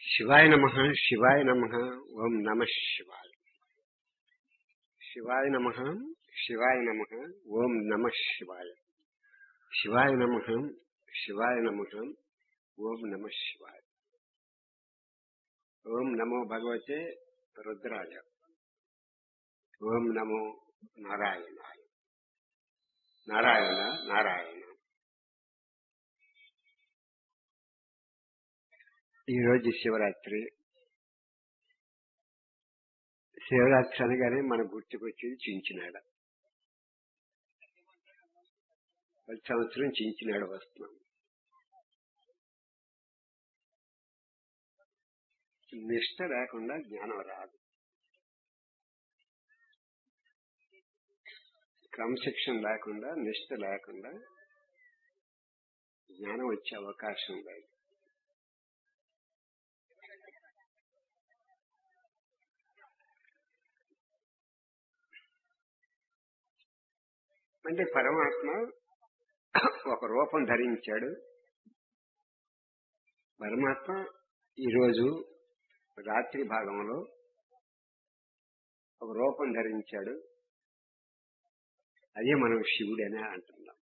శివాయ నమ శివాయ నమ ఓం నమ శివాయ శివాయ నమ శివాయ నమ ఓం నమ శివాయ శివాయ నమ శివాయ నమ ఓం నమ శివాయ ఓం నమో భగవతే రుద్రాయ ఓం నమో నారాయణాయ నారాయణ నారాయణ ఈరోజు శివరాత్రి శివరాత్రి అనగానే మన గుర్తుకొచ్చేది చించినాడ ప్రతి సంవత్సరం చించినాడ వస్తున్నాం నిష్ట లేకుండా జ్ఞానం రాదు క్రమశిక్షణ లేకుండా నిష్ట లేకుండా జ్ఞానం వచ్చే అవకాశం లేదు అంటే పరమాత్మ ఒక రూపం ధరించాడు పరమాత్మ ఈరోజు రాత్రి భాగంలో ఒక రూపం ధరించాడు అదే మనం శివుడనే అంటున్నాం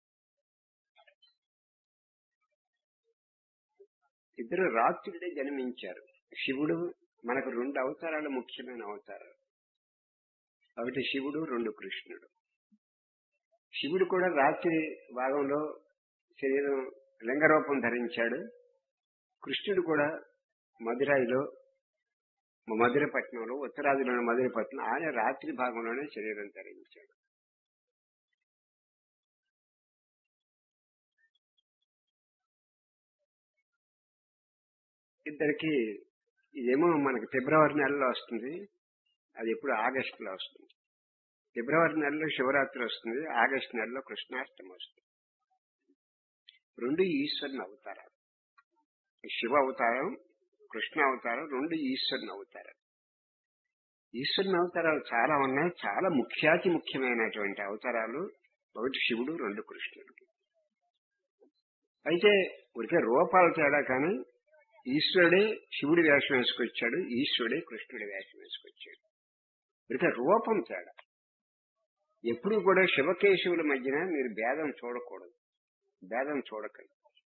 ఇద్దరు రాత్రుడే జన్మించారు శివుడు మనకు రెండు అవతారాలు ముఖ్యమైన అవతారాలు ఒకటి శివుడు రెండు కృష్ణుడు శివుడు కూడా రాత్రి భాగంలో శరీరం లింగరూపం ధరించాడు కృష్ణుడు కూడా మధురైలో మధురపట్నంలో ఉత్తరాదిలోని మధురపట్నం ఆయన రాత్రి భాగంలోనే శరీరం ధరించాడు ఇద్దరికి ఇదేమో మనకి ఫిబ్రవరి నెలలో వస్తుంది అది ఎప్పుడు ఆగస్టులో వస్తుంది ఫిబ్రవరి నెలలో శివరాత్రి వస్తుంది ఆగస్టు నెలలో కృష్ణాష్టమి వస్తుంది రెండు ఈశ్వరుని అవతారాలు శివ అవతారం కృష్ణ అవతారం రెండు ఈశ్వరుని అవతారాలు ఈశ్వరుని అవతారాలు చాలా ఉన్నాయి చాలా ముఖ్యాతి ముఖ్యమైనటువంటి అవతారాలు ఒకటి శివుడు రెండు కృష్ణుడు అయితే ఉడికే రూపాలు తేడా కానీ ఈశ్వరుడే శివుడి వేషం వేసుకొచ్చాడు ఈశ్వరుడే కృష్ణుడి వేషం వేసుకొచ్చాడు ఉడికే రూపం తేడా ఎప్పుడు కూడా శివకేశవుల మధ్యన మీరు భేదం చూడకూడదు భేదం చూడకండి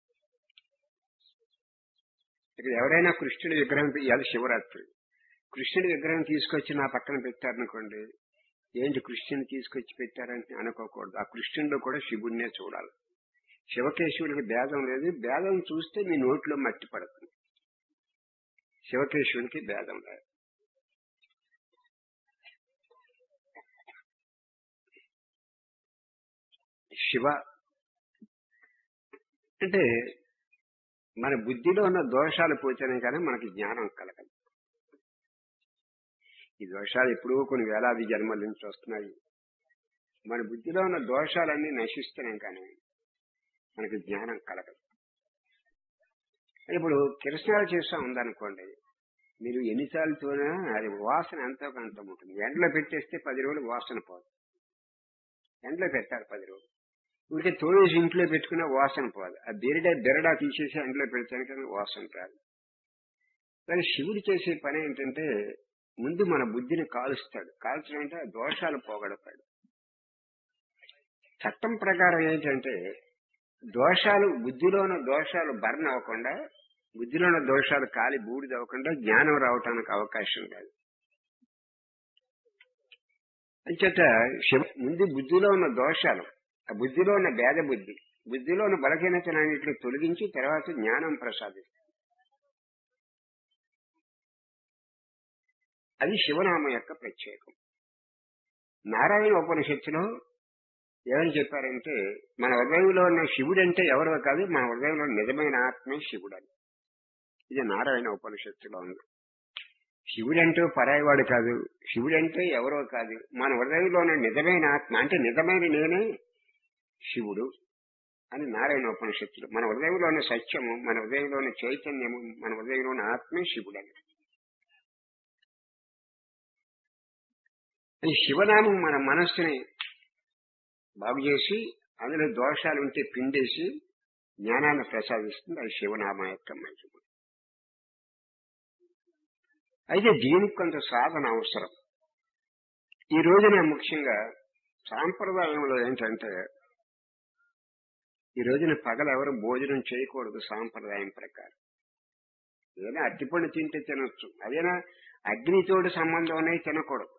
ఇక్కడ ఎవరైనా కృష్ణుడి విగ్రహం అది శివరాత్రి కృష్ణుడి విగ్రహం తీసుకొచ్చి నా పక్కన పెట్టారనుకోండి ఏంటి కృష్ణుని తీసుకొచ్చి పెట్టారని అనుకోకూడదు ఆ కృష్ణుడిలో కూడా శివుడినే చూడాలి శివకేశవుడికి భేదం లేదు భేదం చూస్తే మీ నోట్లో మట్టి పడుతుంది శివకేశవుడికి భేదం లేదు శివ అంటే మన బుద్ధిలో ఉన్న దోషాలు పోతేనే కానీ మనకి జ్ఞానం కలగదు ఈ దోషాలు ఎప్పుడూ కొన్ని వేలాది జన్మల నుంచి వస్తున్నాయి మన బుద్ధిలో ఉన్న దోషాలన్నీ నశిస్తున్నాం కానీ మనకి జ్ఞానం కలగదు ఇప్పుడు కిరసనాలు చేస్తా ఉందనుకోండి మీరు ఎన్నిసార్లు చూసినా అది వాసన ఎంతో కొంత ఉంటుంది ఎండలో పెట్టేస్తే పది రోజులు వాసన పోదు ఎండలో పెట్టారు పది రోజులు ఊరికే తోడేసి ఇంట్లో పెట్టుకున్న వాసన పోదు ఆ బెరడా బెరడా తీసేసి ఎండలో పెడతాను కానీ వాసన రాదు కానీ శివుడు చేసే పని ఏంటంటే ముందు మన బుద్ధిని కాలుస్తాడు కాల్చడం అంటే దోషాలు పోగొడతాడు చట్టం ప్రకారం ఏంటంటే దోషాలు బుద్ధిలో ఉన్న దోషాలు బర్న్ అవ్వకుండా బుద్ధిలో ఉన్న దోషాలు కాలి బూడిద అవ్వకుండా జ్ఞానం రావటానికి అవకాశం లేదు అంచేత శివ ముందు బుద్ధిలో ఉన్న దోషాలు ఆ బుద్ధిలో ఉన్న భేద బుద్ధి బుద్ధిలో ఉన్న బలహీనతలన్నింటినీ తొలగించి తర్వాత జ్ఞానం ప్రసాదిస్తుంది అది శివనామం యొక్క ప్రత్యేకం నారాయణ ఉపనిషత్తులో ఏమని చెప్పారంటే మన హృదయంలో ఉన్న శివుడు అంటే ఎవరో కాదు మన హృదయంలో నిజమైన ఆత్మే శివుడు అని ఇది నారాయణ ఉపనిషత్తులో ఉంది శివుడంటూ పరాయివాడు కాదు శివుడంటే ఎవరో కాదు మన హృదయంలో ఉన్న నిజమైన ఆత్మ అంటే నిజమైన నేనే శివుడు అని నారాయణ ఉపనిషత్తులు మన హృదయంలో ఉన్న సత్యము మన హృదయంలో ఉన్న చైతన్యము మన హృదయంలో ఉన్న ఆత్మే శివుడు అని ఈ శివనామం మన మనస్సుని బాగు చేసి అందులో దోషాలు ఉంటే పిండేసి జ్ఞానాన్ని ప్రసాదిస్తుంది అది శివనామ యొక్క మహిమ అయితే దీనికి కొంత సాధన అవసరం ఈ రోజున ముఖ్యంగా సాంప్రదాయంలో ఏంటంటే ఈ రోజున పగలు ఎవరు భోజనం చేయకూడదు సాంప్రదాయం ప్రకారం ఏదైనా అట్టిపండు తింటే తినొచ్చు అదేనా అగ్నితోటి సంబంధం అనేది తినకూడదు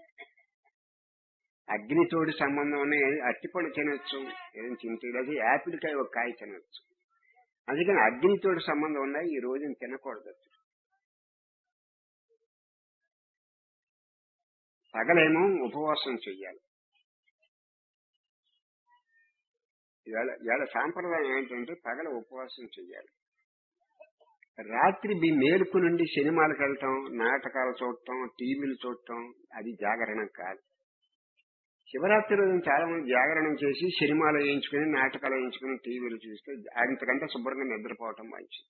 అగ్నితోటి సంబంధం అనేది అట్టిపండు తినొచ్చు ఏం తింటే లేదా యాపిల్ కాయ ఒక కాయ తినొచ్చు అందుకని అగ్నితోటి సంబంధం ఉన్నాయి ఈ రోజున తినకూడదు పగలేమో ఉపవాసం చెయ్యాలి ఇవాళ ఇవాళ సాంప్రదాయం ఏంటంటే పగల ఉపవాసం చెయ్యాలి రాత్రి మీ మేలుకు నుండి సినిమాలకు వెళ్ళటం నాటకాలు చూడటం టీవీలు చూడటం అది జాగరణం కాదు శివరాత్రి రోజున చాలా మంది జాగరణం చేసి సినిమాలు వేయించుకుని నాటకాలు వేయించుకుని టీవీలు చూస్తే అంతకంటే శుభ్రంగా నిద్రపోవటం మంచిది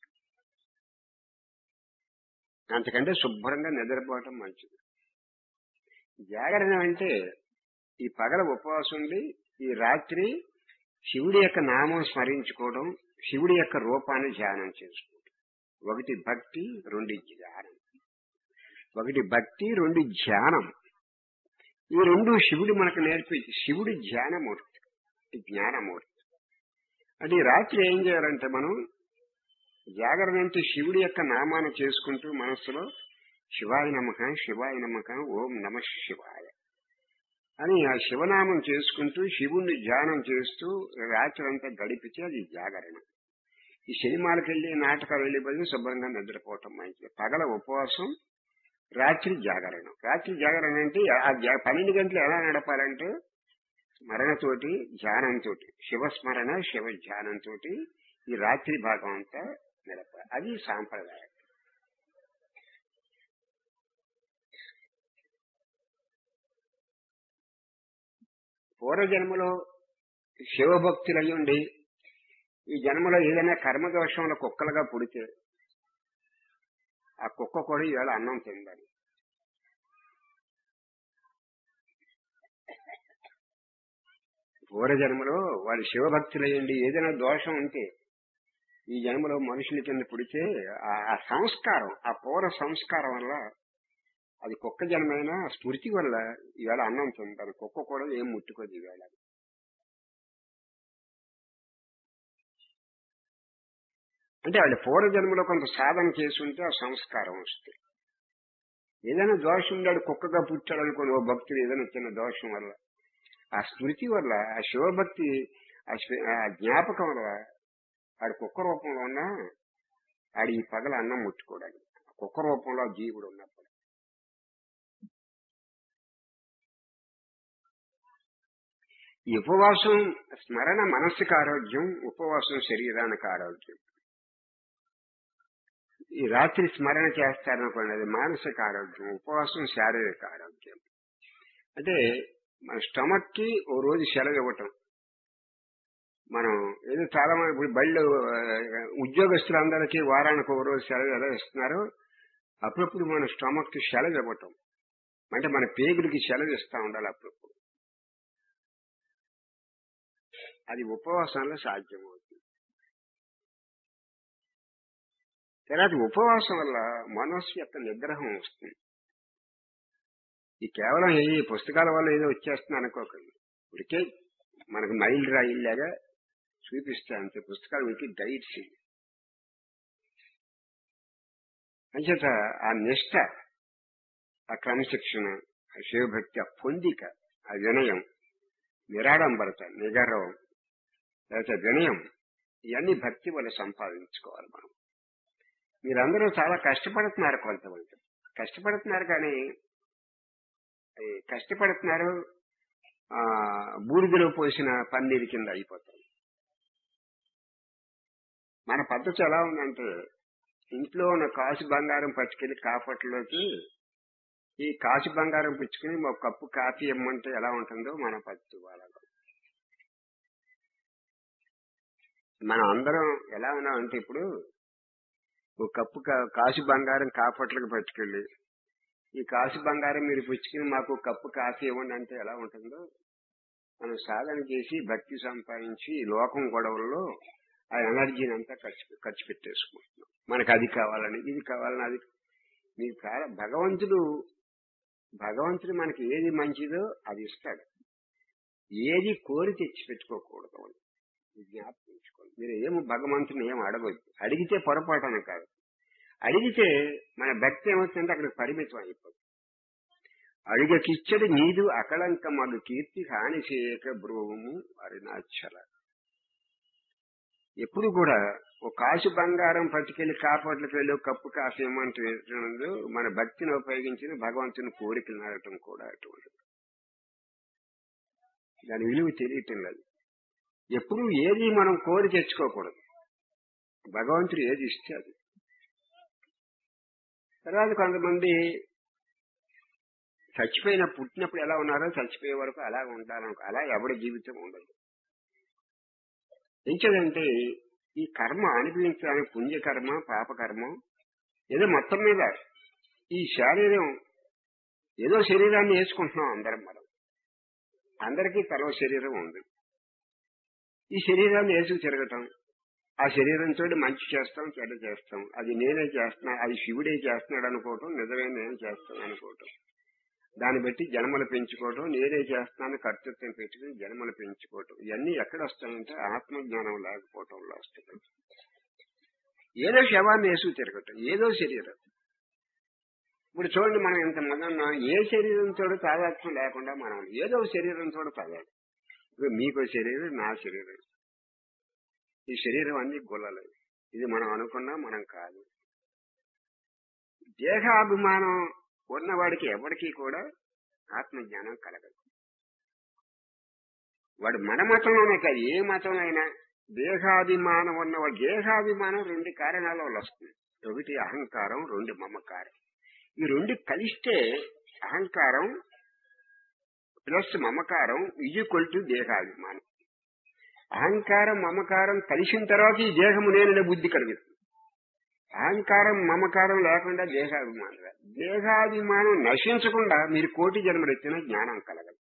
అంతకంటే శుభ్రంగా నిద్రపోవటం మంచిది జాగరణ అంటే ఈ పగల ఉపవాసం ఉండి ఈ రాత్రి శివుడి యొక్క నామం స్మరించుకోవడం శివుడి యొక్క రూపాన్ని ధ్యానం చేసుకోవడం ఒకటి భక్తి రెండు ధ్యానం ఒకటి భక్తి రెండు ధ్యానం ఈ రెండు శివుడు మనకు నేర్పి శివుడి ధ్యానమూర్తి జ్ఞానమూర్తి అంటే ఈ రాత్రి ఏం చేయాలంటే మనం జాగరణ అంటే శివుడి యొక్క నామాన్ని చేసుకుంటూ మనస్సులో శివాయ నమ్మకం శివాయ నమ్మకం ఓం నమ శివాయ అని ఆ శివనామం చేసుకుంటూ శివుణ్ణి ధ్యానం చేస్తూ రాత్రి అంతా గడిపితే అది జాగరణ ఈ సినిమాలకు వెళ్ళి నాటకాలు వెళ్ళి బదులు శుభ్రంగా నిద్రపోవటం మంచిది పగల ఉపవాసం రాత్రి జాగరణ రాత్రి జాగరణ అంటే ఆ జా- పన్నెండు గంటలు ఎలా నడపాలంటే స్మరణతోటి ధ్యానంతో శివస్మరణ శివ ధ్యానంతో ఈ రాత్రి భాగం అంతా నడపాలి అది సాంప్రదాయం పూర్వజన్మలో శివభక్తులయ్యుండి ఈ జన్మలో ఏదైనా కర్మదోషంలో కుక్కలుగా పుడితే ఆ కుక్క కూడా ఈవేళ అన్నం తిందని పూర్వజన్మలో వాళ్ళు శివభక్తులయ్యండి ఏదైనా దోషం ఉంటే ఈ జన్మలో మనుషుల కింద పుడితే ఆ ఆ సంస్కారం ఆ పూర్వ సంస్కారం వల్ల అది కుక్క జన్మైనా స్మృతి వల్ల ఈవేళ అన్నం తింటారు కుక్క కూడా ఏం ముట్టుకోదు ఈవేళ అంటే వాళ్ళ పూర్వజన్మలో కొంత సాధన చేసి ఉంటే ఆ సంస్కారం వస్తుంది ఏదైనా దోషం ఉండాడు కుక్కగా పుట్టాడు అనుకోని ఓ భక్తుడు ఏదైనా చిన్న దోషం వల్ల ఆ స్మృతి వల్ల ఆ శివభక్తి ఆ స్వ- ఆ జ్ఞాపకం వల్ల ఆడి కుక్క రూపంలో ఉన్నా ఆడి ఈ పగల అన్నం ముట్టుకోవడానికి కుక్క రూపంలో ఆ జీవుడు ఉన్నప్పుడు ఈ ఉపవాసం స్మరణ మనస్సుకు ఆరోగ్యం ఉపవాసం శరీరానికి ఆరోగ్యం ఈ రాత్రి స్మరణ చేస్తారనుకోండి అది మానసిక ఆరోగ్యం ఉపవాసం శారీరక ఆరోగ్యం అంటే మన స్టమక్ కి ఓ రోజు సెలవు ఇవ్వటం మనం ఏదో చాలా మంది ఇప్పుడు బళ్ళు ఆ, ఉద్యోగస్తులందరికీ వారానికి ఒక రోజు సెలవు ఎలా ఇస్తున్నారు అప్పుడప్పుడు మన స్టమక్ కి సెలవు ఇవ్వటం అంటే మన పేగులకి సెలవు ఇస్తా ఉండాలి అప్పుడప్పుడు అది ఉపవాసంలో సాధ్యమవుతుంది తర్వాత ఉపవాసం వల్ల మనస్సు యొక్క నిగ్రహం వస్తుంది ఈ కేవలం ఈ పుస్తకాల వల్ల ఏదో వచ్చేస్తుంది అనుకోకండి ఉడికే మనకు మైల్ రాయిల్లాగా చూపిస్తే అంతే పుస్తకాలు ఉడికి గైడ్స్ ఇవి. అంచేత ఆ నిష్ట ఆ క్రమశిక్షణ ఆ శివభక్తి ఆ పొందిక ఆ వినయం నిరాడంబరత నిగర్వం లేకపోతే వినయం ఇవన్నీ భక్తి వల్ల సంపాదించుకోవాలి మనం మీరందరూ చాలా కష్టపడుతున్నారు కొంతమంది కష్టపడుతున్నారు కానీ ఈ కష్టపడుతున్నారు ఆ బూడిదలో పోసిన పన్నీరు కింద అయిపోతారు మన పద్ధతి ఎలా ఉందంటే ఇంట్లో ఉన్న కాసు బంగారం పట్టుకెళ్లి కాపట్లోకి ఈ కాసు బంగారం పుచ్చుకుని ఒక కప్పు కాఫీ ఇమ్మంటే ఎలా ఉంటుందో మన పద్ధతి వాళ్ళ మనం అందరం ఎలా ఉన్నామంటే ఇప్పుడు ఒక కప్పు కా- కాసు బంగారం కాపట్లకు పట్టుకెళ్ళి ఈ కాసు బంగారం మీరు పుచ్చుకుని మాకు ఒక కప్పు కాఫీ ఇవ్వండి అంటే ఎలా ఉంటుందో మనం సాధన చేసి భక్తి సంపాదించి ఈ లోకం గొడవల్లో ఆ ఎనర్జీని అంతా ఖర్చు ఖర్చు పెట్టేసుకుంటున్నాం మనకు అది కావాలని ఇది కావాలని అది మీకు చాలా భగవంతుడు భగవంతుడు మనకి ఏది మంచిదో అది ఇస్తాడు ఏది కోరి తెచ్చి పెట్టుకోకూడదు అని ఇది జ్ఞాపకం ఉంచుకోండి మీరు ఏమో భగవంతుని ఏం అడగొద్దు అడిగితే పొరపాటున కాదు అడిగితే మన భక్తి ఏమవుతుందంటే అక్కడ పరిమితం అయిపోతుంది అడిగకిచ్చడి నీదు అకళంక మగు కీర్తి హాని చేయక బ్రోవము అరుణాచల ఎప్పుడు కూడా ఒక కాసు బంగారం పట్టుకెళ్లి కాపాట్లకు వెళ్ళి ఒక కప్పు కాసు ఇవ్వమంటూ మన భక్తిని ఉపయోగించిన భగవంతుని కోరికలు నడటం కూడా అటువంటి దాని విలువ తెలియటం లేదు ఎప్పుడు ఏది మనం కోరి తెచ్చుకోకూడదు భగవంతుడు ఏది ఇస్తే అది తర్వాత కొంతమంది చచ్చిపోయిన పుట్టినప్పుడు ఎలా ఉన్నారో చచ్చిపోయే వరకు అలా ఉండాలను అలా ఎవడి జీవితం ఉండదు ఎంచేదంటే ఈ కర్మ అనుభవించడానికి పుణ్యకర్మ పాపకర్మ ఏదో మొత్తం మీద ఈ శరీరం ఏదో శరీరాన్ని వేసుకుంటున్నాం అందరం మనం అందరికీ తలో శరీరం ఉంది ఈ శరీరాన్ని వేసుకు తిరగటం ఆ శరీరంతో మంచి చేస్తాం చెడ్డ చేస్తాం అది నేనే చేస్తున్నా అది శివుడే చేస్తున్నాడు అనుకోవటం నిజమే నేను చేస్తాను అనుకోవటం దాన్ని బట్టి జన్మలు పెంచుకోవటం నేనే చేస్తున్నాను కర్తృత్వం పెట్టుకుని జన్మలు పెంచుకోవటం ఇవన్నీ ఎక్కడ వస్తాయంటే ఆత్మజ్ఞానం లేకపోవటంలో వస్తాయి ఏదో శవాన్ని వేసుకు తిరగటం ఏదో శరీరం ఇప్పుడు చూడండి మనం ఇంత మంది ఉన్నాం ఏ శరీరంతో తాదాత్మ్యం లేకుండా మనం ఏదో శరీరంతో తాగాలి ఇప్పుడు మీకు శరీరం నా శరీరం ఈ శరీరం అన్ని గుల్లలు ఇది మనం అనుకున్నా మనం కాదు దేహాభిమానం ఉన్నవాడికి ఎవరికి కూడా ఆత్మజ్ఞానం కలగదు వాడు మన మతంలోనే కాదు ఏ మతం అయినా దేహాభిమానం ఉన్నవాడు దేహాభిమానం రెండు కారణాల వల్ల వస్తుంది ఒకటి అహంకారం రెండు మమకారం ఈ రెండు కలిస్తే అహంకారం ప్లస్ మమకారం ఈక్వల్ టు దేహాభిమానం అహంకారం మమకారం కలిసిన తర్వాత ఈ దేహము నేననే బుద్ధి కలుగుతుంది అహంకారం మమకారం లేకుండా దేహాభిమానం రాదు. దేహాభిమానం నశించకుండా మీరు కోటి జన్మలు ఎత్తిన జ్ఞానం కలగదు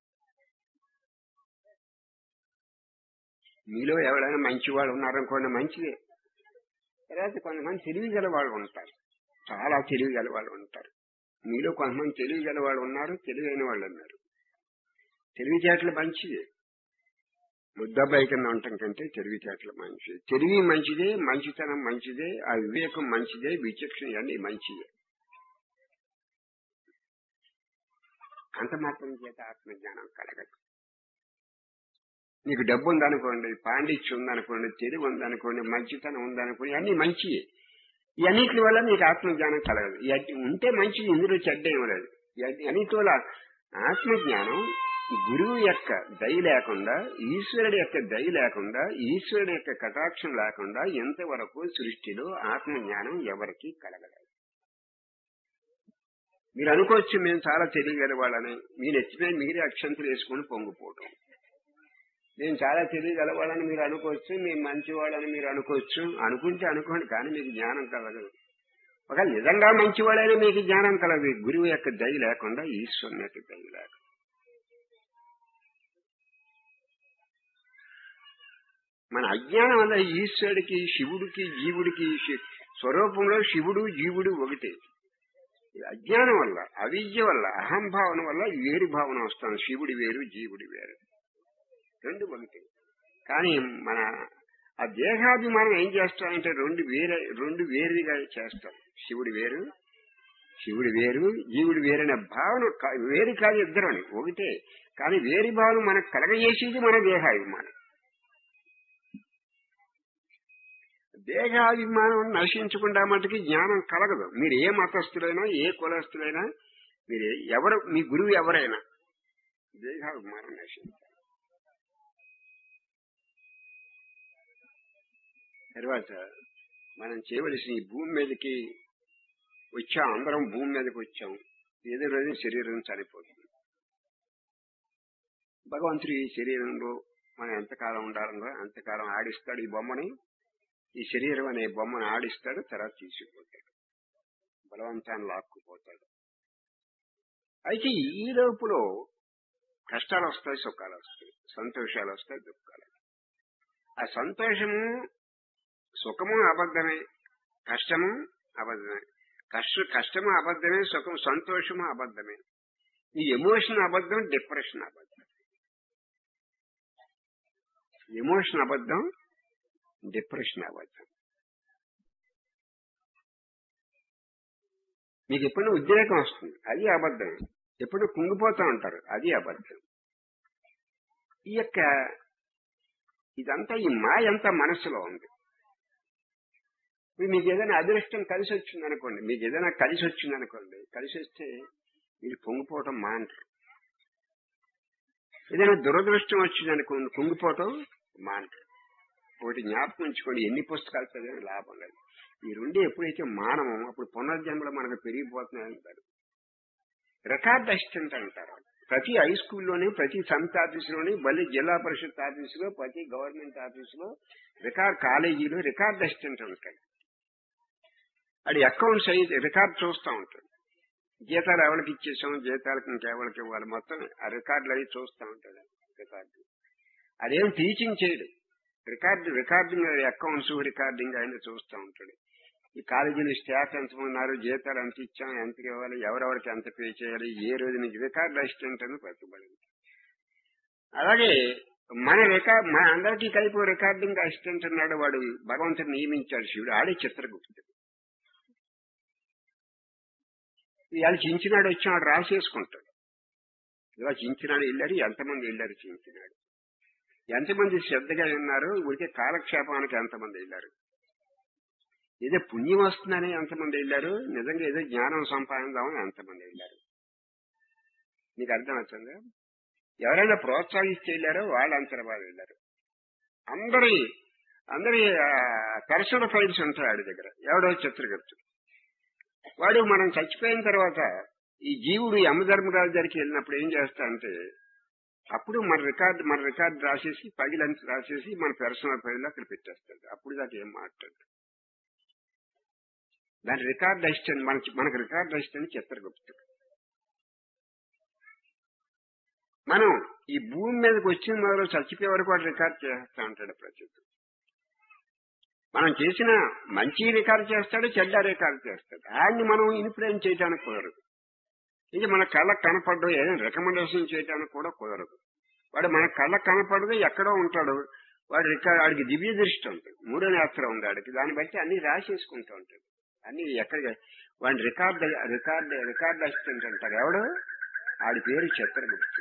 మీలో ఎవరైనా మంచి వాళ్ళు ఉన్నారనుకోండి మంచిదే తర్వాత కొంతమంది తెలివి గల వాళ్ళు ఉంటారు చాలా తెలివి గల వాళ్ళు ఉంటారు మీలో కొంతమంది తెలివి గల వాళ్ళు ఉన్నారు తెలివైన వాళ్ళు ఉన్నారు తెలివితేటలు మంచిదే ముద్దబ్బాయి కింద ఉండటం కంటే తెలివితేటలు మంచిది తెలివి మంచిదే మంచితనం మంచిదే ఆ వివేకం మంచిదే విచక్షణ అన్ని మంచిదే అంత మాత్రం చేత ఆత్మజ్ఞానం కలగదు నీకు డబ్బు ఉందనుకోండి పాండిత్యం ఉందనుకోండి తెలివి ఉందనుకోండి మంచితనం ఉందనుకోండి అన్ని మంచియే ఈ అన్నిటి వల్ల నీకు ఆత్మజ్ఞానం కలగదు ఈ అన్ని ఉంటే మంచిది ఇందులో చెడ్డ ఏం లేదు ఈ అన్ని- అన్నిటి వల్ల ఆత్మజ్ఞానం గురువు యొక్క దయ లేకుండా ఈశ్వరుడి యొక్క దయ లేకుండా ఈశ్వరుడి యొక్క కటాక్షం లేకుండా ఎంతవరకు సృష్టిలో ఆత్మజ్ఞానం ఎవరికి కలగలేదు మీరు అనుకోవచ్చు మేము చాలా తెలియగల వాళ్ళని మీ నెచ్చిమే మీరే అక్షంతలు వేసుకుని పొంగిపోవటం నేను చాలా తెలియగల వాళ్ళని మీరు అనుకోవచ్చు మేము మంచి వాళ్ళని మీరు అనుకోవచ్చు అనుకుంటే అనుకోండి కానీ మీకు జ్ఞానం కలగదు ఒక నిజంగా మంచివాడైనా మీకు జ్ఞానం కలదు గురువు యొక్క దయ లేకుండా ఈశ్వరుని యొక్క దయ లేకుండా మన అజ్ఞానం వల్ల ఈశ్వరుడికి శివుడికి జీవుడికి శి- స్వరూపంలో శివుడు జీవుడు ఒకటే ఈ అజ్ఞానం వల్ల అవిద్య వల్ల అహంభావన వల్ల వేరు భావన వస్తుంది శివుడి వేరు జీవుడి వేరు రెండు ఒకటి కానీ మన ఆ దేహాభిమానం ఏం చేస్తామంటే రెండు వేరే రెండు వేరుగా చేస్తాం శివుడి వేరు శివుడి వేరు జీవుడి వేరు అనే భావన కా- వేరు కాదు ఇద్దరు అని ఒకటే కానీ వేరు భావన మనకు కలగజేసేది మన దేహాభిమానం దేహాభిమానం నశించకుండా మటుకి జ్ఞానం కలగదు మీరు ఏ మతస్థులైనా ఏ కులస్థులైనా మీరు ఎవరు మీ గురువు ఎవరైనా దేహాభిమానం నశించాలి తర్వాత మనం చేయవలసిన ఈ భూమి మీదకి వచ్చాం అందరం భూమి మీదకి వచ్చాం ఏదో రోజు శరీరం చనిపోతుంది భగవంతుడు ఈ శరీరంలో మనం ఎంతకాలం ఉండాలనో అంతకాలం ఆడిస్తాడు ఈ బొమ్మని ఈ శరీరం అనే బొమ్మను ఆడిస్తాడు తర్వాత తీసుకుపోతాడు బలవంతాన్ని లాక్కుపోతాడు అయితే ఈ లోపులో కష్టాలు వస్తాయి సుఖాలు వస్తాయి సంతోషాలు వస్తాయి దుఃఖాలు ఆ సంతోషము సుఖము అబద్ధమే కష్టము అబద్ధమే కష్ట కష్టము అబద్ధమే సుఖం సంతోషము అబద్ధమే ఈ ఎమోషన్ అబద్ధం డిప్రెషన్ అబద్ధం ఎమోషన్ అబద్ధం డిప్రెషన్ అబద్ధం మీకు ఎప్పుడు ఉద్రేకం వస్తుంది అది అబద్ధం ఎప్పుడు కుంగిపోతూ ఉంటారు అది అబద్ధం ఈ యొక్క ఇదంతా ఈ మాయ అంతా మనసులో ఉంది ఇప్పుడు మీకు ఏదైనా అదృష్టం కలిసి వచ్చింది అనుకోండి మీకు ఏదైనా కలిసి వచ్చింది అనుకోండి కలిసి వస్తే మీరు పొంగిపోవటం మాంటారు ఏదైనా దురదృష్టం వచ్చింది అనుకోండి కుంగిపోవటం మాంటారు ఒకటి జ్ఞాపకం ఉంచుకోండి ఎన్ని పుస్తకాలు చదివినా లాభం లేదు ఈ రెండు ఎప్పుడైతే మానమో అప్పుడు పునర్జన్మలో మనకు పెరిగిపోతున్నాయంటారు రికార్డ్ అసిస్టెంట్ అంటారు ప్రతి హై స్కూల్లోని ప్రతి సంత్ ఆఫీసులోని మళ్ళీ జిల్లా పరిషత్ ఆఫీసులో ప్రతి గవర్నమెంట్ ఆఫీసులో రికార్డ్ కాలేజీలో రికార్డ్ అసిస్టెంట్ ఉంటాడు అది అకౌంట్స్ అయితే రికార్డ్ చూస్తూ ఉంటాడు జీతాలు ఎవరికి ఇచ్చేసాం జీతాలకు ఇంకెవరికి ఇవ్వాలి మొత్తం ఆ రికార్డులు అవి చూస్తూ ఉంటాడు రికార్డు అదేం టీచింగ్ చేయడు రికార్డు రికార్డింగ్ అకౌంట్స్ రికార్డింగ్ ఆయన చూస్తూ ఉంటాడు ఈ కాలేజీలో స్టాఫ్ ఎంతమంది ఉన్నారు జీతాలు ఎంత ఇచ్చాం ఎంత ఇవ్వాలి ఎవరెవరికి ఎంత పే చేయాలి ఏ రోజు నుంచి రికార్డ్ అసిస్టెంట్ అని ప్రతిబడింది అలాగే మన రికార్డ్ మన అందరికీ కలిపి రికార్డింగ్ అసిస్టెంట్ ఉన్నాడు వాడు భగవంతుడు నియమించాడు శివుడు ఆడే చిత్రగుప్తుడు ఇవాళ చించినాడు వచ్చినాడు రాసేసుకుంటాడు ఇవాళ చించినాడు వెళ్ళారు ఎంతమంది వెళ్ళారు చించినాడు ఎంతమంది శ్రద్ధగా విన్నారు ఊరికే కాలక్షేపానికి ఎంతమంది వెళ్ళారు ఏదో పుణ్యం వస్తుందని ఎంతమంది వెళ్ళారు నిజంగా ఏదో జ్ఞానం సంపాదిందామని ఎంతమంది వెళ్ళారు మీకు అర్థం అవుతుందా ఎవరైనా ప్రోత్సహిస్తే వెళ్ళారో వాళ్ళు అంతర్వాళ్ళు వెళ్ళారు అందరి అందరి పర్సనల్ ఫైల్స్ ఉంటాయి వాడి దగ్గర ఎవడో చిత్రగుప్తుడు వాడు మనం చచ్చిపోయిన తర్వాత ఈ జీవుడు యమధర్మరాజు దగ్గరికి వెళ్ళినప్పుడు ఏం చేస్తా అంటే అప్పుడు మన రికార్డ్ మన రికార్డ్ రాసేసి పగిలంత రాసేసి మన పర్సనల్ ఫైల్ అక్కడ పెట్టేస్తాడు అప్పుడు దాకా ఏం మాట్లాడు దాని రికార్డ్ అసిస్టెంట్ మన మనకు రికార్డ్ అసిస్టెంట్ చిత్రగుప్తుడు మనం ఈ భూమి మీదకి వచ్చిన మొదలు చచ్చిపోయే వరకు వాడు రికార్డ్ చేస్తా ఉంటాడు ప్రతి మనం చేసిన మంచి రికార్డ్ చేస్తాడు చెడ్డ రికార్డ్ చేస్తాడు ఆయన్ని మనం ఇన్ఫ్లుయెన్స్ చేయడానికి కుదరదు ఇది మన కళ్ళకు కనపడదు ఏదైనా రికమెండేషన్ చేయడానికి కూడా కుదరదు వాడు మన కళ్ళకు కనపడదు ఎక్కడో ఉంటాడు వాడు రికార్డ్ వాడికి దివ్య దృష్టి ఉంటుంది మూడో నేత్రం ఉంది వాడికి దాన్ని బట్టి అన్ని రాసేసుకుంటూ ఉంటాడు అన్ని ఎక్కడ వాడి రికార్డ్ రికార్డ్ రికార్డ్ అసిస్టెంట్ అంటారు ఎవడు ఆడి పేరు చిత్రగుప్తు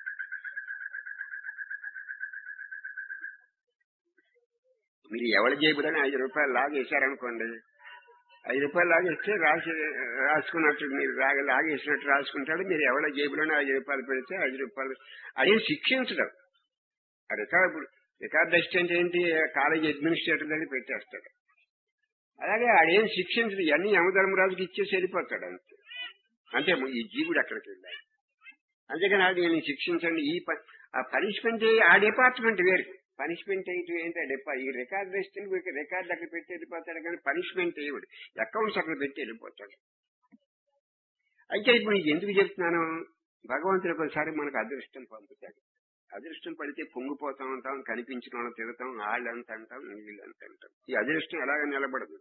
మీరు ఎవరి జేబులని ఐదు రూపాయలు లాగేశారనుకోండి ఐదు రూపాయలు లాగేస్తే రాసి రాసుకున్నట్టు మీరు లాగ లాగేసినట్టు రాసుకుంటాడు మీరు ఎవరి జేబులోనే ఐదు రూపాయలు పెడితే ఐదు రూపాయలు అదే శిక్షించడం ఆ రికార్డు రికార్డ్ అసిస్టెంట్ ఏంటి కాలేజ్ అడ్మినిస్ట్రేటర్ దగ్గర పెట్టేస్తాడు అలాగే ఆడేం శిక్షించడు ఇవన్నీ యమధర్మరాజుకి ఇచ్చేసి వెళ్ళిపోతాడు అంతే అంటే ఈ జీవుడు అక్కడికి వెళ్ళాడు అంతేకాని ఆడు నేను శిక్షించండి ఈ ఆ పనిష్మెంట్ ఆ డిపార్ట్మెంట్ వేరు పనిష్మెంట్ ఏంటి ఏంటి డిపా ఈ రికార్డ్ రెస్టింగ్ రికార్డ్ అక్కడ పెట్టి వెళ్ళిపోతాడు కానీ పనిష్మెంట్ ఏమిడు అకౌంట్స్ అక్కడ పెట్టి వెళ్ళిపోతాడు అయితే ఇప్పుడు నీకు ఎందుకు చెప్తున్నాను భగవంతుడు ఒకసారి మనకు అదృష్టం పంపుతాడు అదృష్టం పడితే పొంగిపోతా ఉంటాం కనిపించిన వాళ్ళని తిడతాం వాళ్ళు అంత అంటాం వీళ్ళు అంత అంటాం ఈ అదృష్టం ఎలాగ నిలబడదు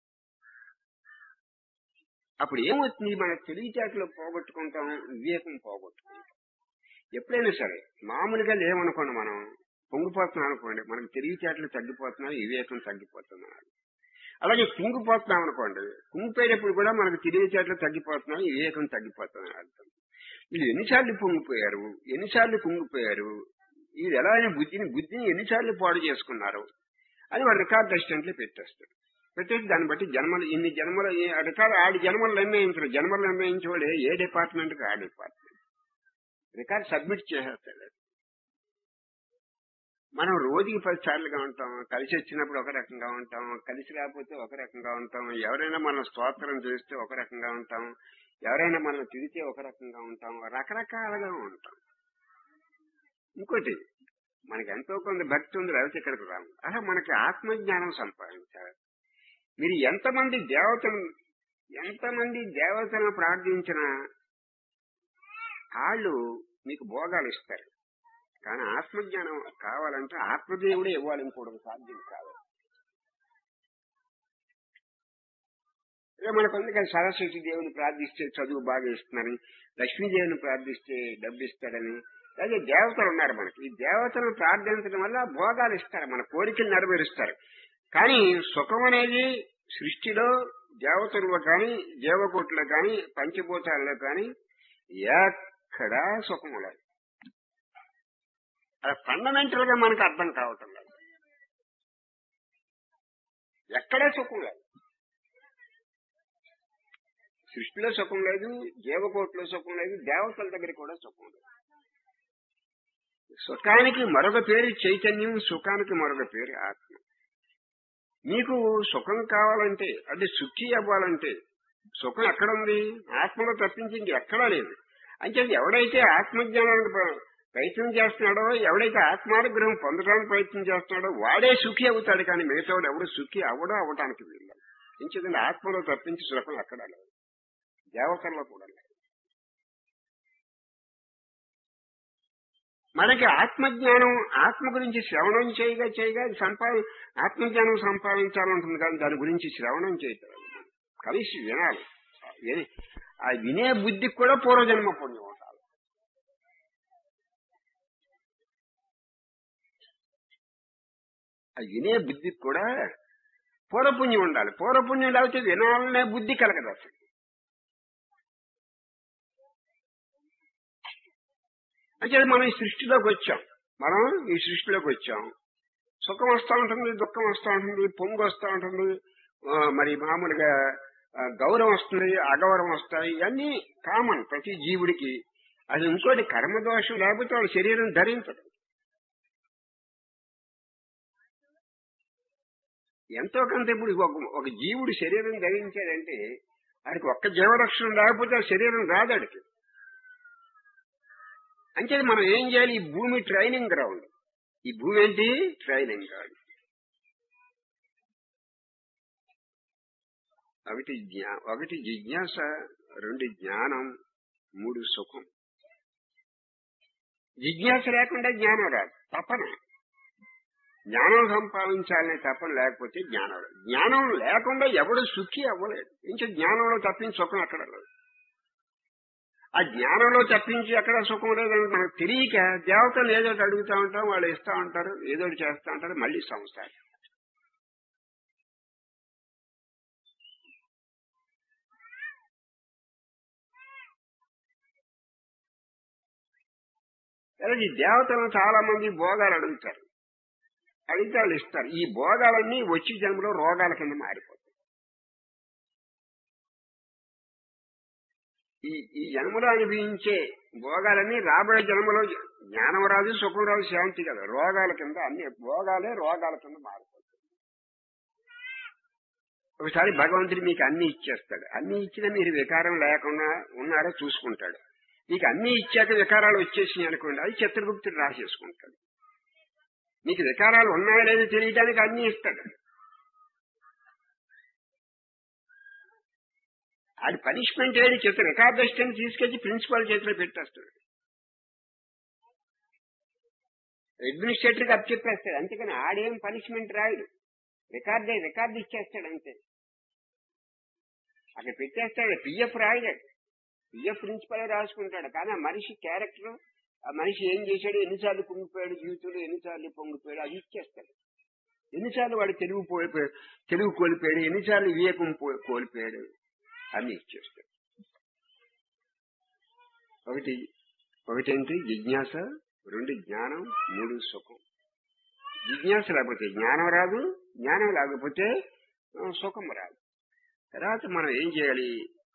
అప్పుడు ఏమవుతుంది మన తెలివితేటలు పోగొట్టుకుంటాం వివేకం పోగొట్టుకుంటాం ఎప్పుడైనా సరే మామూలుగా లేవనుకోండి మనం పొంగిపోతున్నాం అనుకోండి మనకు తెలివితేటలు తగ్గిపోతున్నాయి వివేకం తగ్గిపోతున్నాయి అలాగే కుంగిపోతున్నాం అనుకోండి కుంగిపోయేటప్పుడు కూడా మనకు తెలివితేటలు తగ్గిపోతున్నాయి వివేకం తగ్గిపోతున్నాయి అర్థం వీళ్ళు ఎన్నిసార్లు పొంగిపోయారు ఎన్నిసార్లు కుంగిపోయారు వీళ్ళు ఎలా అయినా బుద్ధిని బుద్ధిని ఎన్నిసార్లు పాడు చేసుకున్నారు అని వాడు రికార్డ్ అసిస్టెంట్లు పెట్టేస్తాడు పెట్టేసి దాన్ని బట్టి జన్మలు ఇన్ని జన్మలు రికార్డ్ ఆడి జన్మలు నిర్ణయించరు జన్మలు నిర్ణయించేవాడు ఏ డిపార్ట్మెంట్కి ఆ డిపార్ట్మెంట్ రికార్డ్ సబ్మిట్ చేసేస్తాడు మనం రోజుకి పది సార్లుగా ఉంటాం కలిసి వచ్చినప్పుడు ఒక రకంగా ఉంటాం కలిసి రాకపోతే ఒక రకంగా ఉంటాం ఎవరైనా మనం స్తోత్రం చేస్తే ఒక రకంగా ఉంటాం ఎవరైనా మనం తిరిగితే ఒక రకంగా ఉంటాం రకరకాలుగా ఉంటాం ఇంకోటి మనకి ఎంతో కొంత భక్తి ఉంది లేకపోతే ఇక్కడికి రాము అసలు మనకి ఆత్మజ్ఞానం సంపాదించాలి మీరు ఎంతమంది దేవతను ఎంతమంది దేవతను ప్రార్థించినా వాళ్ళు మీకు భోగాలు ఇస్తారు కానీ ఆత్మజ్ఞానం కావాలంటే ఆత్మదేవుడే ఇవ్వాలి ఇంకోటి సాధ్యం కాదు ఇక మనకు ఉంది కదా సరస్వతి దేవుని ప్రార్థిస్తే చదువు బాగా ఇస్తున్నారని లక్ష్మీదేవిని ప్రార్థిస్తే డబ్బు ఇస్తాడని అదే దేవతలు ఉన్నారు మనకి ఈ దేవతలను ప్రార్థించడం వల్ల భోగాలు ఇస్తారు మన కోరికలు నెరవేరుస్తారు కానీ సుఖం అనేది సృష్టిలో దేవతల్లో కానీ దేవకోట్లో కానీ పంచభూతాల్లో కానీ ఎక్కడా సుఖం లేదు అది ఫండమెంటల్ గా మనకు అర్థం కావటం లేదు ఎక్కడే సుఖం లేదు సృష్టిలో సుఖం లేదు జీవకోట్లో సుఖం లేదు దేవతల దగ్గర కూడా సుఖం లేదు సుఖానికి మరొక పేరు చైతన్యం సుఖానికి మరొక పేరు ఆత్మ మీకు సుఖం కావాలంటే అది సుఖి అవ్వాలంటే సుఖం ఎక్కడుంది ఆత్మలో తప్పించి ఎక్కడా లేదు అంటే ఎవడైతే ఆత్మజ్ఞానానికి ప్ర- ప్రయత్నం చేస్తున్నాడో ఎవడైతే ఆత్మానుగ్రహం పొందడానికి ప్రయత్నం చేస్తున్నాడో వాడే సుఖి అవుతాడు కానీ మిగతావాడు ఎవడు సుఖి అవ్వడో అవ్వటానికి వీళ్ళు ఎందుకంటే ఆత్మలో తప్పించి సుఖం ఎక్కడా లేదు దేవతల్లో కూడా లేదు మనకి ఆత్మజ్ఞానం ఆత్మ గురించి శ్రవణం చేయగా చేయగా అది సంపాది ఆత్మజ్ఞానం సంపాదించాలంటుంది కానీ దాని గురించి శ్రవణం చేయటం కలిసి వినాలి విని- ఆ వినే బుద్ధికి కూడా పూర్వజన్మ పుణ్యం ఉండాలి ఆ వినే బుద్ధికి కూడా పూర్వపుణ్యం ఉండాలి పూర్వపుణ్యం లేకపోతే వినాలనే బుద్ధి కలగదు అసలు అంటే మనం ఈ సృష్టిలోకి వచ్చాం మనం ఈ సృష్టిలోకి వచ్చాం సుఖం వస్తూ ఉంటుంది దుఃఖం వస్తూ ఉంటుంది పొంగు వస్తూ ఉంటుంది ఆ, మరి మామూలుగా ఆ, గౌరవం వస్తుంది అగౌరవం వస్తాయి ఇవన్నీ కామన్ ప్రతి జీవుడికి అది ఇంకోటి కర్మదోషం లేకపోతే వాడు శరీరం ధరించదు ఎంతో కొంత ఇప్పుడు ఒక ఒక జీవుడు శరీరం ధరించాడంటే వాడికి ఒక్క జీవరక్షణ లేకపోతే ఆ శరీరం రాదాడికి అంటే మనం ఏం చేయాలి ఈ భూమి ట్రైనింగ్ గ్రౌండ్ ఈ భూమి ఏంటి ట్రైనింగ్ గ్రౌండ్ ఒకటి జ్ఞా ఒకటి జిజ్ఞాస రెండు జ్ఞానం మూడు సుఖం జిజ్ఞాస లేకుండా జ్ఞానం రాదు తపన జ్ఞానం సంపాదించాలనే తపన లేకపోతే జ్ఞానం రాదు జ్ఞానం లేకుండా ఎవడు సుఖి అవ్వలేడు ఇంకా జ్ఞానంలో తప్పించి సుఖం ఎక్కడ లేదు ఆ జ్ఞానంలో తప్పించి ఎక్కడ సుఖం లేదని మనకు తెలియక దేవతలు ఏదో ఒకటి అడుగుతా ఉంటాం వాళ్ళు ఇస్తా ఉంటారు ఏదో ఒకటి చేస్తా ఉంటారు మళ్ళీ సంసారం అలాగే ఈ దేవతలను చాలా మంది భోగాలు అడుగుతారు అడిగితే వాళ్ళు ఇస్తారు ఈ భోగాలన్నీ వచ్చి జన్మలో రోగాల కింద మారిపోతాయి ఈ ఈ జన్మలో అనుభవించే భోగాలన్నీ రాబోయే జన్మలో జ్ఞానం రాదు సుఖం రాదు శాంతి కదా రోగాల కింద అన్ని భోగాలే రోగాల కింద మారిపోతాయి ఒకసారి భగవంతుడు మీకు అన్ని ఇచ్చేస్తాడు అన్ని ఇచ్చినా మీరు వికారం లేకుండా ఉన్నారో చూసుకుంటాడు మీకు అన్ని ఇచ్చాక వికారాలు వచ్చేసినాయి అనుకోండి అది చిత్రగుప్తుడు రాసేసుకుంటాడు మీకు వికారాలు ఉన్నాయో లేదో తెలియడానికి అన్ని ఇస్తాడు అది పనిష్మెంట్ ఏది చిత్ర రికార్డ్ అసిస్టెంట్ తీసుకెళ్లి ప్రిన్సిపాల్ చేతిలో పెట్టేస్తాడు అడ్మినిస్ట్రేటర్ కి అప్పచెప్పేస్తాడు అంతేకాని ఆడేం పనిష్మెంట్ రాయడు రికార్డ్ రికార్డు ఇచ్చేస్తాడు అంతే అక్కడ పెట్టేస్తాడు పిఎఫ్ రాయడాడు పిఎఫ్ ప్రిన్సిపల్ రాసుకుంటాడు కానీ ఆ మనిషి క్యారెక్టర్ ఆ మనిషి ఏం చేశాడు ఎన్నిసార్లు పొంగిపోయాడు జీవితంలో ఎన్నిసార్లు పొంగిపోయాడు అది ఇచ్చేస్తాడు ఎన్నిసార్లు వాడు తెలుగు పోయిపోయాడు తెలుగు కోల్పోయాడు ఎన్నిసార్లు వివేకం పో- కోల్పోయాడు అన్ని ఇచ్చేస్తాడు ఒకటి ఒకటేంటి జిజ్ఞాస రెండు జ్ఞానం మూడు సుఖం జిజ్ఞాస లేకపోతే జ్ఞానం రాదు జ్ఞానం లేకపోతే ఆ, సుఖం రాదు తర్వాత మనం ఏం చేయాలి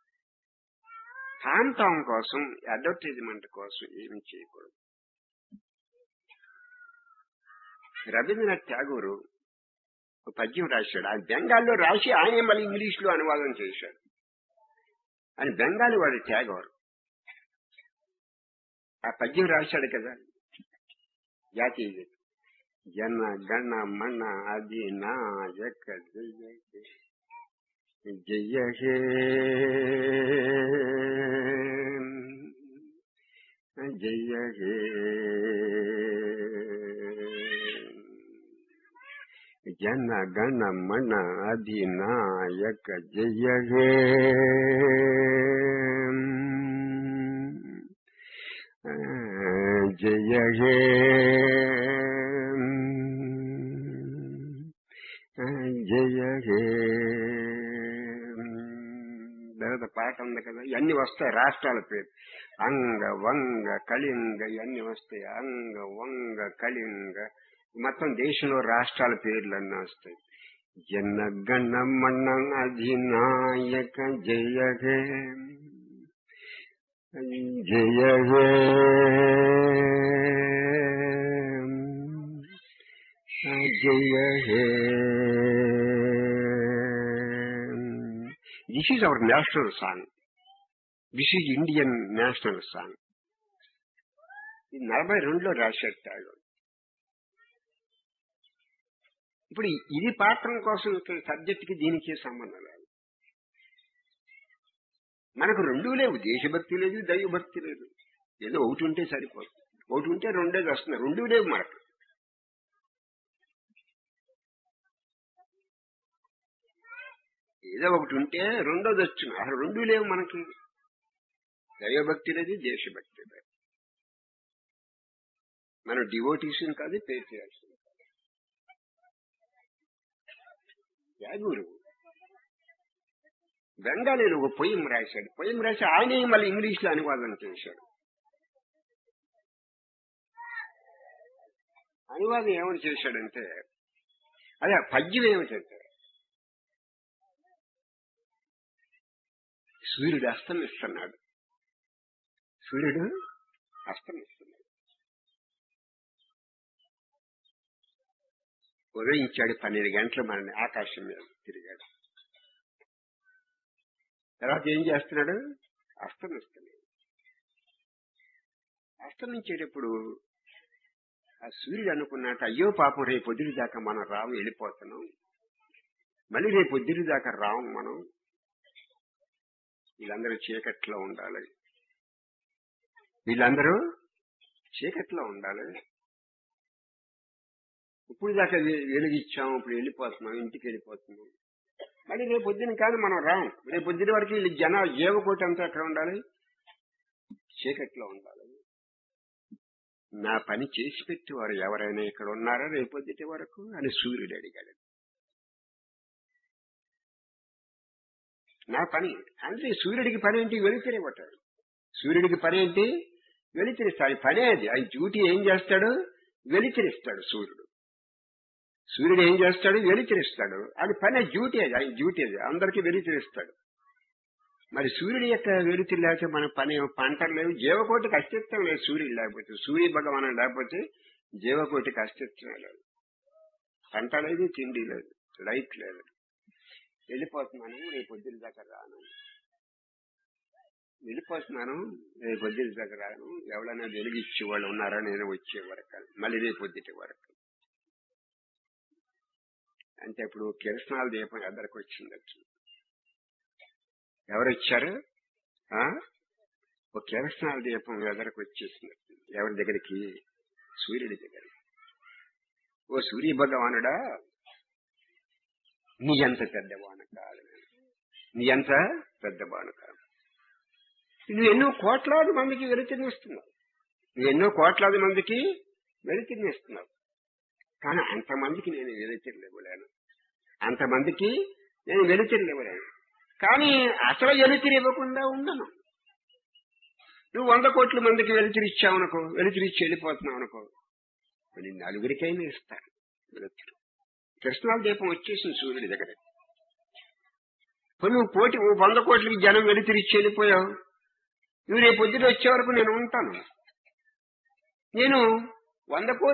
ప్రాంతం కోసం అడ్వర్టైజ్మెంట్ కోసం ఏమి చేయకూడదు రవీంద్రనాథ్ ఠాగూర్ ఒక పద్యం రాశాడు ఆయన బెంగాల్లో రాసి ఆయన మళ్ళీ ఇంగ్లీష్ లో అనువాదం చేశాడు ఆయన బెంగాలీ వాడు ఠాగూర్ ఆ పద్యం రాశాడు కదా జాతీయ గీతం. జన గణ మణ అది నాయక జయ హే. జయ హే జయ హే జన గణ మణ అధినాయక జయ హే జయ హే జయ హే తర్వాత పాట ఉంది కదా ఇవన్నీ వస్తాయి రాష్ట్రాల పేరు అంగ వంగ కళింగ ఇవన్నీ వస్తాయి అంగ వంగ కళింగ మొత్తం దేశంలో రాష్ట్రాల పేర్లన్నీ వస్తాయి జనగణ మణ అధినాయక జయ హే జయ హే జయ హే this is our national song this is Indian national song ఇది నలభై రెండులో రాసేటాడు ఇప్పుడు ఇది పాత్రం కోసం సబ్జెక్ట్ కి దీనికి సంబంధం లేదు మనకు రెండు లేవు దేశభక్తి లేదు దైవభక్తి లేదు ఏదో ఒకటి ఉంటే సరిపోతుంది ఒకటి ఉంటే రెండేది వస్తుంది రెండు లేవు మనకు ఏదో ఒకటి ఉంటే రెండోది వచ్చిన అసలు రెండు లేవు మనకి దైవభక్తి లేదు దేశభక్తి లేదు మనం డివోటీస్ కాదు పేట్రియాట్స్ కాదు యాగూరు బెంగాలీలో ఒక పొయ్యం రాశాడు పొయ్యం రాసి ఆయనే మళ్ళీ ఇంగ్లీష్ లో అనువాదం చేశాడు అనువాదం ఏమని చేశాడంటే అదే పద్యం ఏమిటంటే సూర్యుడు అస్తమిస్తున్నాడు సూర్యుడు అస్తమిస్తున్నాడు ఉదయించాడు పన్నెండు గంటలు మన ఆకాశం మీద తిరిగాడు తర్వాత ఏం చేస్తున్నాడు అస్తమిస్తున్నాడు అస్తమించేటప్పుడు ఆ సూర్యుడు అనుకున్నట్టు అయ్యో పాపం రేపు పొద్దుడి దాకా మనం రాము వెళ్ళిపోతున్నాం మళ్ళీ రేపు పొద్దుడి దాకా రాము మనం వీళ్ళందరూ చీకట్లో ఉండాలి వీళ్ళందరూ చీకట్లో ఉండాలి ఇప్పుడు దాకా వెలిగిచ్చాం ఇప్పుడు వెళ్ళిపోతున్నాం ఇంటికి వెళ్ళిపోతున్నాం మళ్ళీ రేపు పొద్దున కాదు మనం రాం రేపు పొద్దున వరకు వీళ్ళు జన జీవకోటి అంతా ఎక్కడ ఉండాలి చీకట్లో ఉండాలి నా పని చేసి పెట్టేవారు ఎవరైనా ఇక్కడ ఉన్నారా రేపు పొద్దుటి వరకు అని సూర్యుడు అడిగాడు నా పని అంటే సూర్యుడికి పని ఏంటి వెలుతురివ్వటాడు సూర్యుడికి పని ఏంటి వెలుతురిస్తాడు పనే అది ఆయన డ్యూటీ ఏం చేస్తాడు వెలుతురిస్తాడు సూర్యుడు సూర్యుడు ఏం చేస్తాడు వెలుతురిస్తాడు అది పని డ్యూటీ అది ఆయన డ్యూటీ అది అందరికీ వెలుతురిస్తాడు మరి సూర్యుడి యొక్క వెలుతురు లేకపోతే మన పని పంటలు లేవు జీవకోటికి అస్తిత్వం లేదు సూర్యుడు లేకపోతే సూర్య భగవానం లేకపోతే జీవకోటికి అస్తిత్వం లేదు పంట లేదు తిండి లేదు లైట్ లేదు వెళ్ళిపోతున్నాను రేపు పొద్దున దాకా రాను వెళ్ళిపోతున్నాను రేపు పొద్దున దాకా రాను ఎవరైనా వెలిగిచ్చే వాళ్ళు ఉన్నారా నేను వచ్చే వరకు మళ్ళీ రేపు పొద్దుటి వరకు అంటే ఇప్పుడు కిరసనాల దీపం ఎద్దరికి వచ్చిందచ్చు ఎవరు వచ్చారు ఒక కిరసనాల దీపం ఎదరకు వచ్చేసింది ఎవరి దగ్గరికి సూర్యుడి దగ్గరికి ఓ సూర్య భగవానుడా నీ ఎంత పెద్దవాను కాదు నీ ఎంత పెద్దవాను కాదు నువ్వు ఎన్నో కోట్లాది మందికి వెలుతురినిస్తున్నావు నువ్వు ఎన్నో కోట్లాది మందికి వెలుతురినిస్తున్నావు కానీ అంతమందికి నేను వెలుతురునివ్వలేను అంతమందికి నేను వెలుతురునివ్వలేను కానీ అసలు వెలుతురు ఇవ్వకుండా ఉండను నువ్వు వంద కోట్ల మందికి వెలుతురు ఇచ్చావనుకో వెలుతురు ఇచ్చి వెళ్ళిపోతున్నావు అనుకో నేను నలుగురికైనా ఇస్తాను వెలుతురు కృష్ణాల దీపం వచ్చేసింది సూర్యుడి దగ్గర నువ్వు పోటీ వంద కోట్లకి జనం వెలుతురిచ్చి వెళ్ళిపోయావు నువ్వు రేపు పొద్దున వచ్చే వరకు నేను ఉంటాను నేను వంద కోట్ల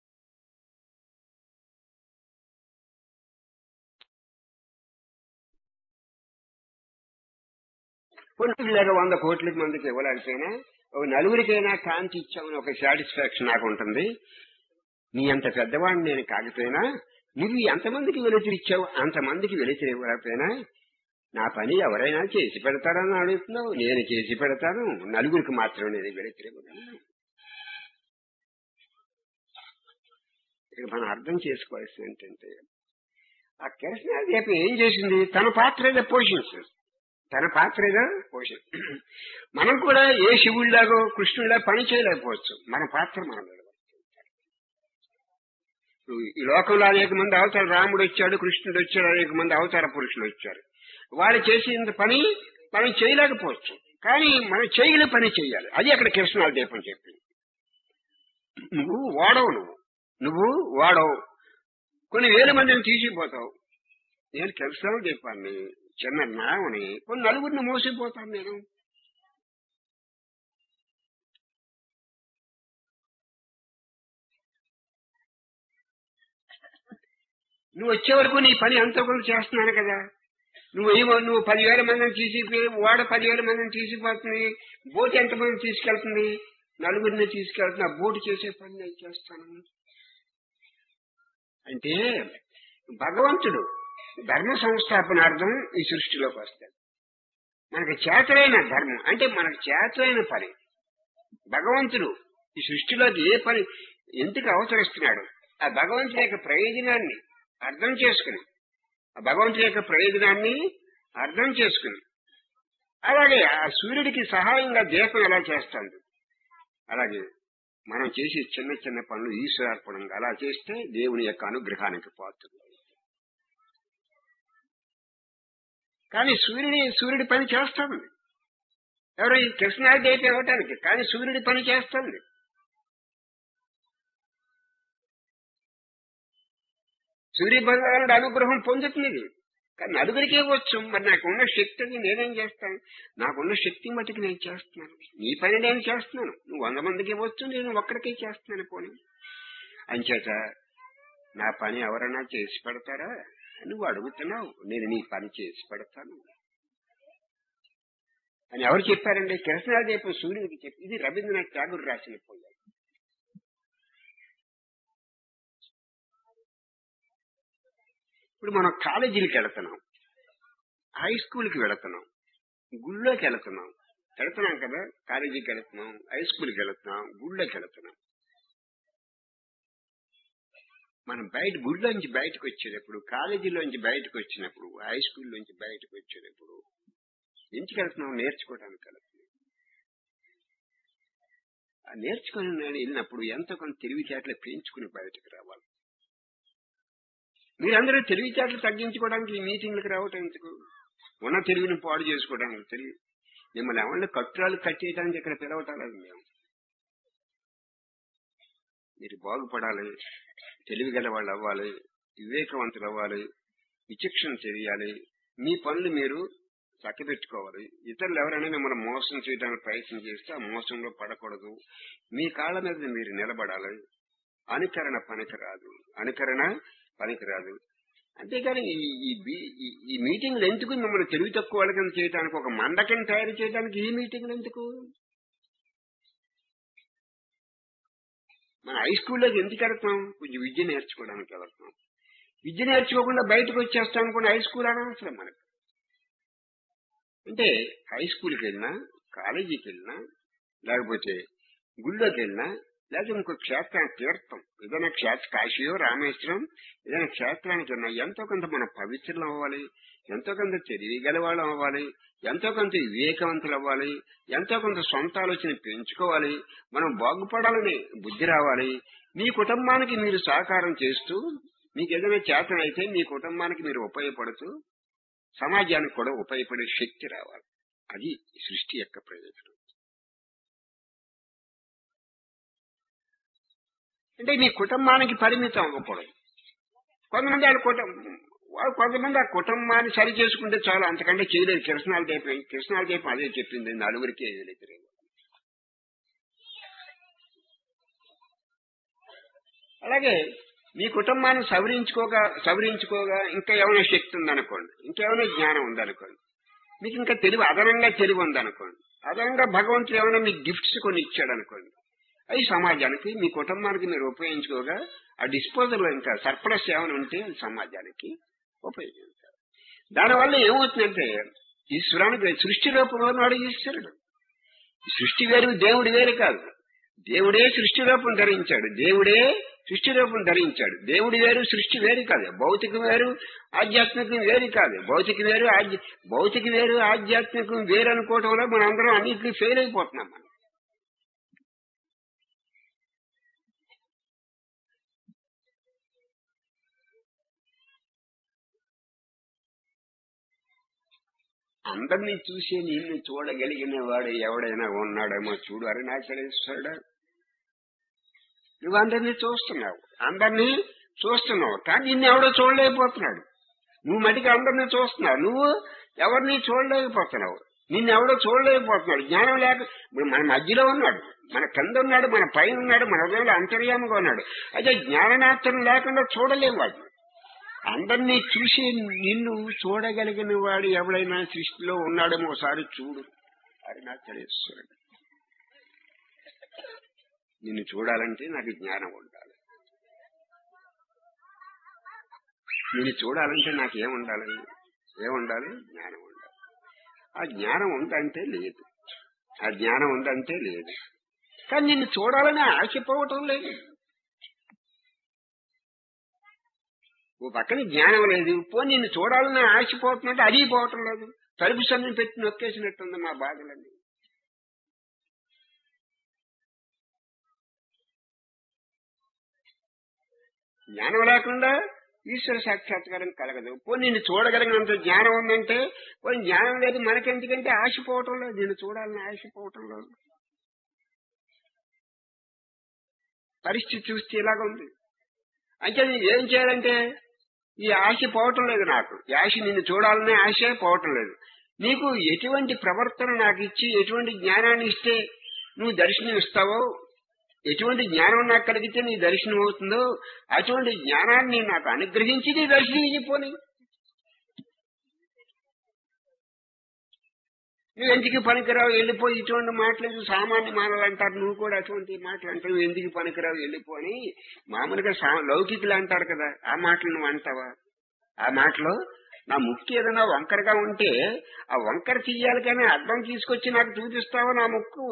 లేక వంద కోట్ల మందికి ఇవ్వలేకపోయినా ఒక నలుగురికైనా కాంతి ఇచ్చామని ఒక సాటిస్ఫాక్షన్ నాకు ఉంటుంది నీ అంత పెద్దవాడిని నేను కాకపోయినా నువ్వు ఎంతమందికి వెలుతురిచ్చావు అంతమందికి వెలుతురు ఇవ్వలేకపోయినా నా పని ఎవరైనా చేసి పెడతారని అడుగుతున్నావు నేను చేసి పెడతాను నలుగురికి మాత్రం నేను వెలుతురు ఇవ్వగలను ఇక్కడ మనం అర్థం చేసుకోవాల్సింది ఏంటంటే ఆ కిరసనాల దీపం ఏం చేసింది తన పాత్ర ఏదో పోషించింది తన పాత్ర ఏదో పోషి మనం కూడా ఏ శివుడిలాగో కృష్ణుడిలా పని చేయలేకపోవచ్చు మన పాత్ర మనం నిలబడుతుంది. ఈ లోకంలో అనేక మంది అవతార రాముడు వచ్చాడు కృష్ణుడు వచ్చాడు అనేక మంది అవతార పురుషులు వచ్చారు వాళ్ళు చేసిన పని మనం చేయలేకపోవచ్చు కానీ మనం చేయగల పని చేయాలి అది అక్కడ కృష్ణాల దీపం చెప్పింది నువ్వు వాడవు నువ్వు నువ్వు వాడవు కొన్ని వేల మందిని తీసిపోతావు నేను కృష్ణాల దీపాన్ని చిన్న నావని కొన్ని నలుగురిని మోసిపోతాను నేను నువ్వు వచ్చే వరకు నీ పని అంత కొంత చేస్తున్నాను కదా నువ్వు ఏమో నువ్వు పదివేల మందిని తీసిపోయి వాడ పదివేల మందిని తీసిపోతుంది బోట్ ఎంతమందిని తీసుకెళ్తుంది నలుగురిని తీసుకెళ్తున్నా బోటు చేసే పని నేను చేస్తాను అంటే భగవంతుడు ధర్మ సంస్థాపనార్థం ఈ సృష్టిలోకి వస్తాడు మనకు చేతలైన ధర్మం అంటే మనకు చేతలైన పని భగవంతుడు ఈ సృష్టిలోకి ఏ పని ఎందుకు అవతరిస్తున్నాడు ఆ భగవంతుడి యొక్క ప్రయోజనాన్ని అర్థం చేసుకుని ఆ భగవంతుడి యొక్క ప్రయోజనాన్ని అర్థం చేసుకుని అలాగే ఆ సూర్యుడికి సహాయంగా దీపం ఎలా చేస్తుంది అలాగే మనం చేసే చిన్న చిన్న పనులు ఈశ్వరార్పణంగా అలా చేస్తే దేవుని యొక్క అనుగ్రహానికి పాత్రలు కానీ సూర్యుడి సూర్యుడి పని చేస్తుంది ఎవరు ఈ కృష్ణాది దీపం ఇవ్వటానికి కానీ సూర్యుడి పని చేస్తుంది సూర్య భగవానుడు అనుగ్రహం పొందుతుంది ఇది. కానీ నలుగురికే వచ్చు మరి నాకున్న శక్తిని నేనేం చేస్తాను నాకున్న శక్తి మటుకు నేను చేస్తున్నాను నీ పని నేను చేస్తున్నాను నువ్వు వంద మందికి వచ్చు నేను ఒక్కడికే చేస్తున్నాను పోనీ అంచేత నా పని ఎవరైనా చేసి పెడతారా నువ్వు అడుగుతున్నావు నేను నీ పని చేసి పెడతాను అని ఎవరు చెప్పారండి కృష్ణాదేపు సూర్యుడికి చెప్పి ఇది రవీంద్రనాథ్ ఠాగూర్ రాసిన పోయారు ఇప్పుడు మనం కాలేజీలకు వెళుతున్నాం హై స్కూల్కి వెళుతున్నాం గుళ్ళోకి వెళుతున్నాం వెళుతున్నాం కదా కాలేజీకి వెళుతున్నాం హై స్కూల్కి వెళుతున్నాం గుళ్ళోకి వెళుతున్నాం మనం బయట గుడిలోంచి బయటకు వచ్చేటప్పుడు కాలేజీలోంచి బయటకు వచ్చినప్పుడు హై స్కూల్లోంచి బయటకు వచ్చేటప్పుడు ఎందుకు వెళ్తున్నాం నేర్చుకోవడానికి వెళ్తున్నాం ఆ నేర్చుకుని నేను వెళ్ళినప్పుడు ఎంతో కొంత తెలివితేటలు పెంచుకుని బయటకు రావాలి మీరందరూ తెలివితేటలు తగ్గించుకోవడానికి ఈ మీటింగ్లకు రావటం ఎందుకు ఉన్న తెలివిని పాడు చేసుకోవడానికి తెలివి మిమ్మల్ని ఎవరిని కట్టురాలు కట్టేయడానికి ఇక్కడ పిలవటం లేదు మేము మీరు బాగుపడాలి తెలివి గల వాళ్ళు అవ్వాలి వివేకవంతులు అవ్వాలి విచక్షణ చేయాలి మీ పనులు మీరు చక్కబెట్టుకోవాలి ఇతరులు ఎవరైనా మిమ్మల్ని మోసం చేయడానికి ప్రయత్నం చేస్తే ఆ మోసంలో పడకూడదు మీ కాళ్ళ మీద మీరు నిలబడాలి అనుకరణ పనికిరాదు అనుకరణ పనికిరాదు అంతేగాని ఈ ఈ బీ- ఈ- ఈ మీటింగ్లు ఎందుకు మిమ్మల్ని తెలివి తక్కువ వాళ్ళకి చేయడానికి ఒక మండకం తయారు చేయడానికి ఈ మీటింగ్లు ఎందుకు మన హై స్కూల్లోకి ఎందుకు వెళ్తున్నాం కొంచెం విద్య నేర్చుకోవడానికి వెళ్తున్నాం విద్య నేర్చుకోకుండా బయటకు వచ్చేస్తాం అనుకున్న హై స్కూల్ అనవసరం మనకు అంటే హై స్కూల్కి వెళ్ళినా కాలేజీకి వెళ్ళినా లేకపోతే గుళ్ళోకి వెళ్ళినా లేకపోతే ఇంకో క్షేత్రానికి తీర్థం ఏదైనా క్షేత్ర కాశీయో రామేశ్వరం ఏదైనా క్షేత్రానికి వెళ్ళినా ఎంతో కొంత మనం పవిత్రులు అవ్వాలి ఎంతో కొంత తెలివిగల వాళ్ళం అవ్వాలి ఎంతో కొంత వివేకవంతులు అవ్వాలి ఎంతో కొంత సొంత ఆలోచన పెంచుకోవాలి మనం బాగుపడాలని బుద్ధి రావాలి మీ కుటుంబానికి మీరు సహకారం చేస్తూ మీకు ఏదైనా చేతన అయితే మీ కుటుంబానికి మీరు ఉపయోగపడుతూ సమాజానికి కూడా ఉపయోగపడే శక్తి రావాలి అది ఈ సృష్టి యొక్క ప్రయోజనం అంటే మీ కుటుంబానికి పరిమితం అవ్వకూడదు కొంతమంది వాళ్ళ కుటుంబం వాళ్ళు కొంతమంది ఆ కుటుంబాన్ని సరి చేసుకుంటే చాలు అంతకంటే చేయలేదు కృష్ణాల దీపం కృష్ణాల దీపం అదే చెప్పింది నలుగురికి వ్యతిరేకం అలాగే మీ కుటుంబాన్ని సవరించుకోగా సవరించుకోగా ఇంకా ఏమైనా శక్తి ఉందనుకోండి ఇంకేమైనా జ్ఞానం ఉందనుకోండి మీకు ఇంకా తెలివి అదనంగా తెలివి ఉందనుకోండి అదనంగా భగవంతుడు ఏమైనా మీకు గిఫ్ట్స్ కొన్ని ఇచ్చాడు అనుకోండి అవి సమాజానికి మీ కుటుంబానికి మీరు ఉపయోగించుకోగా ఆ డిస్పోజల్ ఇంకా సర్ప్లస్ ఏమైనా ఉంటే అది సమాజానికి ఉపయోగించాలి దానివల్ల ఏమవుతుందంటే ఈశ్వరానికి సృష్టి రూపంలో ఉన్నాడు ఈశ్వరుడు ఈ సృష్టి వేరు దేవుడు వేరు కాదు దేవుడే సృష్టి రూపం ధరించాడు దేవుడే సృష్టి రూపం ధరించాడు దేవుడు వేరు సృష్టి వేరు కాదు భౌతికం వేరు ఆధ్యాత్మికం వేరు కాదు భౌతిక వేరు ఆధ్య భౌతిక వేరు ఆధ్యాత్మికం వేరు అనుకోవటంలో మనం అందరం అన్నింటినీ ఫెయిల్ అయిపోతున్నాం మనం అందరినీ చూసి నిన్ను చూడగలిగిన వాడు ఎవడైనా ఉన్నాడేమో చూడు అరుణాచలేశ్వరుడు నువ్వు అందరినీ చూస్తున్నావు అందరినీ చూస్తున్నావు కానీ నిన్ను ఎవడో చూడలేకపోతున్నాడు నువ్వు మటుకు అందరినీ చూస్తున్నావు నువ్వు ఎవరిని చూడలేకపోతున్నావు నిన్ను ఎవడో చూడలేకపోతున్నాడు జ్ఞానం లేక ఇప్పుడు మన మధ్యలో ఉన్నాడు మన కింద ఉన్నాడు మన పైన ఉన్నాడు మన హృదయంలో అంతర్యాముగా ఉన్నాడు అయితే జ్ఞాననేత్రం లేకుండా చూడలేము వాడు అందరినీ చూసి నిన్ను చూడగలిగిన వాడు ఎవడైనా సృష్టిలో ఉన్నాడేమో ఒకసారి చూడు అరుణాచలేశ్వరుడు నిన్ను చూడాలంటే నాకు జ్ఞానం ఉండాలి నిన్ను చూడాలంటే నాకు ఏముండాలి ఏముండాలి జ్ఞానం ఉండాలి ఆ జ్ఞానం ఉందంటే లేదు ఆ జ్ఞానం ఉందంటే లేదు కానీ నిన్ను చూడాలని ఆశపోవటం లేదు ఓ పక్కన జ్ఞానం లేదు పో నిన్ను చూడాలని ఆశపోతున్నట్టు అది పోవటం లేదు తలుపు సన్ని పెట్టి నొక్కేసినట్టుంది మా బాధలన్నీ జ్ఞానం లేకుండా ఈశ్వర సాక్షాత్కారం కలగదు పో నిన్ను చూడగలిగినంత జ్ఞానం ఉందంటే పోనీ జ్ఞానం లేదు మనకెందుకంటే ఆశపోవటం లేదు నిన్ను చూడాలని ఆశపోవటం లేదు పరిస్థితి చూస్తే ఇలాగ ఉంది అంటే నేను ఏం చేయాలంటే ఈ ఆశ పోవటం లేదు నాకు ఈ ఆశ నిన్ను చూడాలనే ఆశ పోవటం లేదు నీకు ఎటువంటి ప్రవర్తన నాకు ఇచ్చి ఎటువంటి జ్ఞానాన్ని ఇస్తే నువ్వు దర్శనం ఇస్తావో ఎటువంటి జ్ఞానం నాకు కలిగితే నీ దర్శనం అవుతుందో అటువంటి జ్ఞానాన్ని నాకు అనుగ్రహించి నీ దర్శనం చెప్పని నువ్వు ఎందుకు పనికిరావు వెళ్ళిపోయి ఇటువంటి మాటలేదు సామాన్య మానవులు అంటారు నువ్వు కూడా అటువంటి మాటలు అంటావు నువ్వు ఎందుకు పనికిరావు వెళ్ళిపోని మామూలుగా సా- లౌకికులు అంటారు కదా ఆ మాటలు నువ్వు అంటావా ఆ మాటలో నా ముక్కు ఏదైనా వంకరగా ఉంటే ఆ వంకర తీయాలి కానీ అర్థం తీసుకొచ్చి నాకు చూపిస్తావా నా ముక్కు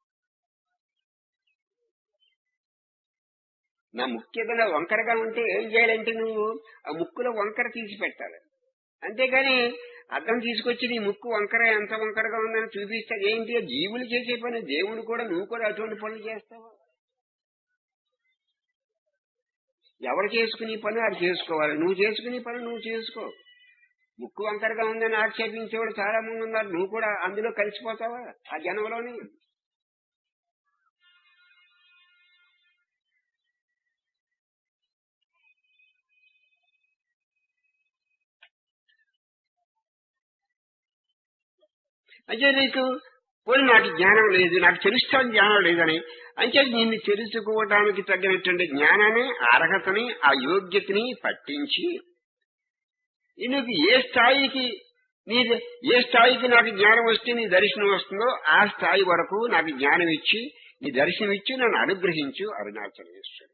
నా ముక్కు ఏదైనా వంకరగా ఉంటే ఏం చేయాలంటే నువ్వు ఆ ముక్కులో వంకర తీసి పెట్టాలి అంతేగాని అర్థం తీసుకొచ్చి నీ ముక్కు వంకర ఎంత వంకరగా ఉందని చూపిస్తే ఏంటి జీవులు చేసే పని దేవుడు కూడా నువ్వు కూడా అటువంటి పనులు చేస్తావా ఎవరు చేసుకునే పని అది చేసుకోవాలి నువ్వు చేసుకునే పని నువ్వు చేసుకో ముక్కు వంకరగా ఉందని ఆక్షేపించేవాడు చాలా మంది ఉన్నారు నువ్వు కూడా అందులో కలిసిపోతావా ఆ జనంలోనే అంటే నీకు పోనీ నాకు జ్ఞానం లేదు నాకు తెలుస్తాను జ్ఞానం లేదని అంటే నిన్ను తెలుసుకోవడానికి తగినటువంటి జ్ఞానాన్ని అర్హతని ఆ యోగ్యతని పట్టించి నీకు ఏ స్థాయికి నీ ఏ స్థాయికి నాకు జ్ఞానం వస్తే నీ దర్శనం వస్తుందో ఆ స్థాయి వరకు నాకు జ్ఞానం ఇచ్చి నీ దర్శనం ఇచ్చి నన్ను అనుగ్రహించు అరుణాచలేశ్వరుడు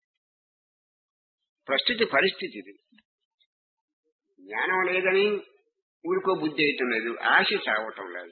ప్రస్తుత పరిస్థితి ఇది జ్ఞానం లేదని ఊరుకో బుద్ధి వేయటం లేదు ఆశ చావటం లేదు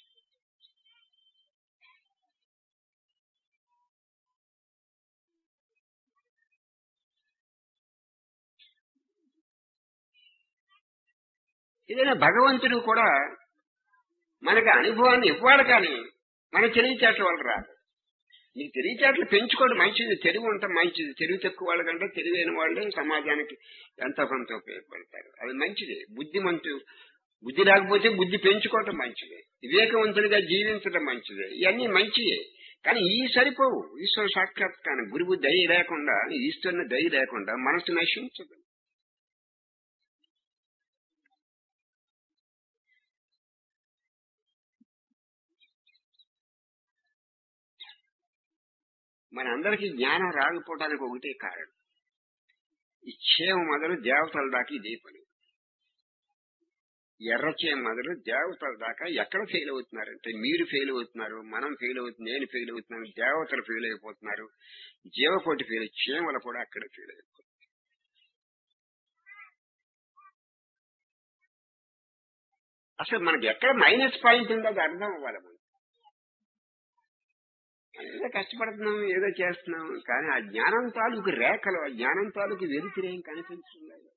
ఏదైనా భగవంతుడు కూడా మనకి అనుభవాన్ని ఇవ్వాలి కానీ మన తెలివితేటల వల్ల రాదు నీకు తెలివితేటలు పెంచుకోవడం మంచిది తెలివి ఉండటం మంచిది తెలివి తక్కువ వాళ్ళకంటే తెలివైన వాళ్ళే సమాజానికి ఎంతో కొంత ఉపయోగపడతారు అది మంచిది బుద్ధిమంతు బుద్ధి లేకపోతే బుద్ధి పెంచుకోవటం మంచిది వివేకవంతుడిగా జీవించడం మంచిది ఇవన్నీ మంచియే కానీ ఈ సరిపోవు ఈశ్వర సాక్షాత్కారం గురువు దయ లేకుండా ఈశ్వరుని దయ లేకుండా మనసు నశించదు మనందరికీ జ్ఞానం రాకపోవడానికి ఒకటే కారణం ఈ క్షేమ మొదలు దేవతల దాకా ఇదే పని ఎర్రచేమ మొదలు దేవతల దాకా ఎక్కడ ఫెయిల్ అవుతున్నారంటే మీరు ఫెయిల్ అవుతున్నారు మనం ఫెయిల్ అవుతుంది నేను ఫెయిల్ అవుతున్నాను దేవతలు ఫెయిల్ అయిపోతున్నారు జీవకోటి ఫెయిల్ క్షేమలు కూడా అక్కడ ఫెయిల్ అయిపోతున్నారు అసలు మనకి ఎక్కడ మైనస్ పాయింట్ ఉందో అది అర్థం అవ్వాలి మనకి ఏదో కష్టపడుతున్నాం ఏదో చేస్తున్నాం కానీ ఆ జ్ఞానం తాలూకు రేఖలు ఆ జ్ఞానం తాలూకు వెలుతురేం కనిపించలేదు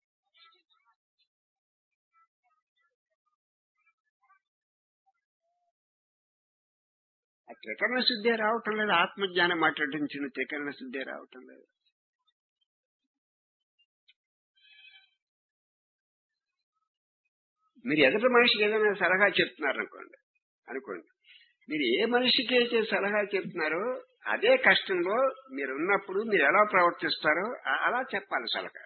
ఆ త్రికరణ శుద్ధే రావటం లేదు ఆత్మజ్ఞానం మాట్లాడించిన త్రికరణ శుద్ధే రావటం లేదు మీరు ఎదుటి మనిషికి ఏదైనా సలహా చెప్తున్నారు అనుకోండి అనుకోండి మీరు ఏ మనిషికి అయితే సలహా చెప్తున్నారో అదే కష్టంలో మీరు ఉన్నప్పుడు మీరు ఎలా ప్రవర్తిస్తారో ఆ- అలా చెప్పాలి సలహా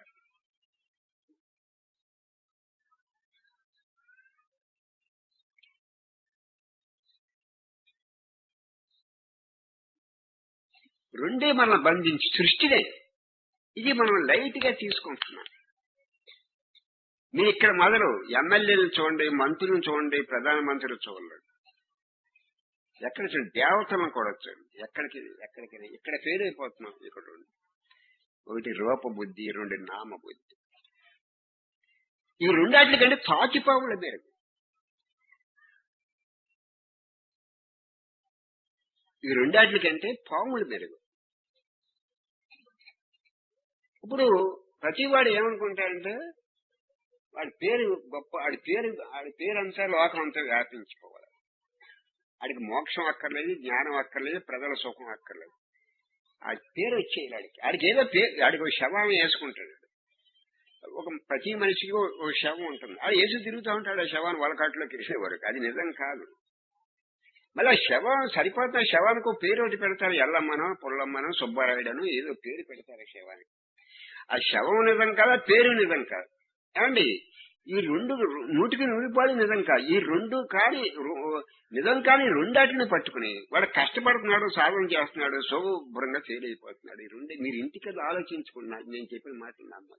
రెండే మనల్ని బంధించి సృష్టినే ఇది మనం లైట్ గా తీసుకుంటున్నాం మీరు ఇక్కడ మొదలు ఎమ్మెల్యేలు చూడండి మంత్రులను చూడండి ప్రధానమంత్రులు చూడండి ఎక్కడ చూడండి దేవతలను కూడా చూడండి ఎక్కడికి ఎక్కడికి ఇక్కడ ఫెయిల్ అయిపోతున్నాం ఇక్కడ ఉండి. ఒకటి రూప బుద్ధి రెండు నామ బుద్ధి ఈ రెండాట్ల కంటే తాచిపావుల మెరుగు ఈ రెండాట్ల కంటే పాముల మెరుగు ఇప్పుడు ప్రతివాడు ఏమనుకుంటాడంటే వాడి పేరు గొప్ప వాడి పేరు వాడి పేరు అంతా లోకం అంతా వ్యాపించుకోవాలి వాడికి మోక్షం అక్కర్లేదు జ్ఞానం అక్కర్లేదు ప్రజల సుఖం అక్కర్లేదు ఆ పేరు వచ్చేయాలి ఆడికి ఆడికి ఏదో పేరు ఆడికి ఒక శవం వేసుకుంటాడు ఒక ప్రతి మనిషికి ఓ- ఒక శవం ఉంటుంది అది వేసి తిరుగుతూ ఉంటాడు ఆ శవాన్ని వలకాట్లో కిరిసే వరకు అది నిజం కాదు మళ్ళీ ఆ శవం సరిపోతున్న శవానికి ఒక పేరు ఒకటి పెడతారు ఎల్లమ్మనో పుల్లమ్మనో సుబ్బారాయుడనో ఏదో పేరు పెడతారు ఆ శవానికి ఆ శవం నిజం కాదా పేరు నిజం కాదు ఏమండి ఈ రెండు నూటికి నూరిపాడు నిజం కాదు ఈ రెండు కాని రు- నిజం కాని రెండాటిని పట్టుకుని వాడు కష్టపడుతున్నాడు సాధన చేస్తున్నాడు శుభ్రంగా ఫెయిల్ అయిపోతున్నాడు ఈ రెండు మీరు ఇంటికి అది ఆలోచించుకున్నారు నేను చెప్పిన మాటలు నమ్మాలి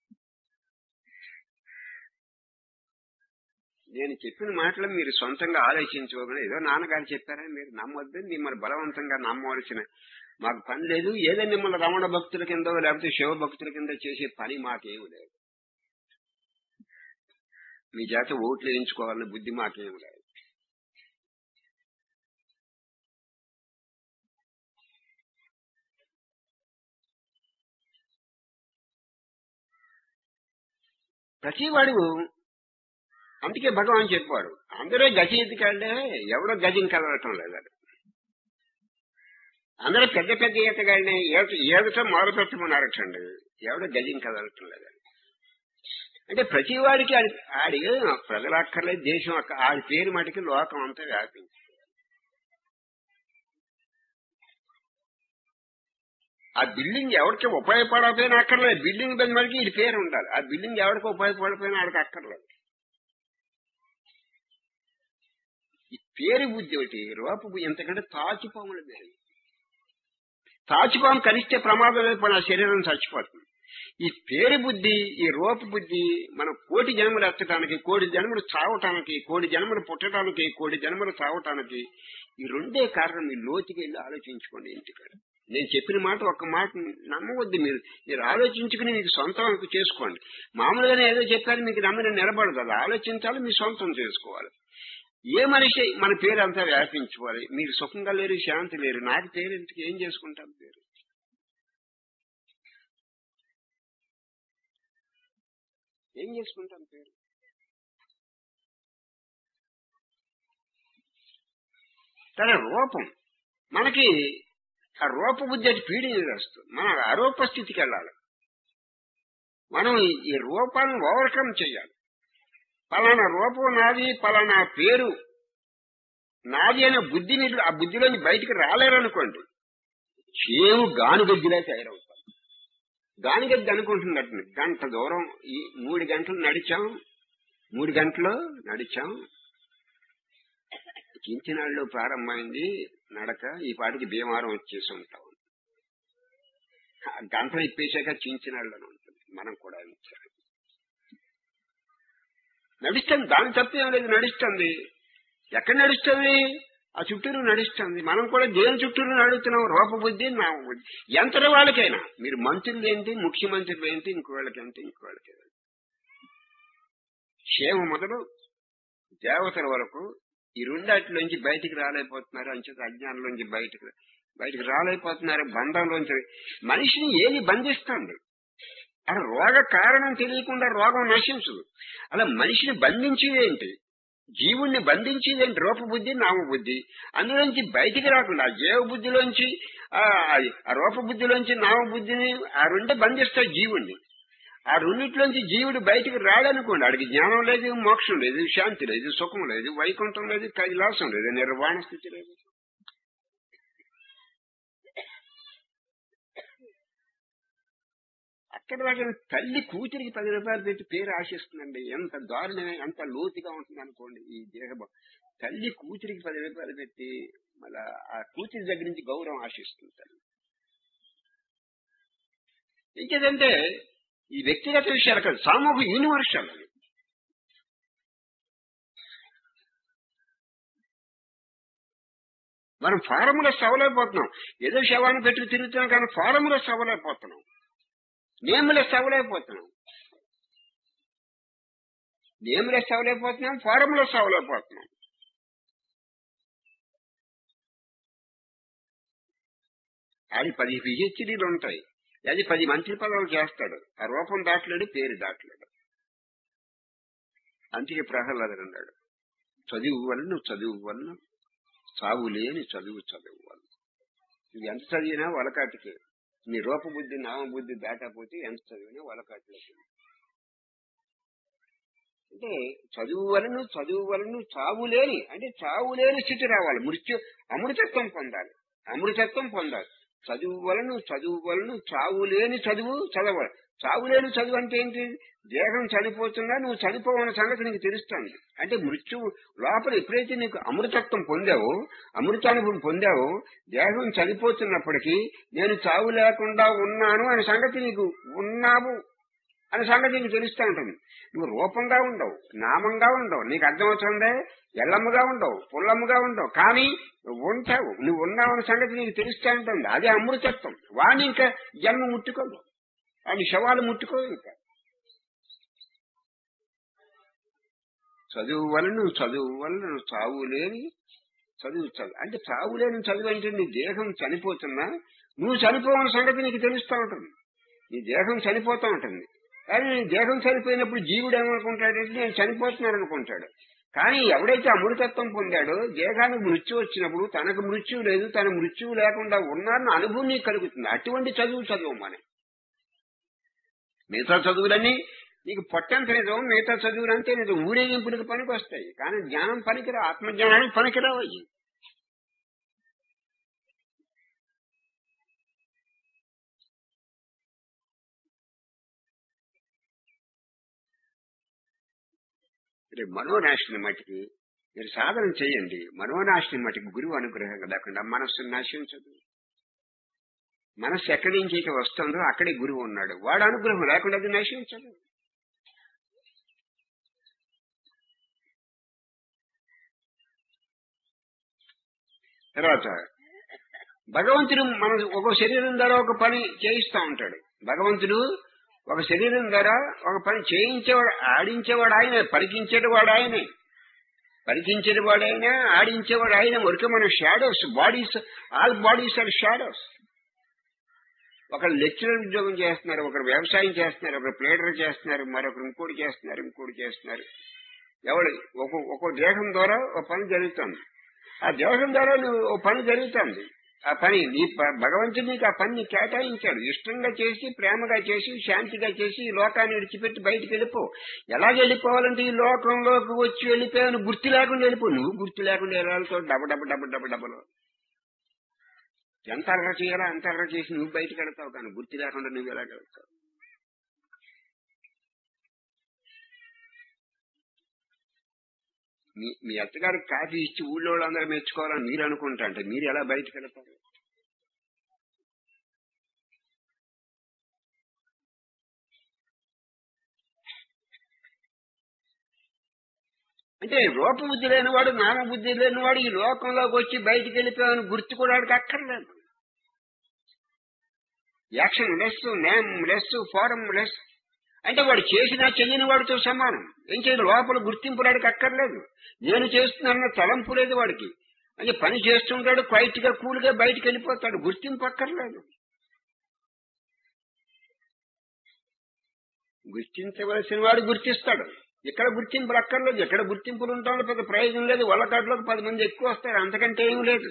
నేను చెప్పిన మాటలు మీరు సొంతంగా ఆలోచించుకోకుండా ఏదో నాన్నగారు చెప్పారని మీరు నమ్మొద్దు మిమ్మల్ని బలవంతంగా నమ్మవలసిన మాకు పని లేదు ఏదో మిమ్మల్ని రమణ భక్తుల కింద లేకపోతే శివ భక్తుల కింద చేసే పని మాకేం లేదు మీ చేత ఓట్లు వేయించుకోవాలని బుద్ధి మాకేం లేదు ప్రతివాడు అందుకే భగవాన్ చెప్పాడు అందరూ గజ ఎత్తుకాళ్ళే ఎవరో గజం కదలటం లేదు అందరూ పెద్ద పెద్ద ఈతగాళ్ళని ఈత ఈదటం మొదలు పెట్టమన్నారటండి ఎవడో గజం కదలటం లేదు అంటే ప్రతి వాడికి ఆడి ఆడి ప్రజలు అక్కర్లేదు దేశం అక్క ఆడి పేరు మటుకి లోకం అంతా వ్యాపించి ఆ బిల్డింగ్ ఎవరికి ఉపయోగపడకపోయినా అక్కర్లేదు బిల్డింగ్ మీద మటుకి ఈ పేరు ఉండాలి ఆ బిల్డింగ్ ఎవరికి ఉపయోగపడకపోయినా ఆడికి అక్కర్లేదు ఈ పేరు బుద్ధి ఒకటి రూప బుద్ధి ఎంతకంటే తాచిపాముల పేరు తాచిపాము కనిస్తే ప్రమాదం లేదు మన శరీరం చచ్చిపోతుంది ఈ పేరు బుద్ధి ఈ రూప బుద్ధి మనం కోటి జన్మలు ఎత్తడానికి కోటి జన్మలు చావటానికి కోటి జన్మలు పుట్టడానికి కోటి జన్మలు చావటానికి ఈ రెండే కారణం మీ లోతుకి వెళ్ళి ఆలోచించుకోండి ఇంటికాడ నేను చెప్పిన మాట ఒక్క మాట నమ్మవద్దు మీరు మీరు ఆలోచించుకుని మీకు సొంతం చేసుకోండి మామూలుగానే ఏదో చెప్పారు మీకు నమ్మిన నిలబడదు అది ఆలోచించాలి మీ సొంతం చేసుకోవాలి ఏ మనిషి మన పేరు అంతా వ్యాపించుకోవాలి మీరు సుఖంగా లేరు శాంతి లేరు నాకు పేరు ఎందుకు ఏం చేసుకుంటాను పేరు ఏం చేసుకుంటాం పేరు తన రూపం మనకి ఆ రూప బుద్ధి అది పీడిని వేస్తుంది మన అరూప స్థితికి వెళ్ళాలి మనం ఈ- ఈ రూపాన్ని ఓవర్కమ్ చేయాలి పలానా రూపం నాది పలానా పేరు నాది అనే బుద్ధి మీరు ఆ బుద్ధిలోంచి బయటికి రాలేరనుకోండి చేవు గానుగద్దిలా తయారవుతాం గానుగద్ది అనుకుంటున్నట్టు గంట దూరం ఈ మూడు గంటలు నడిచాం మూడు గంటలు నడిచాం చించినాళ్ళు ప్రారంభమైంది నడక ఈ పాటికి భీమారం వచ్చేసి ఉంటాం ఆ గంటలు ఇప్పేశాక చించినాళ్ళు అని ఉంటుంది మనం కూడా ఇచ్చారు నడుస్తుంది దాని తప్పేం లేదు నడుస్తుంది ఎక్కడ నడుస్తుంది ఆ చుట్టూరు నడుస్తుంది మనం కూడా దేని చుట్టూరు నడుస్తున్నాం రూపబుద్ధి నామ బుద్ధి ఎంత వాళ్ళకైనా మీరు మంత్రులు ఏంటి ముఖ్యమంత్రులు ఏంటి ఇంకోళ్ళకేంటి ఇంకోళ్ళకి క్షేమ మొదలు దేవతల వరకు ఈ రెండాటిలోంచి బయటికి రాలేకపోతున్నారు అంచేత అజ్ఞానంలోంచి బయటికి రా- బయటికి రాలేకపోతున్నారు బంధంలోంచి మనిషిని ఏది బంధిస్తుంది అలా రోగ కారణం తెలియకుండా రోగం నశించదు అలా మనిషిని బంధించేదేంటి జీవుణ్ణి బంధించేదేంటి రూపబుద్ధి నామబుద్ధి అందులోంచి బయటికి రాకుండా ఆ జీవ బుద్ధిలోంచి ఆ ఆ రూపబుద్ధిలోంచి నామబుద్ధిని ఆ రెండే బంధిస్తాయి జీవుణ్ణి ఆ రెండిట్లోంచి జీవుడు బయటికి రాడనుకోండి ఆడికి జ్ఞానం లేదు మోక్షం లేదు శాంతి లేదు సుఖం లేదు వైకుంఠం లేదు కైలాసం లేదు నిర్వాణ స్థితి లేదు అక్కడ దాకా తల్లి కూతురికి పది రూపాయలు పెట్టి పేరు ఆశిస్తుందండి ఎంత దారుణమే ఎంత లోతుగా ఉంటుంది అనుకోండి ఈ దేహం తల్లి కూతురికి పది రూపాయలు పెట్టి మళ్ళా ఆ కూతురి దగ్గర నుంచి గౌరవం ఆశిస్తుంది తల్లి ఇంకేదంటే ఈ వ్యక్తిగత విషయాలు కాదు సామూహిక యూనివర్సల్ అది మనం ఫారములెస్ అవ్వలేకపోతున్నాం ఏదో శవాన్ని పెట్టుకు తిరుగుతున్నాం కానీ ఫారములెస్ అవ్వలేకపోతున్నాం నేమ్లెస్ అవ్వలేకపోతున్నాం నేమ్లెస్ అవ్వలేకపోతున్నాం ఫారములెస్ అవ్వలేకపోతున్నాం అది పది పిహెచ్డీలు ఉంటాయి అది పది మంత్రి పదవులు చేస్తాడు ఆ రూపం దాటలేడు పేరు దాటలేడు అందుకే ప్రహ్లాదుడు అన్నాడు చదువు వలన చదువు వలన సాగు లేని చదువు చదువు వలన ఇది ఎంత చదివినా వలకాటికే నీ రూపబుద్ధి నామబుద్ధి దాటపోతే ఎంత చదివినా వలకాటిలోకి అంటే చదువు వలన చదువు వలన చావు లేని అంటే చావు లేని స్థితి రావాలి మృత్యు అమృతత్వం పొందాలి అమృతత్వం పొందాలి చదువు వలన చదువు వలన చావు లేని చదువు చదవాలి చావు లేని చదువు అంటే ఏంటి దేహం చనిపోతున్నా నువ్వు చనిపోవన్న సంగతి నీకు తెలుస్తుంది అంటే మృత్యువు లోపల ఎప్పుడైతే నీకు అమృతత్వం పొందావో అమృతానుభవం పొందావో దేహం చనిపోతున్నప్పటికీ నేను చావు లేకుండా ఉన్నాను అనే సంగతి నీకు ఉన్నావు అనే సంగతి నీకు తెలుస్తూ ఉంటుంది నువ్వు రూపంగా ఉండవు నామంగా ఉండవు నీకు అర్థమవుతుందే ఎల్లమ్మగా ఉండవు పుల్లమ్మగా ఉండవు కానీ నువ్వు ఉంటావు నువ్వు ఉన్నావు అనే సంగతి నీకు తెలుస్తూ ఉంటుంది అదే అమృతత్వం వాడిని ఇంకా జన్మ ముట్టుకోదు వాడిని శవాలు ముట్టుకోదు ఇంకా చదువు వలన చదువు వలన చావు లేని చదువు చదువు అంటే చావు లేని చదువు అంటే నీ దేహం చనిపోతున్నా నువ్వు చనిపోవని సంగతి నీకు తెలుస్తూ ఉంటుంది నీ దేహం చనిపోతూ ఉంటుంది కానీ నీ దేహం చనిపోయినప్పుడు జీవుడు ఏమనుకుంటాడంటే నేను చనిపోతున్నాను అనుకుంటాడు కానీ ఎవడైతే అమృతత్వం పొందాడో దేహానికి మృత్యు వచ్చినప్పుడు తనకు మృత్యువు లేదు తన మృత్యువు లేకుండా ఉన్నారన్న అనుభవం నీకు కలుగుతుంది అటువంటి చదువు చదువు మన మిగతా చదువులన్నీ నీకు పొట్టంత నిజం మిగతా చదువులంటే నిజం ఊరేగింపులకు పనికి వస్తాయి కానీ జ్ఞానం పనికిరా ఆత్మజ్ఞానానికి పనికిరావు అయ్యి రేపు మనోనాశనం మట్టికి మీరు సాధన చేయండి మనోనాశనం మట్టికి గురువు అనుగ్రహం లేకుండా మనస్సు నశించదు మనస్సు ఎక్కడి నుంచి అయితే వస్తుందో అక్కడే గురువు ఉన్నాడు వాడు అనుగ్రహం లేకుండా అది నశించదు తర్వాత భగవంతుడు మన ఒక శరీరం ద్వారా ఒక పని చేయిస్తా ఉంటాడు భగవంతుడు ఒక శరీరం ద్వారా ఒక పని చేయించేవాడు ఆడించేవాడు ఆయన పరికించేవాడు ఆయనే పరికించేవాడు ఆయన ఆడించేవాడు ఆయన వరకు మన shadows bodies all bodies are shadows ఒకరు లెక్చరర్ ఉద్యోగం చేస్తున్నారు ఒకరు వ్యవసాయం చేస్తున్నారు ఒకరు ప్లేడర్ చేస్తున్నారు మరొకరు ఇంకోటి చేస్తున్నారు ఇంకోటి చేస్తున్నారు ఎవడు ఒక ఒక దేహం ద్వారా ఒక పని జరుగుతుంది ఆ దేహం ద్వారా నువ్వు ఒక పని జరుగుతుంది ఆ పని నీ ప- భగవంతుడు నీకు ఆ పని నీకు కేటాయించాడు ఇష్టంగా చేసి ప్రేమగా చేసి శాంతిగా చేసి ఈ లోకాన్ని విడిచిపెట్టి బయటికి వెళ్ళిపో ఎలాగ వెళ్ళిపోవాలంటే ఈ లోకంలోకి వచ్చి వెళ్ళిపోయాను గుర్తు లేకుండా వెళ్ళిపో నువ్వు గుర్తు లేకుండా వెళ్ళాలతో డబ డబ డబ డబ డబలో ఎంత అలర చేయాలో అంత అలర చేసి నువ్వు బయటికి వెళ్తావు కానీ గుర్తు లేకుండా నువ్వు ఎలాగ వెళ్తావు మీ మీ అత్తగారికి కాఫీ ఇచ్చి ఊళ్ళో వాళ్ళందరూ మెచ్చుకోవాలని మీరు అనుకుంటా అంటే మీరు ఎలా బయటికి వెళ్తారు అంటే రూపబుద్ధి లేనివాడు నామబుద్ధి లేనివాడు ఈ లోకంలోకి వచ్చి బయటికి వెళ్ళిపోయామని గుర్తు కూడా వాడికి అక్కర్లేదు actionless nameless formless అంటే వాడు చేసినా చెయ్యని వాడితో సమానం ఏం చేయదు లోపల గుర్తింపు వాడికి అక్కర్లేదు నేను చేస్తున్నానన్న తలంపు లేదు వాడికి అంటే పని చేస్తుంటాడు క్వైట్ గా కూల్ గా బయటికి వెళ్ళిపోతాడు గుర్తింపు అక్కర్లేదు గుర్తించవలసిన వాడు గుర్తిస్తాడు ఇక్కడ గుర్తింపులు అక్కర్లేదు ఎక్కడ గుర్తింపులు ఉంటామో పెద్ద ప్రయోజనం లేదు వాళ్ళకాట్లోకి పది మంది ఎక్కువ వస్తారు అంతకంటే ఏం లేదు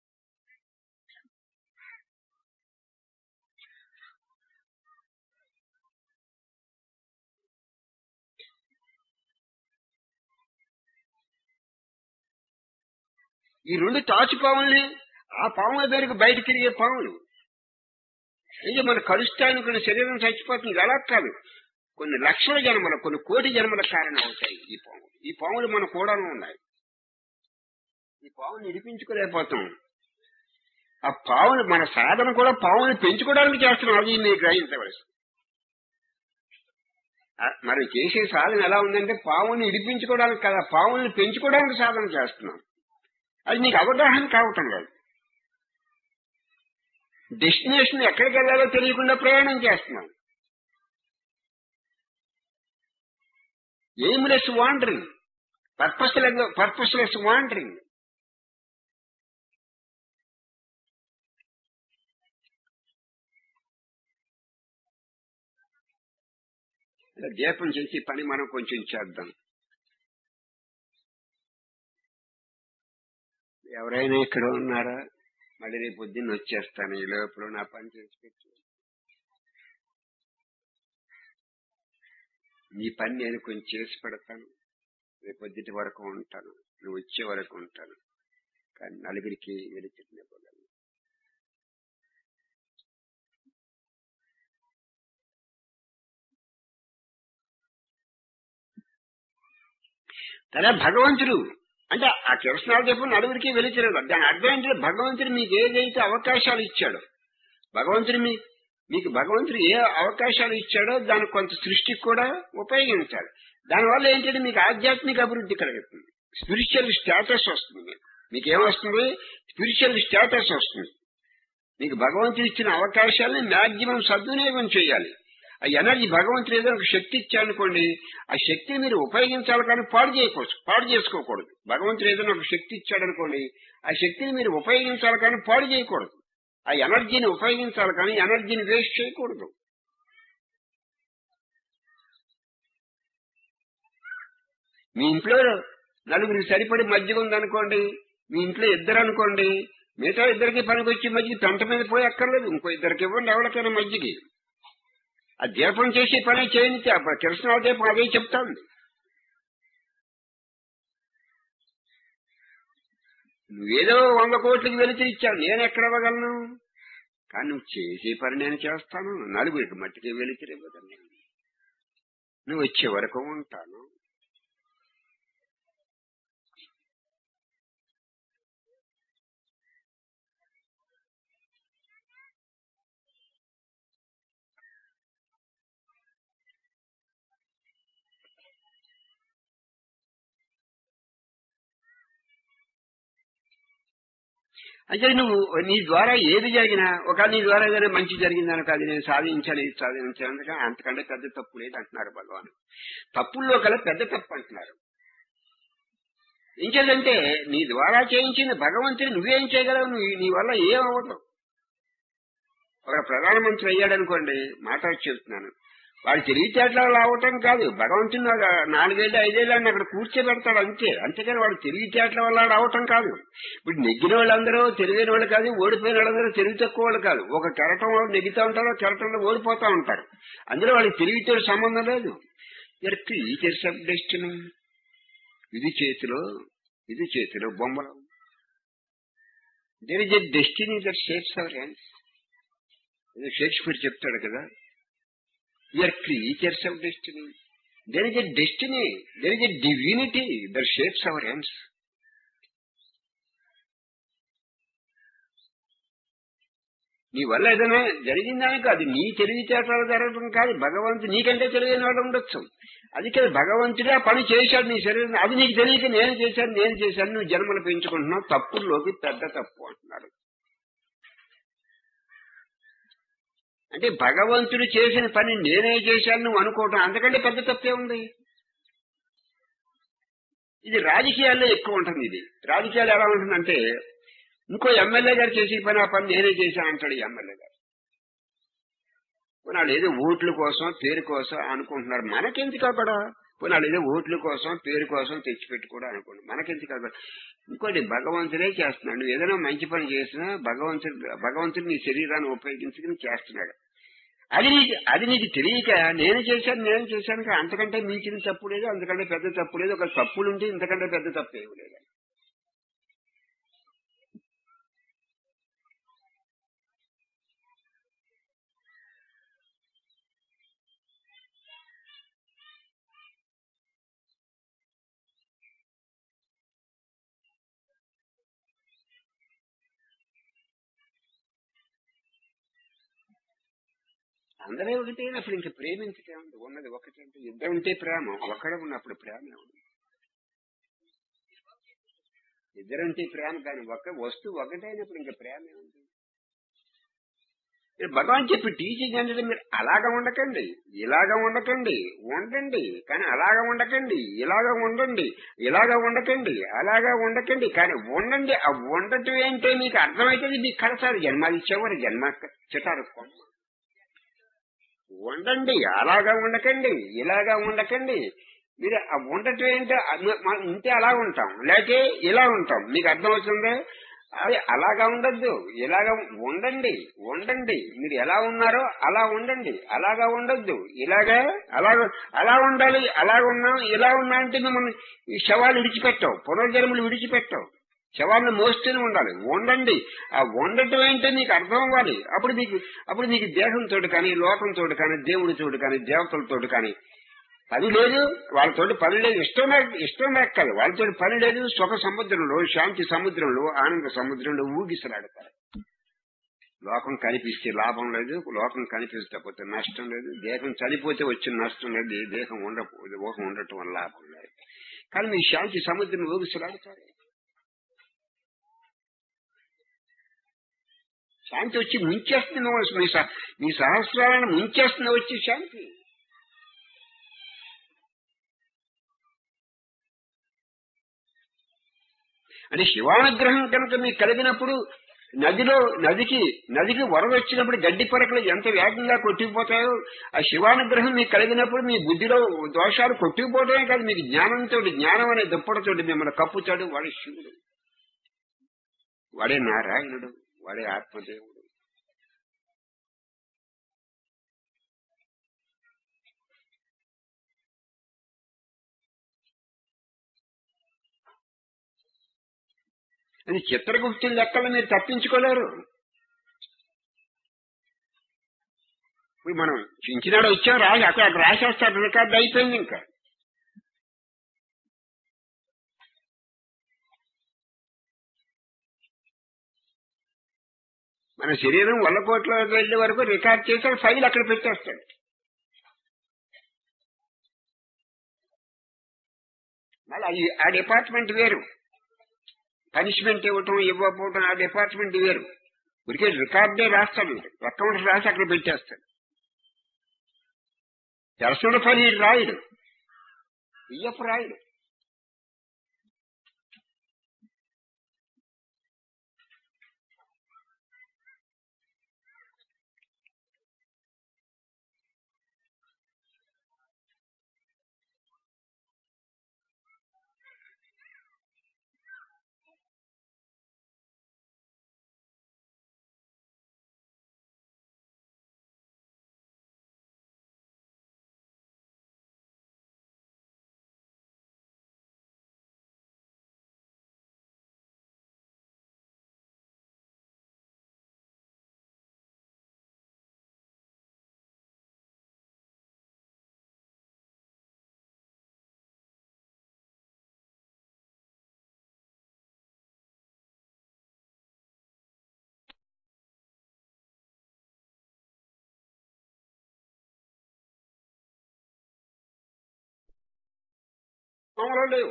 ఈ రెండు తాచు పాముల్ని ఆ పాముల పేరుకు బయట తిరిగే పాములు అయితే మన కలుస్తాయనుకున్న శరీరం చచ్చిపోతుంది ఇది అలా కాదు కొన్ని లక్షల జన్మల కొన్ని కోటి జన్మల కారణం అవుతాయి ఈ పాములు ఈ పాములు మన కూడా ఉన్నాయి ఈ పాముని ఇడిపించుకోలేకపోతాం ఆ పావులు మన సాధన కూడా పావుని పెంచుకోవడానికి చేస్తున్నాం అది మీరు గ్రహించవలసి ఆ, మనం చేసే సాధన ఎలా ఉందంటే పావుని ఇడిపించుకోవడానికి కదా పావుని పెంచుకోవడానికి సాధన చేస్తున్నాం అది నీకు అవగాహన కావటం లేదు డెస్టినేషన్ ఎక్కడికి వెళ్ళాలో తెలియకుండా ప్రయాణం చేస్తున్నాం aimless wandering purposeless purposeless wandering ఇలా దీపం చేసి పని మనం కొంచెం చేద్దాం ఎవరైనా ఇక్కడ ఉన్నారా మళ్ళీ రేపు పొద్దున్న వచ్చేస్తాను ఈ లోపల నా పని చేసి పెట్టు నీ పని నేను కొంచెం చేసి పెడతాను రేపు పొద్దుటి వరకు ఉంటాను నువ్వు వచ్చే వరకు ఉంటాను కానీ నలుగురికి వెలిచిపోగలను తన భగవంతుడు అంటే ఆ కిరసనాలు చెప్పు నలుగురికి వెలిచలేదు దాని అర్థం ఏంటంటే భగవంతుడు మీకు ఏదైతే అవకాశాలు ఇచ్చాడో భగవంతుడు మీ మీకు భగవంతుడు ఏ అవకాశాలు ఇచ్చాడో దాని కొంత సృష్టికి కూడా ఉపయోగించాలి దానివల్ల ఏంటంటే మీకు ఆధ్యాత్మిక అభివృద్ధి కలుగుతుంది స్పిరిచువల్ స్టేటస్ వస్తుంది మీకు మీకు ఏమొస్తుంది స్పిరిచువల్ స్టేటస్ వస్తుంది మీకు భగవంతుడు ఇచ్చిన అవకాశాలను మాక్సిమం సద్వినియోగం చేయాలి ఆ ఎనర్జీ భగవంతుడు ఏదో ఒక శక్తి ఇచ్చాడనుకోండి ఆ శక్తిని మీరు ఉపయోగించాలి కానీ పాడు చేయకూడదు పాడు చేసుకోకూడదు భగవంతుడు ఏదైనా ఒక శక్తి ఇచ్చాడనుకోండి ఆ శక్తిని మీరు ఉపయోగించాలి కానీ పాడు చేయకూడదు ఆ ఎనర్జీని ఉపయోగించాలి కానీ ఎనర్జీని వేస్ట్ చేయకూడదు మీ ఇంట్లో నలుగురికి సరిపడి మజ్జిగ ఉందనుకోండి మీ ఇంట్లో ఇద్దరు అనుకోండి మిగతా ఇద్దరికి పనికి వచ్చి మజ్జిగ పెంట మీద పోయి అక్కర్లేదు ఇంకో ఇద్దరికి ఇవ్వండి ఎవరికైనా మజ్జిగి ఆ దీపం చేసే పని చేయని కృష్ణ దీపం అదే చెప్తాను నువ్వేదో వంద కోట్లకి వెలిచి ఇచ్చావు నేను ఎక్కడ ఇవ్వగలను కానీ నువ్వు చేసే పని నేను చేస్తాను నలుగురికి మట్టికి వెలిచి ఇవ్వగలను నువ్వు వచ్చే వరకు ఉంటాను అంటే నువ్వు నీ ద్వారా ఏది జరిగినా ఒక నీ ద్వారా ఏదైనా మంచి జరిగిందనుకో అది నేను సాధించాను ఇది సాధించాను అందుకని అంతకంటే పెద్ద తప్పు లేదు అంటున్నారు భగవాన్ తప్పుల్లో కల పెద్ద తప్పు అంటున్నారు ఇంకేదంటే నీ ద్వారా చేయించిన భగవంతుని నువ్వేం చేయగలవు నువ్వు నీ వల్ల ఏం అవ్వదు ఒక ప్రధానమంత్రి అయ్యాడు అనుకోండి మాట వచ్చి చెప్తున్నాను వాడు తెలివితేటలు అవటం కాదు భగవంతుని ఒక నాలుగేళ్ళు ఐదేళ్ళు అని అక్కడ కూర్చోబెడతాడు అంతే అంతేకాని వాడు తెలివితేటల వల్ల అవటం కాదు ఇప్పుడు నెగ్గిన వాళ్ళందరూ తెలివైన వాళ్ళు కాదు ఓడిపోయిన వాళ్ళందరూ తెలివి తక్కువ వాళ్ళు కాదు ఒక కెరటం వాళ్ళు నెగ్గుతూ ఉంటారు కెరటంలో ఓడిపోతా ఉంటారు అందులో వాళ్ళకి తెలివితో సంబంధం లేదు ఎర్త్ ఈచర్స్ ఆఫ్ డెస్టినీ ఇది చేతిలో ఇది చేతిలో బొమ్మలు there is a destiny that shapes our hands ఇది షేక్స్పియర్ చెప్తాడు కదా you are creatures of destiny there is a destiny there is a divinity that shapes our hands నీ వల్ల ఏదైనా జరిగిందానికి అది నీ తెలివితేటలు జరగడం కాదు భగవంతుడు నీకంటే తెలియని వాడు ఉండొచ్చు అది కదా భగవంతుడే ఆ పని చేశాడు నీ శరీరం అది నీకు తెలియక నేను చేశాను నేను చేశాను నువ్వు జన్మలు పెంచుకుంటున్నావు తప్పుల్లోకి పెద్ద తప్పు అంటున్నాడు అంటే భగవంతుడు చేసిన పని నేనే చేశాను నువ్వు అనుకోవటం అంతకంటే పెద్ద తప్పే ఉంది ఇది రాజకీయాల్లో ఎక్కువ ఉంటుంది ఇది రాజకీయాలు ఎలా ఉంటుందంటే ఇంకో ఎమ్మెల్యే గారు చేసే పని ఆ పని నేనే చేశాను అంటాడు ఈ ఎమ్మెల్యే గారు వాళ్ళు ఏదో ఓట్ల కోసం పేరు కోసం అనుకుంటున్నారు మనకెందుకు అక్కడ వాళ్ళు ఏదో ఓట్ల కోసం పేరు కోసం తెచ్చిపెట్టి కూడా అనుకోండి మనకెందుకు అక్కడ ఇంకోటి భగవంతుడే చేస్తున్నాడు నువ్వు ఏదైనా మంచి పని చేసినా భగవంతుడు భగవంతుడు నీ శరీరాన్ని ఉపయోగించుకుని చేస్తున్నాడు అది నీకు అది నీకు తెలియక నేను చేశాను నేను చేశాను కానీ అంతకంటే మించిన తప్పు లేదు అంతకంటే పెద్ద తప్పు లేదు ఒక తప్పులు ఉంటే ఇంతకంటే పెద్ద తప్పు ఏమి లేదు అందరూ ఒకటే అప్పుడు ఇంక ప్రేమించటే ఉంది ఉన్నది ఒకటంటే ఇద్దరు ఉంటే ప్రేమ ఒకడే ఉన్నప్పుడు ప్రేమ ఉంది ఇద్దరుంటే ప్రేమ కానీ ఒక వస్తువు ఒకటైనప్పుడు ఇంకా ప్రేమ ఉంది భగవాన్ చెప్పి టీచింగ్ అంటే మీరు అలాగా ఉండకండి ఇలాగా ఉండకండి ఉండండి కానీ అలాగా ఉండకండి ఇలాగా ఉండండి ఇలాగా ఉండకండి అలాగా ఉండకండి కానీ ఉండండి ఆ ఉండటం ఏంటో మీకు అర్థమైతే మీకు కడసారి జన్మాది చివరి జన్మ చిటారు కొమ్మ ఉండండి అలాగా ఉండకండి ఇలాగా ఉండకండి మీరు ఆ ఉండటం ఏంటో ఉంటే అలా ఉంటాం లేకపోతే ఇలా ఉంటాం మీకు అర్థమవుతుందే అది అలాగా ఉండద్దు ఇలాగా ఉండండి ఉండండి మీరు ఎలా ఉన్నారో అలా ఉండండి అలాగా ఉండొద్దు ఇలాగా అలాగా అలా ఉండాలి అలా ఉన్నాం ఇలా ఉన్నా అంటే మిమ్మల్ని ఈ శవాలు విడిచిపెట్టవు పునర్జన్మలు విడిచిపెట్టవు శవాలను మోస్తూనే ఉండాలి వండండి ఆ వండటం ఏంటో నీకు అర్థం అవ్వాలి అప్పుడు నీకు అప్పుడు నీకు దేహంతో కానీ లోకంతో కానీ దేవుడితో కానీ దేవతలతో కానీ పని లేదు వాళ్ళతోటి పని లేదు ఇష్టం లేక ఇష్టం లేక కాదు వాళ్ళతో పని లేదు సుఖ సముద్రంలో శాంతి సముద్రంలో ఆనంద సముద్రంలో ఊగిసలాడతారు లోకం కనిపిస్తే లాభం లేదు లోకం కనిపించకపోతే నష్టం లేదు దేహం చనిపోతే వచ్చిన నష్టం లేదు ఈ దేహం ఉండకపోతే ఊహం ఉండటం వల్ల లాభం లేదు కానీ మీ శాంతి సముద్రం ఊగిసలాడతారు శాంతి వచ్చి ముంచేస్తుంది మీ సహ- మీ సహస్రాలను ముంచేస్తుంది వచ్చి శాంతి అంటే శివానుగ్రహం కనుక మీకు కలిగినప్పుడు నదిలో నదికి నదికి వరద వచ్చినప్పుడు గడ్డి పరకలు ఎంత వేగంగా కొట్టుకుపోతాయో ఆ శివానుగ్రహం మీకు కలిగినప్పుడు మీ బుద్ధిలో దోషాలు కొట్టుకుపోవడమే కాదు మీకు జ్ఞానంతో జ్ఞానం అనే దుప్పటితోటి మిమ్మల్ని కప్పుతాడు వాడే శివుడు వాడే నారాయణుడు వాడే ఆత్మదేవుడు అది చిత్రగుప్తుల లెక్కలు మీరు తప్పించుకోలేరు ఇప్పుడు మనం చించినాడు వచ్చాం రాసి అక్కడ అక్కడ రాసేస్తారు రికార్డు అయిపోయింది ఇంకా మన శరీరం వల్లకోట్లో వెళ్ళే వరకు రికార్డ్ చేసి ఫైల్ అక్కడ పెట్టేస్తాడు మళ్ళీ ఈ- ఆ డిపార్ట్మెంట్ వేరు పనిష్మెంట్ ఇవ్వటం ఇవ్వకపోవటం ఆ డిపార్ట్మెంట్ వేరు ఉరికే రికార్డే రాస్తాడు అకౌంట్ రాసి అక్కడ పెట్టేస్తాడు పర్సనల్ పని ఈడు రాయుడు పిఎఫ్ రాయుడు మామూలు లేవు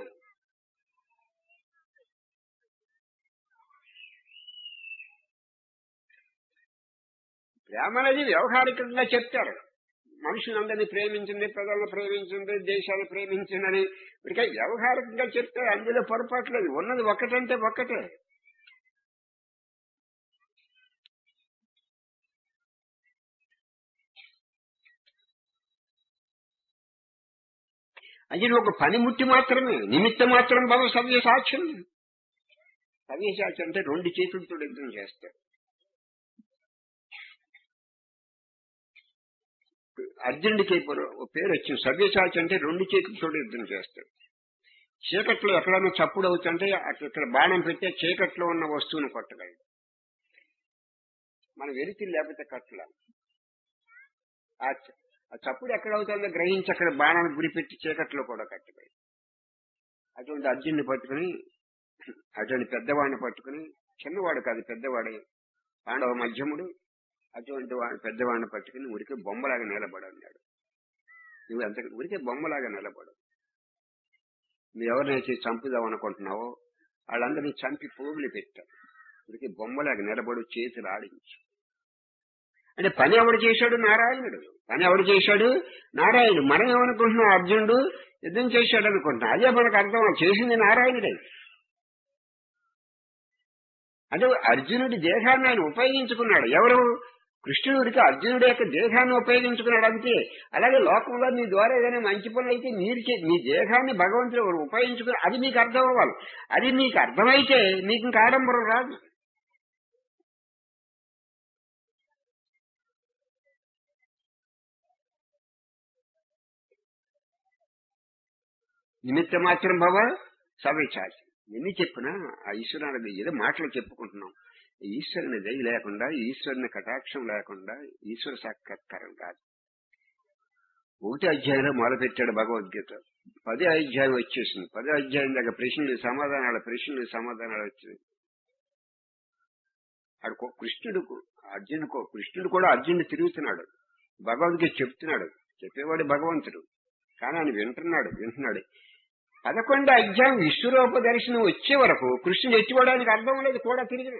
ప్రేమ అనేది వ్యవహారికంగా చెప్తారు మనుషులందరినీ ప్రేమించింది ప్రజలను ప్రేమించింది దేశాన్ని ప్రేమించిందని ఇక వ్యవహారికంగా చెప్తే అందులో పొరపాట్లేదు ఉన్నది ఒక్కటంటే ఒక్కటే అది ఒక పనిముట్టి మాత్రమే నిమిత్త మాత్రం భవ సవ్య సాక్ష్యం సవ్య సాక్ష్యం అంటే రెండు చేతులతో యుద్ధం చేస్తారు అర్జునుడికి ఓ పేరు వచ్చింది సవ్యసాచి అంటే రెండు చేతులతో యుద్ధం చేస్తాడు చీకట్లో ఎక్కడైనా చప్పుడు అవుతుంటే అట్లా ఇక్కడ బాణం పెట్టే చీకట్లో ఉన్న వస్తువును కొట్టగలడు మన వెలితి లేకపోతే కట్టలేం ఆ చ- ఆ చప్పుడు ఎక్కడ అవుతుందో గ్రహించి అక్కడ బాణాన్ని గురిపెట్టి చీకట్లో కూడా కట్టగలడు అటువంటి అర్జున్ని పట్టుకుని అటువంటి పెద్దవాడిని పట్టుకుని చిన్నవాడు కాదు పెద్దవాడే పాండవ మధ్యముడు అటువంటి వాడు పెద్దవాడిని పట్టుకుని ఉరికి బొమ్మలాగా నిలబడు అన్నాడు నువ్వు ఎంత ఉరికే బొమ్మలాగా నిలబడు నువ్వు ఎవరినైతే చంపుదాం అనుకుంటున్నావో వాళ్ళందరినీ చంపి పోగులు పెట్టారు ఉరికి బొమ్మలాగా నిలబడు చేతులు ఆడించు అంటే పని ఎవడు చేశాడు నారాయణుడు పని ఎవడు చేశాడు నారాయణుడు మనం ఏమనుకుంటున్నాం అర్జునుడు యుద్ధం చేశాడు అనుకుంటున్నాం అదే మనకు అర్థం చేసింది నారాయణుడే అంటే అర్జునుడి దేహాన్ని ఆయన ఉపయోగించుకున్నాడు ఎవరు కృష్ణుడికి అర్జునుడి యొక్క దేహాన్ని ఉపయోగించుకున్నాడు అంతే అలాగే లోకంలో నీ ద్వారా ఏదైనా మంచి పనులు అయితే మీరు చే- మీ దేహాన్ని భగవంతుడు ఉపయోగించుకుని అది మీకు అర్థం అవ్వాలి అది మీకు అర్థమైతే మీకు ఇంకా ఆడంబరం రాదు నిమిత్త మాత్రం భవ సవిచాచి ఎన్ని చెప్పినా ఆ ఈశ్వరుని ఏదో మాటలు చెప్పుకుంటున్నాం ఈశ్వరుని దయ లేకుండా ఈశ్వరుని కటాక్షం లేకుండా ఈశ్వర సాక్షాత్కారం కాదు ఒకటి అధ్యాయంలో మొదలుపెట్టాడు భగవద్గీత పదే అధ్యాయం వచ్చేసింది పదే అధ్యాయం దగ్గర ప్రశ్నలు సమాధానాలు ప్రశ్నలు సమాధానాలు వచ్చింది ఆడు కో- కృష్ణుడు అర్జునుడు కృష్ణుడు కూడా అర్జునుడు తిరుగుతున్నాడు భగవద్గీత చెప్తున్నాడు చెప్పేవాడు భగవంతుడు కానీ ఆయన వింటున్నాడు వింటున్నాడు పదకొండు అధ్యాయం విశ్వరూప దర్శనం వచ్చే వరకు కృష్ణుడు ఎత్తిపోవడానికి అర్థం లేదు కూడా తిరిగి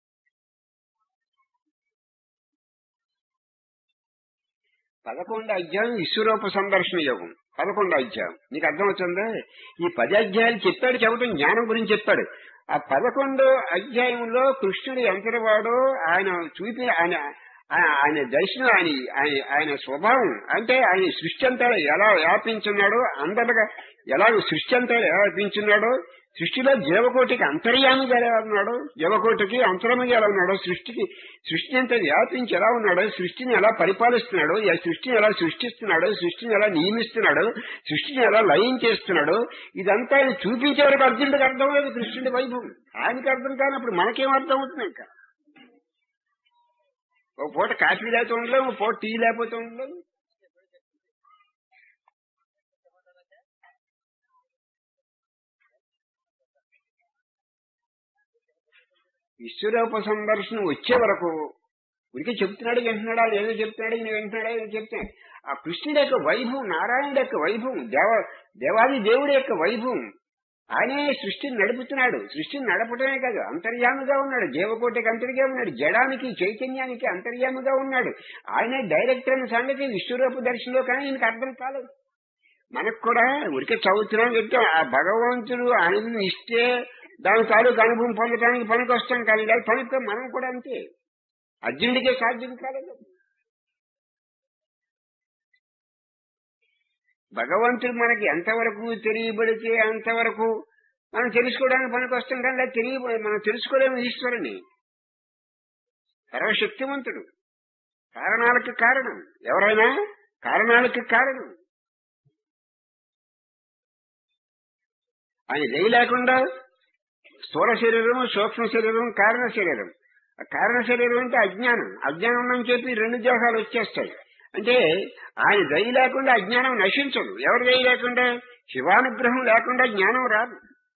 పదకొండు అధ్యాయం విశ్వరూప సందర్శన యోగం పదకొండు అధ్యాయం నీకు అర్థమవుతుందా ఈ పది అధ్యాయాలు చెప్పాడు చెప్పడం జ్ఞానం గురించి చెప్పాడు ఆ పదకొండు అధ్యాయంలో కృష్ణుడు ఎంతటివాడో ఆయన చూపి ఆయన ఆ- ఆయన దర్శనం ఆయన ఆయన ఆయన స్వభావం అంటే ఆయన సృష్టి అంతా ఎలా వ్యాపించున్నాడో అందరిగా ఎలా సృష్టి అంతా ఎలా వ్యాపించున్నాడో సృష్టిలో జీవకోటికి అంతర్యామిగా ఎలా ఉన్నాడు జీవకోటికి అంతరమిగా ఎలా ఉన్నాడో సృష్టికి సృష్టి అంతా వ్యాపించి ఎలా ఉన్నాడో సృష్టిని ఎలా పరిపాలిస్తున్నాడు ఈ సృష్టిని ఎలా సృష్టిస్తున్నాడు సృష్టిని ఎలా నియమిస్తున్నాడు సృష్టిని ఎలా లయం చేస్తున్నాడు ఇదంతా ఆయన చూపించే వరకు అర్జునుడికి అర్థం లేదు కృష్ణుడి వైభవం ఆయనకి అర్థం కానప్పుడు మనకేం అర్థం అవుతుంది ఇంకా ఒక పూట కాఫీ లేకపోతే ఉండలేము ఒక పూట టీ లేకపోతే ఉండలేము విశ్వరూప సందర్శనం వచ్చే వరకు ఉనికి చెప్తున్నాడు వింటున్నాడా ఏదో చెప్తున్నాడు ఈయన వింటున్నాడా ఏదో చెప్తున్నాడు ఆ కృష్ణుడి యొక్క వైభవం నారాయణుడి యొక్క వైభవం దేవ దేవాది దేవుడి యొక్క వైభవం ఆయనే సృష్టిని నడుపుతున్నాడు సృష్టిని నడపడమే కాదు అంతర్యామిగా ఉన్నాడు జీవకోటికి అంతర్గా ఉన్నాడు జడానికి చైతన్యానికి అంతర్యామిగా ఉన్నాడు ఆయనే డైరెక్టర్ అనే సంగతి విశ్వరూప దర్శనంలో కానీ ఈయనకి అర్థం కాలేదు మనకు కూడా ఉరికే చదువుతున్నాం చెప్తే ఆ భగవంతుడు అనుభవం ఇస్తే దాని తాలూకు అనుభవం పొందడానికి పనికి వస్తాం కానీ ఇలా పనికి మనం కూడా అంతే అర్జునుడికే సాధ్యం కాలేదు భగవంతుడు మనకి ఎంతవరకు తెలియబడితే అంతవరకు మనం తెలుసుకోవడానికి పనికి వస్తాం కానీ అది తెలియ మనం తెలుసుకోలేము ఈశ్వరుని సర్వశక్తివంతుడు కారణాలకు కారణం ఎవరైనా కారణాలకు కారణం ఆయన దయ లేకుండా స్థూల శరీరం సూక్ష్మ శరీరం కారణ శరీరం ఆ కారణ శరీరం అంటే అజ్ఞానం అజ్ఞానం అని చెప్పి రెండు దేహాలు వచ్చేస్తాయి అంటే ఆయన దయ లేకుండా అజ్ఞానం నశించదు ఎవరి దయ లేకుండా శివానుగ్రహం లేకుండా జ్ఞానం రాదు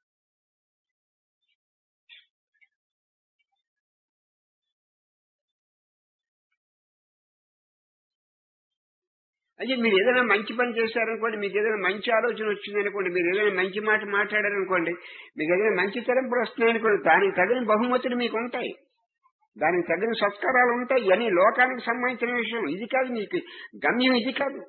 అయితే మీరు ఏదైనా మంచి పని చేశారనుకోండి మీకు ఏదైనా మంచి ఆలోచన వచ్చిందనుకోండి మీరు ఏదైనా మంచి మాట మాట్లాడారనుకోండి మీకు ఏదైనా మంచి తలంపులు వస్తున్నాయనుకోండి దానికి తగిన బహుమతులు మీకు ఉంటాయి దానికి తగిన సంస్కారాలు ఉంటాయి ఇవన్నీ లోకానికి సంబంధించిన విషయం ఇది కాదు నీకు గమ్యం ఇది కాదు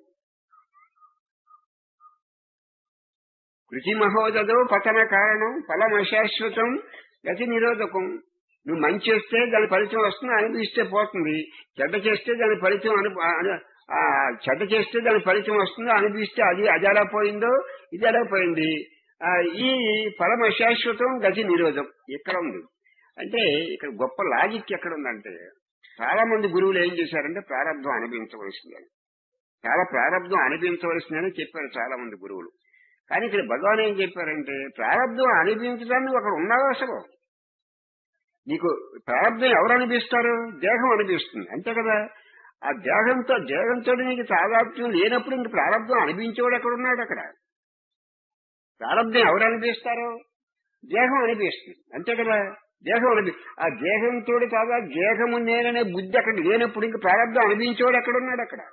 కృషి మహోదదో పతన కారణం ఫలం అశాశ్వతం గతి నిరోధకం నువ్వు మంచి చేస్తే దాని ఫలితం వస్తుంది అనుభవిస్తే పోతుంది చెడ్డ చేస్తే దాని ఫలితం అను అను- ఆ చెడ్డ చేస్తే దాని ఫలితం వస్తుంది అనుభవిస్తే అది అది ఎలా పోయిందో ఇది ఎలా పోయింది ఆ, ఈ ఫలం అశాశ్వతం గతి నిరోధం ఇక్కడ ఉంది అంటే ఇక్కడ గొప్ప లాజిక్ ఎక్కడ ఉందంటే చాలా మంది గురువులు ఏం చేశారంటే ప్రారంభం అనుభవించవలసిందని చాలా ప్రారంభం అనుభవించవలసిందని చెప్పారు చాలా మంది గురువులు కానీ ఇక్కడ భగవాన్ ఏం చెప్పారంటే ప్రారంభం అనుభవించడానికి ఒకడు ఉన్నావు అసలు నీకు ప్రారంభం ఎవరు అనిపిస్తారు దేహం అనిపిస్తుంది అంతే కదా ఆ దేహంతో దేహంతో నీకు తాదాత్మ్యం లేనప్పుడు ఇంక ప్రారంభం అనిపించేవాడు ఎక్కడ ఉన్నాడు అక్కడ ప్రారంభం ఎవరు అనిపిస్తారు దేహం అనిపిస్తుంది అంతే కదా దేహం అనిపి ఆ దేహంతో కాదా దేహము నేననే బుద్ధి అక్కడ లేనప్పుడు ఇంక ప్రారంభం అనిపించేవాడు ఎక్కడ ఉన్నాడు అక్కడ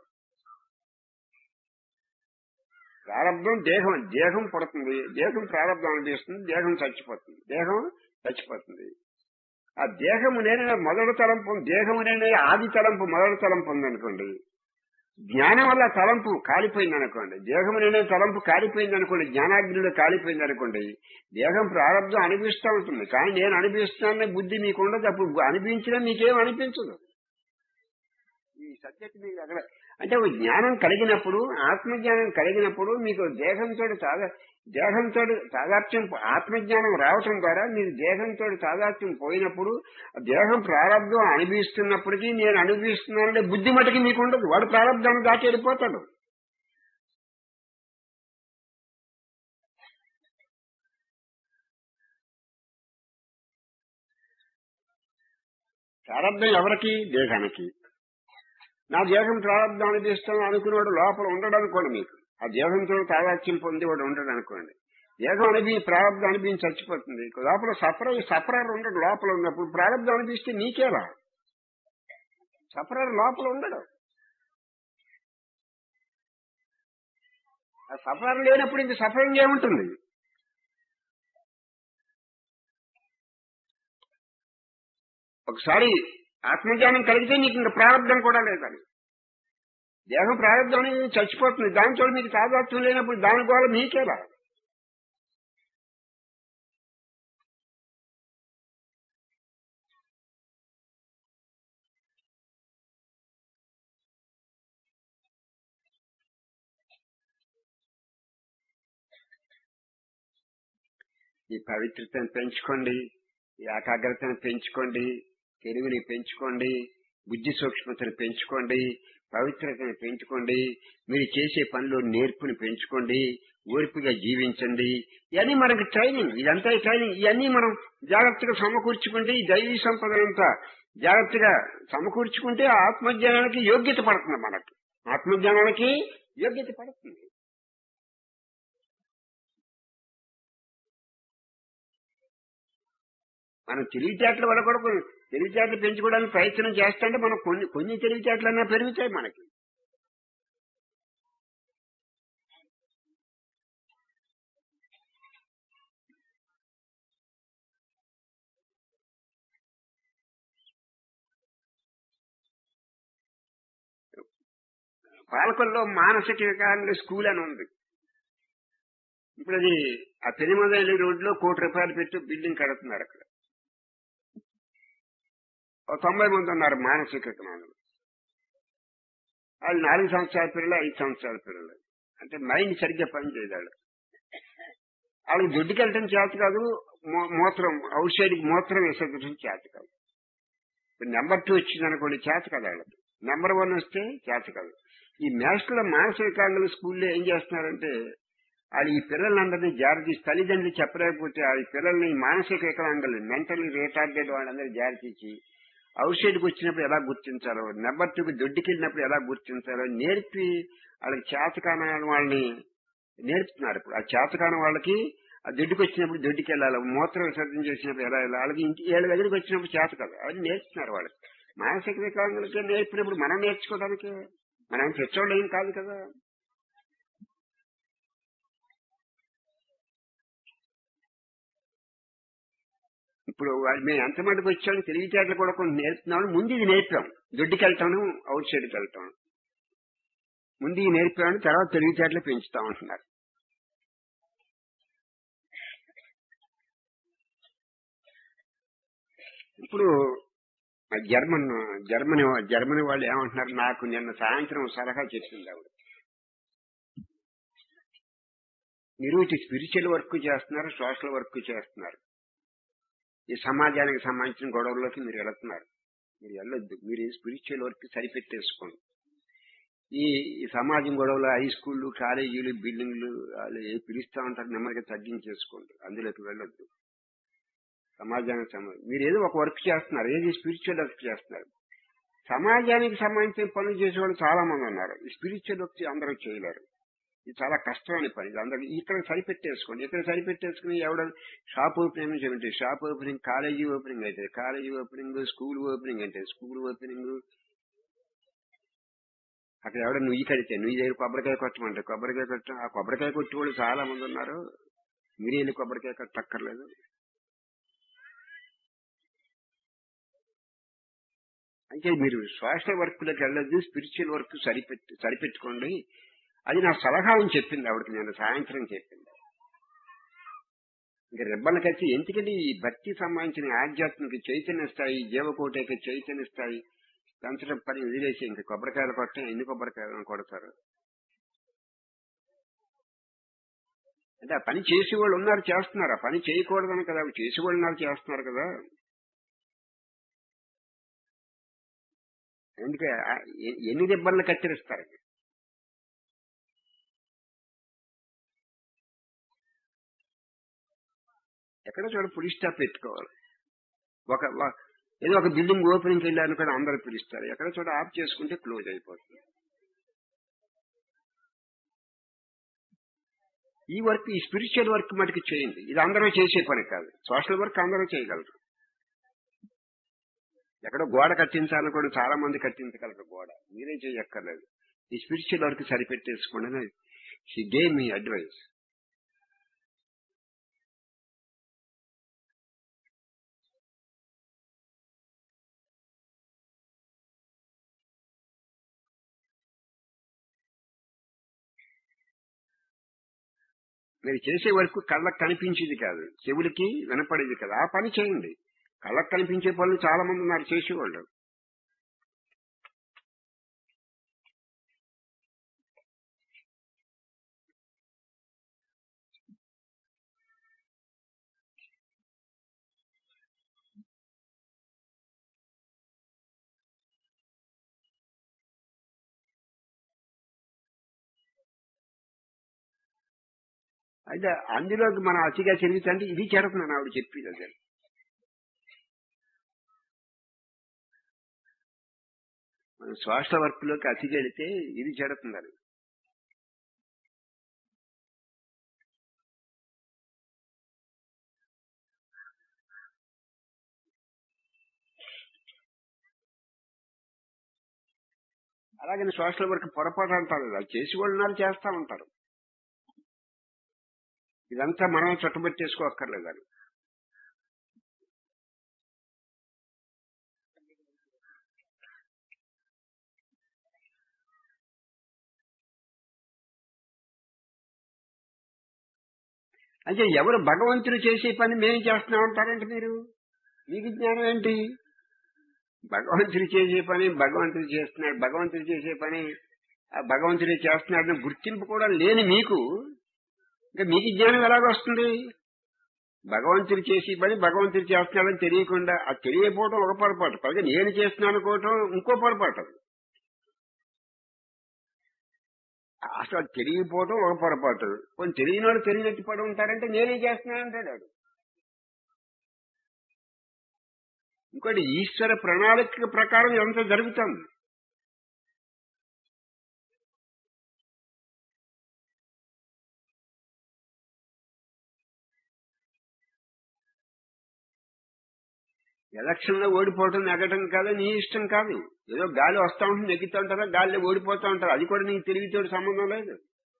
ప్రారంభం దేహం దేహం పడుతుంది దేహం ప్రారంభం అనిపిస్తుంది దేహం చచ్చిపోతుంది దేహం చచ్చిపోతుంది ఆ దేహము నేనే మొదటి తలంపు దేహము నేనే ఆది తలంపు మొదటి తలంపు ఉందనుకోండి జ్ఞానం వల్ల తలంపు కాలిపోయింది అనుకోండి దేహం నేనే తలంపు కాలిపోయింది అనుకోండి జ్ఞానాగ్నిలో కాలిపోయింది అనుకోండి దేహం ప్రారంభం అనిపిస్తూ ఉంటుంది కానీ నేను అనిపిస్తాననే బుద్ధి మీకు ఉండదు అప్పుడు అనిపించినా మీకేం అనిపించదు ఈ సబ్జెక్ట్ మీకు అక్కడ అంటే ఒక జ్ఞానం కలిగినప్పుడు ఆత్మజ్ఞానం కలిగినప్పుడు మీకు దేహంతో తాదా దేహంతో తాదాత్మ్యం ఆత్మజ్ఞానం రావటం ద్వారా మీరు దేహంతో తాదాత్మ్యం పోయినప్పుడు ఆ దేహం ప్రారంభం అనుభవిస్తున్నప్పటికీ నేను అనుభవిస్తున్నానంటే బుద్ధి మటుకి మీకు ఉండదు వాడు ప్రారంభాన్ని దాటి వెళ్ళిపోతాడు ప్రారంభం ఎవరికి దేహానికి నా దేహం ప్రారంభం అనిపిస్తాను అనుకునేవాడు లోపల ఉండడు అనుకోండి మీకు ఆ దేహంతో తాదాత్యం పొందేవాడు ఉండడు అనుకోండి దేహం అనిపి ప్రారంభం అనిపించి చచ్చిపోతుంది లోపల సఫర సఫరారు ఉండడు లోపల ఉన్నప్పుడు ప్రారంభం అనిపిస్తే నీకేలా సఫరారు లోపల ఉండడు ఆ సఫరారు లేనప్పుడు ఇంక సఫరింగ్ ఏముంటుంది ఒకసారి ఆత్మజ్ఞానం కలిగితే నీకు ఇంకా ప్రారంభం కూడా లేదని దేహం ప్రారంభం అనేది చచ్చిపోతుంది దానితో మీకు తాదాత్మ్యం లేనప్పుడు దాని గోళ మీకేలా ఈ పవిత్రతను పెంచుకోండి ఈ ఏకాగ్రతను పెంచుకోండి తెలివిని పెంచుకోండి బుద్ధి సూక్ష్మతను పెంచుకోండి పవిత్రతను పెంచుకోండి మీరు చేసే పనిలో నేర్పుని పెంచుకోండి ఓర్పుగా జీవించండి ఇవన్నీ మనకి ట్రైనింగ్ ఇదంతా ట్రైనింగ్ ఇవన్నీ మనం జాగ్రత్తగా సమకూర్చుకుంటే ఈ దైవీ సంపదనంతా జాగ్రత్తగా సమకూర్చుకుంటే ఆ ఆత్మజ్ఞానానికి యోగ్యత పడుతుంది మనకి ఆత్మజ్ఞానానికి యోగ్యత పడుతుంది మనం తెలివితేటలు వల్ల కూడా కొన్ని తెలివితేటలు పెంచుకోవడానికి ప్రయత్నం చేస్తుంటే మనం కొన్ని కొన్ని తెలివితేటలన్నా పెరుగుతాయి మనకి పాలకొల్లో మానసిక వికారంలో స్కూల్ అని ఉంది ఇప్పుడు అది ఆ పెరిమదల్లి రోడ్లో కోటి రూపాయలు పెట్టి బిల్డింగ్ కడుతున్నారు అక్కడ ఓ తొంభై మంది ఉన్నారు మానసిక వికలాంగులు వాళ్ళు నాలుగు సంవత్సరాల పిల్లలు ఐదు సంవత్సరాల పిల్లలు అంటే మైండ్ సరిగ్గా పని చేయదాడు వాళ్ళకి దొడ్డుకి వెళ్ళటం చేత కాదు మూ- మూత్రం అవుట్ సైడ్ మూత్రం విసర్జించడం చేత కాదు ఇప్పుడు నెంబర్ టూ వచ్చింది అనుకోండి చేత కాదు వాళ్ళకి నెంబర్ వన్ వస్తే చేత కాదు ఈ మేస్టర్ల మానసిక వికలాంగుల స్కూల్లో ఏం చేస్తున్నారంటే వాళ్ళు ఈ పిల్లలందరినీ జారి తీసి తల్లిదండ్రులు చెప్పలేకపోతే ఆ పిల్లల్ని మానసిక వికలాంగులు మెంటల్లీ రిటార్డెడ్ వాళ్ళందరూ జారి తీసి అవుట్ సైడ్కి వచ్చినప్పుడు ఎలా గుర్తించాలో నెంబర్ టూకి దొడ్డికి వెళ్ళినప్పుడు ఎలా గుర్తించాలో నేర్పి వాళ్ళకి చేతకాన వాళ్ళని నేర్పుతున్నారు ఇప్పుడు ఆ చేతకాన వాళ్ళకి ఆ దొడ్డికి వచ్చినప్పుడు దొడ్డికి వెళ్ళాలి మూత్రం విసర్జన చేసినప్పుడు ఎలా వెళ్ళాలి వాళ్ళకి ఇంటి ఏళ్ళ దగ్గరికి వచ్చినప్పుడు చేత కదా అది నేర్పుతున్నారు వాళ్ళకి మానసిక వికలాంగులకే నేర్పినప్పుడు మనం నేర్చుకోవడానికి మనం తెచ్చోళ్ళు ఏం కాదు కదా ఇప్పుడు వాళ్ళు మేము ఎంత మటుకు వచ్చాము తెలివితేటలు కూడా కొంత నేర్పుతున్నాము ముందు ఇది నేర్పాం దొడ్డికి వెళ్తాను అవుట్ సైడ్కి వెళ్తాం ముందు ఇది నేర్పాను తర్వాత తెలివితేటలు పెంచుతాం అంటున్నారు ఇప్పుడు ఆ జర్మన్ జర్మనీ జర్మనీ వాళ్ళు ఏమంటున్నారు నాకు నిన్న సాయంత్రం సలహా చెప్పింది ఆవిడ మీరు ఇటు స్పిరిచువల్ వర్క్ చేస్తున్నారు సోషల్ వర్క్ చేస్తున్నారు ఈ సమాజానికి సంబంధించిన గొడవల్లోకి మీరు వెళుతున్నారు మీరు వెళ్ళొద్దు మీరు స్పిరిచువల్ వర్క్ సరిపెట్టేసుకోండి ఈ ఈ సమాజం గొడవలు హై స్కూళ్ళు కాలేజీలు బిల్డింగ్లు వాళ్ళు ఏ పిలుస్తా ఉంటారు నెమ్మదిగా తగ్గించేసుకోండి అందులోకి వెళ్ళొద్దు సమాజానికి సంబంధించి మీరు ఏదో ఒక వర్క్ చేస్తున్నారు ఏది స్పిరిచువల్ వర్క్ చేస్తున్నారు సమాజానికి సంబంధించిన పనులు చేసేవాళ్ళు చాలా మంది ఉన్నారు ఈ స్పిరిచువల్ వర్క్ అందరూ చేయలేరు ఇది చాలా కష్టమైన పని ఇది అందరూ ఇక్కడ సరిపెట్టేసుకోండి ఇక్కడ సరిపెట్టేసుకుని ఎవడ షాప్ ఓపెనింగ్ చేయండి షాప్ ఓపెనింగ్ కాలేజీ ఓపెనింగ్ అయితే కాలేజీ ఓపెనింగ్ స్కూల్ ఓపెనింగ్ అంటే స్కూల్ ఓపెనింగ్ అక్కడ ఎవడ నుయ్యి కడితే నుయ్యి దగ్గర కొబ్బరికాయ కొట్టమంటే కొబ్బరికాయ కొట్ట ఆ కొబ్బరికాయ కొట్టి వాళ్ళు చాలా మంది ఉన్నారు మీరు వెళ్ళి కొబ్బరికాయ కొట్టక్కర్లేదు అయితే మీరు సోషల్ వర్క్ లోకి వెళ్ళొద్దు స్పిరిచువల్ వర్క్ సరిపెట్టి సరిపెట్టుకోండి అది నా సలహా అని చెప్పింది ఆవిడకి నేను సాయంత్రం చెప్పింది ఇంకా రెబ్బలు కచ్చి ఎందుకంటే ఈ భక్తి సంబంధించిన ఆధ్యాత్మిక చైతన్య స్థాయి జీవకోటకి చైతన్య స్థాయి పెంచడం పని వదిలేసి ఇంకా కొబ్బరికాయలు కొట్టడం ఎన్ని కొబ్బరికాయలను కొడతారు అంటే ఆ పని చేసేవాళ్ళు ఉన్నారు చేస్తున్నారు ఆ పని చేయకూడదని కదా అవి చేసేవాళ్ళు ఉన్నారు చేస్తున్నారు కదా ఎందుకే ఆ- ఎ- ఎన్ని దెబ్బలను కత్తిరిస్తారు ఎక్కడ చూడ పులి స్టాప్ పెట్టుకోవాలి ఒక ఒక- ఏదో ఒక బిల్డింగ్ ఓపెనింగ్ వెళ్ళాను కూడా అందరూ పిలుస్తారు ఎక్కడ చూడ ఆఫ్ చేసుకుంటే క్లోజ్ అయిపోతుంది ఈ వర్క్ ఈ స్పిరిచువల్ వర్క్ మటుకు చేయండి ఇది అందరూ చేసే పని కాదు సోషల్ వర్క్ అందరూ చేయగలరు ఎక్కడో గోడ కట్టించాలని కూడా చాలా మంది కట్టించగలరు గోడ మీరే చేయక్కర్లేదు ఈ స్పిరిచువల్ వర్క్ సరిపెట్టేసుకోండి షీ గేమ్ మీ అడ్వైస్ మీరు చేసే వరకు కళ్ళకు కనిపించేది కాదు చెవులకి వినపడేది కాదు ఆ పని చేయండి కళ్ళకు కనిపించే పనులు చాలా మంది ఉన్నారు చేసేవాళ్ళు అయితే అందులోకి మనం అతిగా చెరుగుతుంటే ఇది చెడుతున్నాను ఆవిడ చెప్పింది అదే మనం శ్వాస వర్క్ లోకి అతిగా వెళితే ఇది చెడుతున్నారు అలాగే సోషల్ వర్క్ పొరపాటు అంటారు అది చేసి వాళ్ళు ఉన్నారు చేస్తా ఉంటారు ఇదంతా మనమే చుట్టబెట్టేసుకోక్కర్లేదు అని అంటే ఎవరు భగవంతుడు చేసే పని మేము చేస్తున్నాం అంటారంటే మీరు మీకు జ్ఞానం ఏంటి భగవంతుడు చేసే పని భగవంతుడు చేస్తున్నాడు భగవంతుడు చేసే పని ఆ భగవంతుడే చేస్తున్నాడని గుర్తింపు కూడా లేని మీకు ఇంకా మీకు జ్ఞానం ఎలాగొస్తుంది భగవంతుడు చేసి పని భగవంతుడు చేస్తున్నాడని తెలియకుండా అది తెలియకపోవడం ఒక పొరపాటు పైగా నేను చేస్తున్నాను అనుకోవటం ఇంకో పొరపాటు అసలు అది తెలియకపోవడం ఒక పొరపాటు కొన్ని తెలియనివాడు తెలియనట్టు పడి ఉంటారంటే నేనే చేస్తున్నాను అంటాడు వాడు. ఇంకోటి ఈశ్వర ప్రణాళిక ప్రకారం ఎంత జరుగుతుంది ఎలక్షన్ లో ఓడిపోవటం నెగ్గటం కాదు నీ ఇష్టం కాదు ఏదో గాలి వస్తా ఉంటుంది నెగ్గుతూ ఉంటారా గాలిలో ఓడిపోతూ ఉంటారు అది కూడా నీకు తెలివితోటి సంబంధం లేదు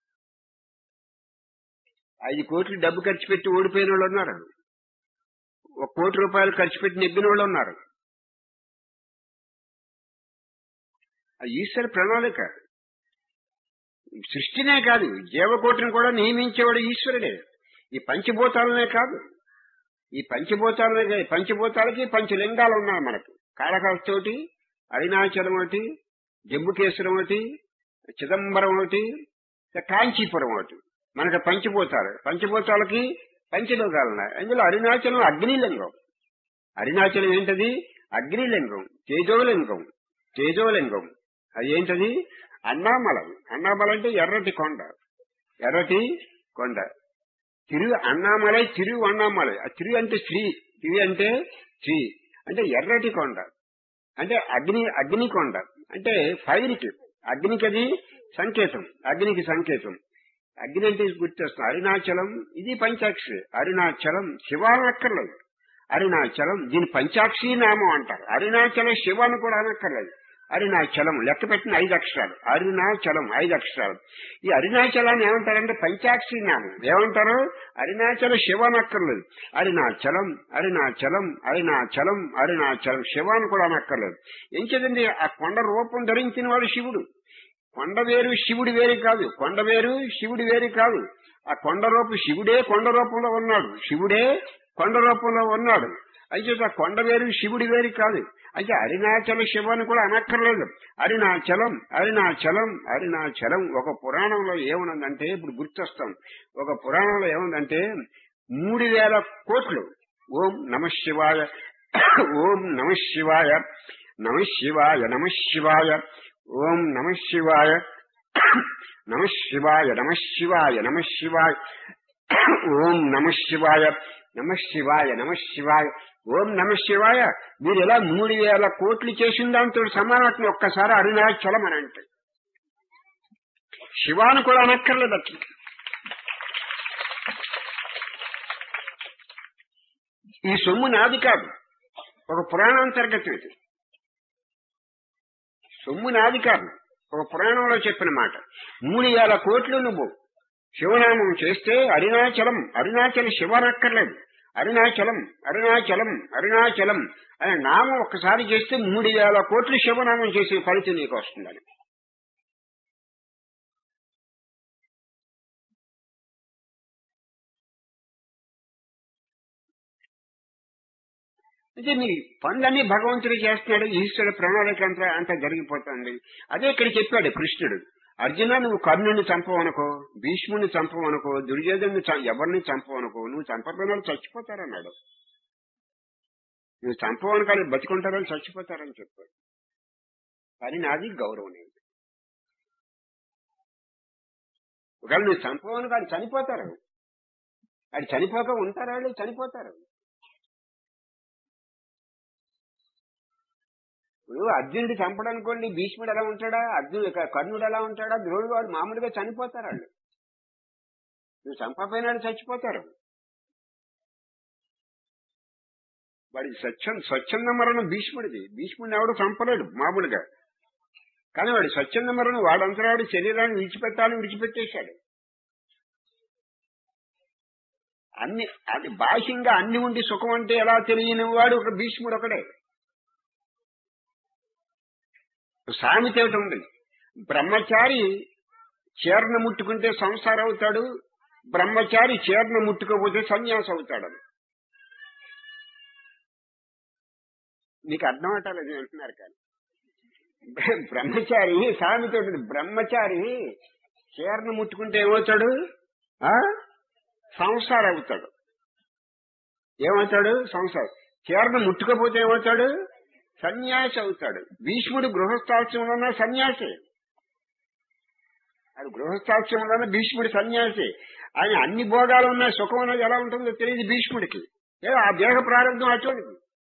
ఐదు కోట్లు డబ్బు ఖర్చు పెట్టి ఓడిపోయిన వాళ్ళు ఉన్నారు ఒక కోటి రూపాయలు ఖర్చు పెట్టి నెగ్గిన వాళ్ళు ఉన్నారు అది ఈశ్వర ప్రణాళిక సృష్టినే కాదు జీవకోటిని కూడా నియమించేవాడు ఈశ్వరుడే ఈ పంచభూతాలనే కాదు ఈ పంచభూతాలనే పంచభూతాలకి పంచలింగాలు ఉన్నాయి మనకు కాళహస్తి అరుణాచలం ఒకటి జంబుకేశ్వరం ఒకటి చిదంబరం ఒకటి కాంచీపురం ఒకటి మనకు పంచభూతాలు పంచభూతాలకి పంచలోకాలు ఉన్నాయి అందులో అరుణాచలం అగ్నిలింగం అరుణాచలం ఏంటది అగ్నిలింగం తేజోలింగం తేజోలింగం అది ఏంటది అన్నామలం అన్నామల అంటే ఎర్రటి కొండ ఎర్రటి కొండ తిరు అన్నామలై తిరు అన్నామలై ఆ తిరు అంటే శ్రీ తిరు అంటే శ్రీ అంటే ఎర్రటి కొండ అంటే అగ్ని అగ్ని కొండ అంటే ఫైర్కి అగ్నికి అది సంకేతం అగ్నికి సంకేతం అగ్ని అంటే గుర్తొస్తుంది అరుణాచలం ఇది పంచాక్షరి అరుణాచలం శివానక్కర్లేదు అరుణాచలం దీని పంచాక్షి నామం అంటారు అరుణాచలం శివాన్ని కూడా అనక్కర్లేదు అరుణాచలం లెక్క పెట్టిన ఐదు అక్షరాలు అరుణాచలం ఐదు అక్షరాలు ఈ అరుణాచలాన్ని ఏమంటారంటే పంచాక్షి నామం ఏమంటారు అరుణాచల శివనక్కర్లేదు అరుణాచలం అరుణాచలం అరుణాచలం అరుణాచలం శివాన్ని కూడా అనక్కర్లేదు ఏం చేదండి ఆ కొండ రూపం ధరించిన వాడు శివుడు కొండ వేరు శివుడు వేరు కాదు కొండ వేరు శివుడు వేరు కాదు ఆ కొండ రూపం శివుడే కొండ రూపంలో ఉన్నాడు శివుడే కొండ రూపంలో ఉన్నాడు అయితే ఆ కొండ వేరు శివుడి వేరు కాదు అయితే అరుణాచల శివాన్ని కూడా అనక్కర్లేదు అరుణాచలం అరుణాచలం అరుణాచలం ఒక పురాణంలో ఏముందంటే ఇప్పుడు గుర్తొస్తాం ఒక పురాణంలో ఏముందంటే మూడు వేల కోట్లు ఓం నమ శివాయ ఓం నమ శివాయ నమ శివాయ నమ శివాయ ఓం నమ శివాయ నమ శివాయ నమ శివాయ నమ శివాయ ఓం నమ శివాయ నమ శివాయ నమ శివాయ ఓం నమ శివాయ మీరు ఇలా మూడు వేల కోట్లు చేసిన దాంతో సమానత్వం ఒక్కసారి అరుణాచలం అని అంటే శివాను కూడా అనక్కర్లేదు అట్లా ఈ సొమ్ము నాది కాదు ఒక పురాణాంతర్గతం ఇది సొమ్ము నాది కాదు ఒక పురాణంలో చెప్పిన మాట మూడు వేల కోట్లు నువ్వు శివనామం చేస్తే అరుణాచలం అరుణాచల శివనక్కర్లేదు అరుణాచలం అరుణాచలం అరుణాచలం అనే నామం ఒక్కసారి చేస్తే మూడు వేల కోట్లు శివనామం చేసే ఫలితం నీకు వస్తుందని అంటే నీ పనులన్నీ భగవంతుడు చేస్తున్నాడు ఈశ్వరుడు ప్రణాళిక అంతా అంతా జరిగిపోతుంది అదే ఇక్కడ చెప్పాడు కృష్ణుడు అర్జున నువ్వు కర్ణుని చంపవనుకో భీష్ముని చంపవనుకో దుర్యోధను ఎవరిని చంపవనుకో నువ్వు చంపకపోయిన వాళ్ళు చచ్చిపోతారన్నాడు నువ్వు చంపవను కానీ బతికుంటారని చచ్చిపోతారని చెప్పాడు కానీ నాది గౌరవం లేదు ఒకవేళ నువ్వు చంపవను కానీ చనిపోతారు అది చనిపోక ఉంటారా వాళ్ళు చనిపోతారు ఇప్పుడు అర్జునుడు చంపడనుకోండి భీష్ముడు ఎలా ఉంటాడా అర్జునుడు కర్ణుడు ఎలా ఉంటాడా ద్రోణుడు వాడు మామూలుగా చనిపోతారు వాళ్ళు నువ్వు చంపపోయినాడు చచ్చిపోతారు వాడికి స్వచ్ఛంద స్వచ్ఛంద మరణం భీష్ముడిది భీష్ముడిని ఎవడు చంపలేడు మామూలుగా కానీ వాడి స్వచ్ఛంద మరణం వాడంతరాడు శరీరాన్ని విడిచిపెట్టాలని విడిచిపెట్టేశాడు అన్ని అది బాహ్యంగా అన్ని ఉండి సుఖం అంటే ఎలా తెలియని వాడు ఒక భీష్ముడు ఒకడే సామెత ఏమిటి ఉంది బ్రహ్మచారి చీరన ముట్టుకుంటే సంసారం అవుతాడు బ్రహ్మచారి చీరన ముట్టుకోపోతే సన్యాసం అవుతాడు మీకు అర్థం అవటాలేదు అంటున్నారు కానీ బ్రహ్మచారి సామెత ఉంటుంది బ్రహ్మచారి చీరను ముట్టుకుంటే ఏమవుతాడు ఆ సంసారం అవుతాడు ఏమవుతాడు సంసారం చీరను ముట్టుకపోతే ఏమవుతాడు సన్యాసి అవుతాడు భీష్ముడు గృహస్థాశ్రమంలో సన్యాసి అది గృహస్థాశ్రమంలో భీష్ముడు సన్యాసి ఆయన అన్ని భోగాలు ఉన్నాయి సుఖం అనేది ఎలా ఉంటుందో తెలియదు భీష్ముడికి ఏదో ఆ దేహ ప్రారంభం అటువంటిది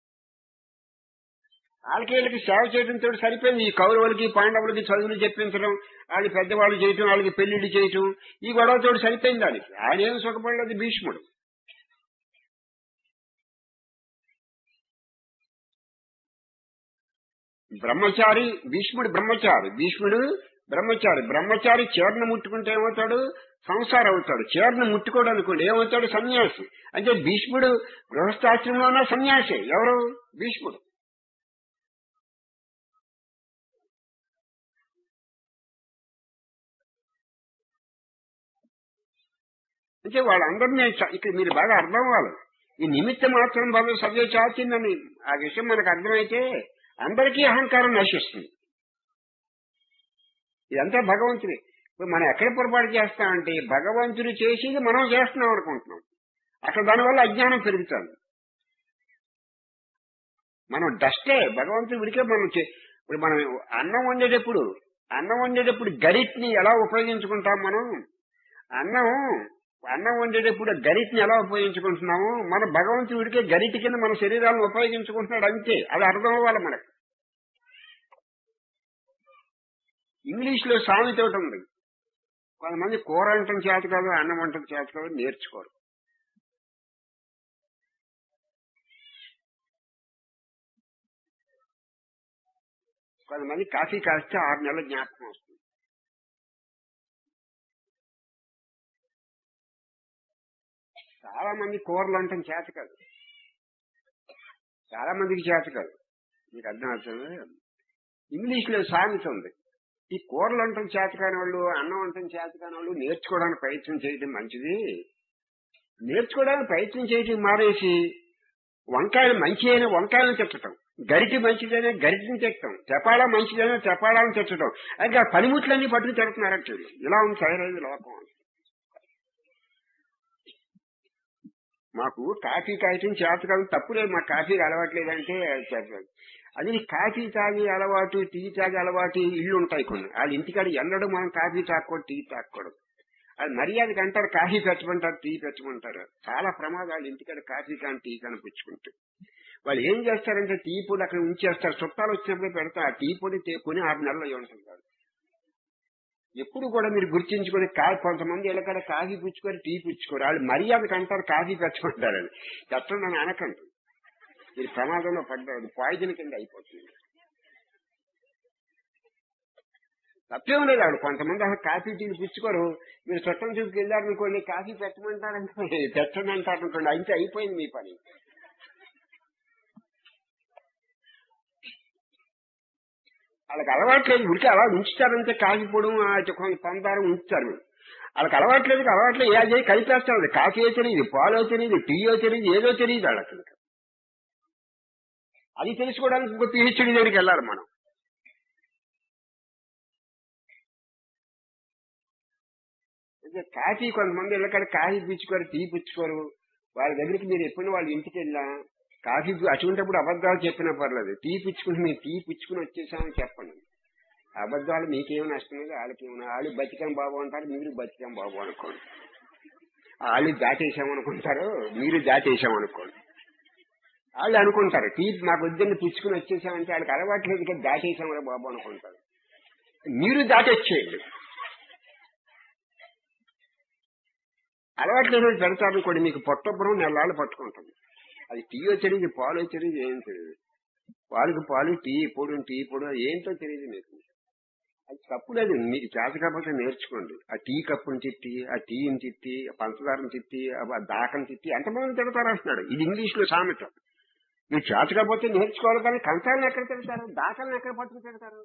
వాళ్ళకి వీళ్ళకి సేవ చేయడంతో సరిపోయింది ఈ కౌరవులకి పాండవులకి చదువులు చెప్పించడం వాళ్ళు పెద్దవాళ్ళు చేయటం వాళ్ళకి పెళ్లిళ్ళు చేయటం ఈ గొడవతో సరిపోయింది దానికి ఆయన ఏం సుఖపడలేదు భీష్ముడు బ్రహ్మచారి భీష్ముడు బ్రహ్మచారి భీష్ముడు బ్రహ్మచారి బ్రహ్మచారి చీరను ముట్టుకుంటే ఏమవుతాడు సంసారం అవుతాడు చీరను ముట్టుకోడు అనుకోండి ఏమవుతాడు సన్యాసి అంటే భీష్ముడు గృహస్థాశ్రమంలో ఉన్న సన్యాసి ఎవరు భీష్ముడు అంటే వాళ్ళందరినీ చ- ఇక్కడ మీరు బాగా అర్థం అవ్వాలి ఈ నిమిత్త మాత్రం వల్ల సవ్య చాచిందని ఆ విషయం మనకు అర్థమైతే అందరికీ అహంకారం నశిస్తుంది ఇదంతా భగవంతుడి ఇప్పుడు మనం ఎక్కడ పొరపాటు చేస్తామంటే భగవంతుడు చేసేది మనం చేస్తున్నాం అనుకుంటున్నాం అక్కడ దానివల్ల అజ్ఞానం పెరుగుతుంది మనం డస్టే భగవంతుడి ఉడికే మనం చే- ఇప్పుడు మనం అన్నం వండేటప్పుడు అన్నం వండేటప్పుడు గరిట్ని ఎలా ఉపయోగించుకుంటాం మనం అన్నం అన్నం వండేటప్పుడు గరిటిని ఎలా ఉపయోగించుకుంటున్నాము మన భగవంతుడి ఉడికే గరిటి కింద మన శరీరాలను ఉపయోగించుకుంటున్నాడు అంతే అది అర్థం అవ్వాలి మనకు ఇంగ్లీష్ లో సామెత ఒకటి ఉంది కొంతమంది కూర వంటం చేత కాదు అన్నం వంటం చేత కాదు నేర్చుకోరు కొంతమంది కాఫీ కాస్తే ఆరు నెలల జ్ఞాపకం వస్తుంది చాలా మంది కూరలు వంటం చేత కాదు చాలా మందికి చేత కాదు మీకు అర్థం అవుతుంది ఇంగ్లీష్ లో సామెత ఉంది ఈ కూరలు వంటం చేత కాని వాళ్ళు అన్నం వంటం చేత కాని వాళ్ళు నేర్చుకోవడానికి ప్రయత్నం చేయడం మంచిది నేర్చుకోవడానికి ప్రయత్నం చేయడం మానేసి వంకాయలు మంచి అయిన వంకాయలను తిట్టడం గరిటి మంచిదైనా గరిటిని తిట్టడం తెపాళ మంచిదైనా తెపాళాలను తిట్టడం ఇంకా పనిముట్లన్నీ పట్టుకు తిడుతున్నారంటే వీళ్ళు. ఇలా ఉంది తయారైంది లోకం మాకు కాఫీ తాగటం చేత కాదు తప్పులేదు మా కాఫీ అలవాట్లేదంటే చెప్పలేదు అది నీ కాఫీ తాగి అలవాటు టీ తాగి అలవాటు ఇల్లు ఉంటాయి కొన్ని వాళ్ళ ఇంటికాడ ఎన్నడూ మనం కాఫీ తాగకూడదు టీ తాగకూడదు అది మర్యాదకి అంటారు కాఫీ పెట్టమంటారు టీ పెట్టమంటారు చాలా ప్రమాదాలు ఇంటికాడ కాఫీ కానీ టీ కానీ పుచ్చుకుంటారు వాళ్ళు ఏం చేస్తారంటే టీ పొడి అక్కడ ఉంచేస్తారు చుట్టాలు వచ్చినప్పుడు పెడతారు ఆ టీ పొడి తే- కొని ఆరు నెలలు ఉంటుంటారు ఎప్పుడు కూడా మీరు గుర్తించుకొని కా కొంతమంది ఎలాగడ కాఫీ పుచ్చుకొని టీ పుచ్చుకోరు వాళ్ళు మర్యాదకి అంటారు కాఫీ పెట్టమంటారని పెట్టండి అని అనకండి మీరు ప్రమాదంలో పడ్డారు పాయిజన్ కింద అయిపోతుంది తప్పేం లేదు ఆవిడ కొంతమంది అసలు కాఫీ టీ పుచ్చుకోరు మీరు చుట్టం చూపుకి వెళ్ళారనుకోండి కాఫీ పెట్టమంటారంటే పెట్టండి అంటారు అనుకోండి అయితే అయిపోయింది మీ పని వాళ్ళకి అలవాట్లేదు ఉడికి అలా ఉంచుతారంటే కాఫీ పొడి పందారం ఉంచుతారు వాళ్ళకి అలవాట్లేదు అలవాట్లేదు ఏ అదే కలిపేస్తారు కాఫీ తెలియదు పాలో తెలియదు టీయో తెలియదు ఏదో తెలియదు వాళ్ళకి ఇంకా. అది తెలుసుకోవడానికి ఇంకో పిహెచ్డి దగ్గరికి వెళ్ళాలి మనం అయితే కాఫీ కొంతమంది ఇళ్ళకాడ కాఫీ పుచ్చుకోరు టీ పుచ్చుకోరు వాళ్ళ దగ్గరికి మీరు ఎప్పుడు వాళ్ళ ఇంటికి వెళ్ళా కాఫీ పు- అటువంటిప్పుడు అబద్ధాలు చెప్పినా పర్లేదు టీ పుచ్చుకుని మీరు టీ పుచ్చుకుని వచ్చేసామని చెప్పండి అబద్ధాలు మీకేం నష్టం లేదు వాళ్ళకేమైనా వాళ్ళు బతికాం బాబు అంటారు మీరు బతికాం బాబు అనుకోండి వాళ్ళు దాటేసామనుకుంటారు మీరు దాటేసామనుకోండి వాళ్ళు అనుకుంటారు టీ మాకు వద్దని పుచ్చుకుని వచ్చేసామంటే వాళ్ళకి అలవాట్లేదు కదా దాటేసామరా బాబు అనుకుంటారు మీరు దాటొచ్చేయండి అలవాట్లేదు అని పెడతారు అనుకోండి మీకు పొట్టొబ్బరం నెలలు పట్టుకుంటుంది అది టీయో తెలియదు పాలో తెలియదు ఏం తెలియదు పాలకు పాలు టీ పొడి టీ పొడి అది ఏంటో తెలియదు మీకు అది తప్పు లేదు మీకు చేత కాకపోతే నేర్చుకోండి ఆ టీ కప్పుని తిట్టి ఆ టీని తిట్టి ఆ పంచదారని తిట్టి ఆ దాకని తిట్టి ఎంతమంది తిడతారు అంటున్నాడు ఇది ఇంగ్లీష్ లో సామెత మీరు చేత కాకపోతే నేర్చుకోవాలి కానీ కంచాలను ఎక్కడ తిడతారు దాకలను ఎక్కడ పట్టుకు తిడతారు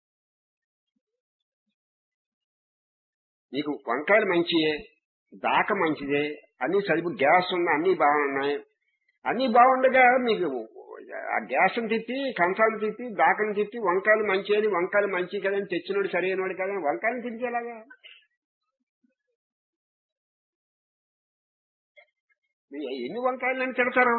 మీకు వంకాయలు మంచియే దాక మంచిదే అన్ని సరిపు గ్యాస్ ఉన్నాయి అన్ని బాగున్నాయి అన్ని బాగుండగా మీకు ఆ గ్యాస్ తిప్పి కంచాలు తిప్పి దాకని తిప్పి వంకాయలు మంచి అని వంకాయలు మంచి కదని తెచ్చినోడు సరైనోడు కదని వంకాయలు తిరిగి ఎలాగా మీరు ఎన్ని వంకాయలు అని తిడతారు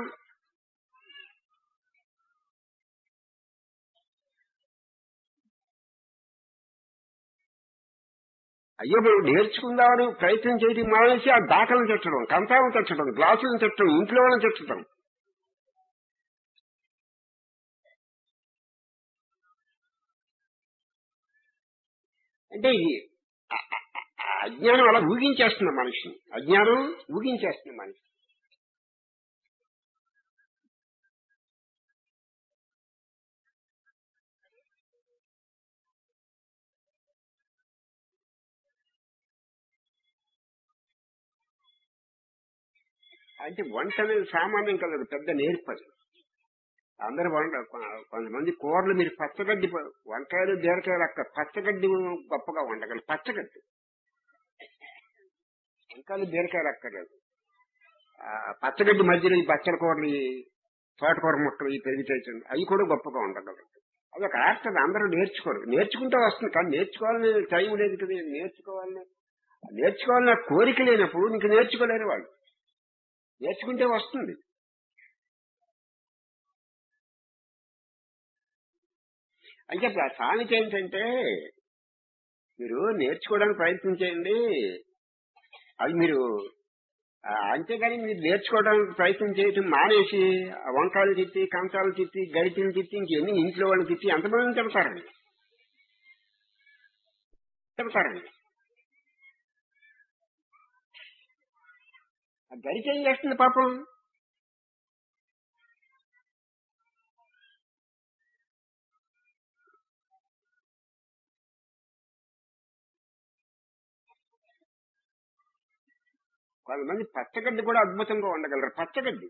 అయ్యో మేము నేర్చుకుందామని ప్రయత్నం చేయడం మానేసి ఆ దాకలను తిట్టడం కంచాలను తిట్టడం గ్లాసులను తిట్టడం ఇంట్లో వాళ్ళని తిట్టడం అంటే ఇది ఆ- ఆ- ఆ అజ్ఞానం అలా ఊగించేస్తుంది మనిషిని అజ్ఞానం ఊగించేస్తుంది మనిషి అంటే వంట అనేది సామాన్యం కదా అది పెద్ద నేర్పది అందరు వంట కొ- కొంతమంది కూరలు మీరు పచ్చగడ్డి ప- వంకాయలు బీరకాయలు అక్క పచ్చగడ్డి గొప్పగా వండగలరు పచ్చగడ్డి వంకాయలు బీరకాయలు అక్కర్లేదు ఆ పచ్చగడ్డి మధ్యలో ఈ పచ్చల కూరలు ఈ తోటకూర మొక్కలు ఈ పెరిగితే అవి కూడా గొప్పగా ఉండగలరు అది ఒక ఆర్ట్ అది అందరూ నేర్చుకోరు నేర్చుకుంటే వస్తుంది కానీ నేర్చుకోవాలని టైం లేదు కదా నేర్చుకోవాలని నేర్చుకోవాలన్న కోరిక లేనప్పుడు నీకు నేర్చుకోలేరు వాళ్ళు నేర్చుకుంటే వస్తుంది అంటే ఇప్పుడు ఆ సామెత ఏంటంటే మీరు నేర్చుకోవడానికి ప్రయత్నం చేయండి అది మీరు ఆ, అంతేగాని మీరు నేర్చుకోవడానికి ప్రయత్నం చేయటం మానేసి ఆ వంకాయలు తిట్టి కంచాలు తిట్టి గరిటెలు తిట్టి ఇంకెన్ని ఇంట్లో వాళ్ళు తిట్టి ఎంతమంది తిడతారండి తిడతారండి ఆ గరిట ఏం చేస్తుంది పాపం కొంతమంది పచ్చగడ్డి కూడా అద్భుతంగా ఉండగలరు పచ్చగడ్డి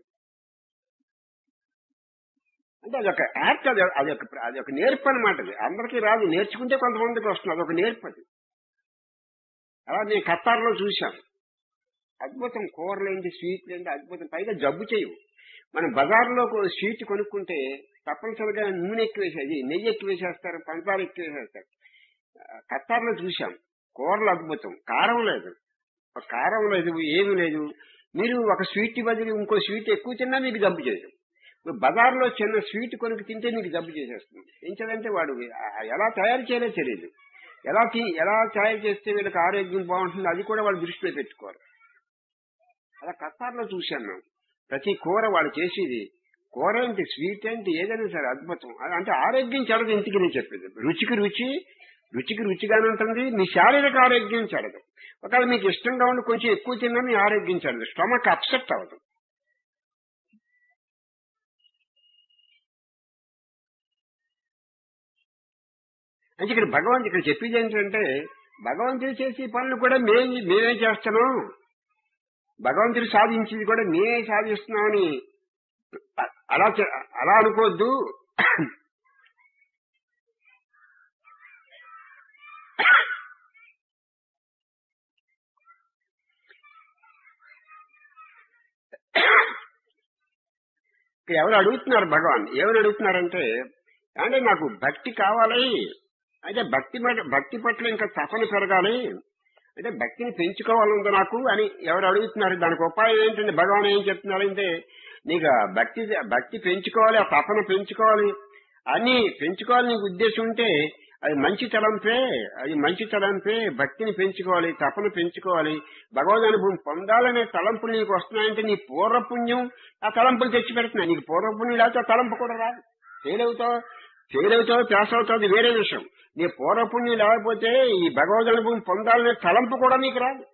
అంటే అదొక యాక్ట్ అది అదొక అదొక నేర్పు అనమాట అది అందరికీ రాదు నేర్చుకుంటే కొంతమందికి వస్తుంది అదొక నేర్పు అది అలా నేను ఖత్తార్లో చూశాను అద్భుతం కూరలేంటి స్వీట్లేంటి అద్భుతం పైగా జబ్బు చేయవు మనం బజార్లో స్వీట్ కొనుక్కుంటే తప్పనిసరిగా నూనె ఎక్కువ వేసేది నెయ్యి ఎక్కువ వేసేస్తారు పంచదార ఎక్కువ వేసేస్తారు ఆ, ఖత్తార్లో చూశాం కూరలు అద్భుతం కారం లేదు ఒక కారం లేదు ఏమీ లేదు మీరు ఒక స్వీట్ బదులు ఇంకో స్వీట్ ఎక్కువ తిన్నా మీకు జబ్బు చేయదు ఇప్పుడు బజార్లో చిన్న స్వీట్ కొనుక్కు తింటే మీకు జబ్బు చేసేస్తుంది ఏంటంటే వాడు ఆ, ఎలా తయారు చేయాలో తెలియదు ఎలా తి- ఎలా తయారు చేస్తే వీళ్ళకి ఆరోగ్యం బాగుంటుంది అది కూడా వాళ్ళు దృష్టిలో పెట్టుకోరు అలా కత్తార్లో చూశాను మేము ప్రతి కూర వాళ్ళు చేసేది కూర ఏంటి స్వీట్ ఏంటి ఏదైనా సరే అద్భుతం అది అంటే ఆరోగ్యం చెడదు ఇంటికి నేను చెప్పేది రుచికి రుచి రుచికి రుచిగానే ఉంటుంది మీ శారీరక ఆరోగ్యం చెడదు ఒకవేళ మీకు ఇష్టంగా ఉండి కొంచెం ఎక్కువ తిన్నా మీ ఆరోగ్యం చెడదు స్టమక్ అప్సెట్ అవ్వదు అంటే ఇక్కడ భగవంతు ఇక్కడ చెప్పేది ఏంటంటే భగవంతుడు చేసే పనులు కూడా మేము మేమే చేస్తున్నాం భగవంతుడు సాధించేది కూడా మేమే సాధిస్తున్నామని అ- అలా చె- అలా అనుకోవద్దు ఇక్కడ ఎవరు అడుగుతున్నారు భగవాన్ ఎవరు అడుగుతున్నారంటే అంటే నాకు భక్తి కావాలి అంటే భక్తి మీద- భక్తి పట్ల ఇంకా తపన పెరగాలి అంటే భక్తిని పెంచుకోవాలంది నాకు అని ఎవరు అడుగుతున్నారు దానికి ఉపాయం ఏంటంటే భగవాన్ ఏం చెప్తున్నారు అంటే నీకు ఆ భక్తి భక్తి పెంచుకోవాలి ఆ తపన పెంచుకోవాలి అన్ని పెంచుకోవాలి నీకు ఉద్దేశం ఉంటే అది మంచి తలంపే అది మంచి తలంపే భక్తిని పెంచుకోవాలి తపన పెంచుకోవాలి భగవద్ అనుభవం పొందాలనే తలంపులు నీకు వస్తున్నాయంటే నీ పూర్వపుణ్యం ఆ తలంపులు తెచ్చి పెడుతున్నాయి నీకు పూర్వపుణ్యం లేకపోతే ఆ తలంపు కూడా రాదు ఫెయిల్ అవుతావు ఫెయిల్ అవుతావు పాస్ అవుతావు అది వేరే విషయం నీ పూర్వపుణ్యం లేకపోతే ఈ భగవద్ అనుభవం పొందాలనే తలంపు కూడా నీకు రాదు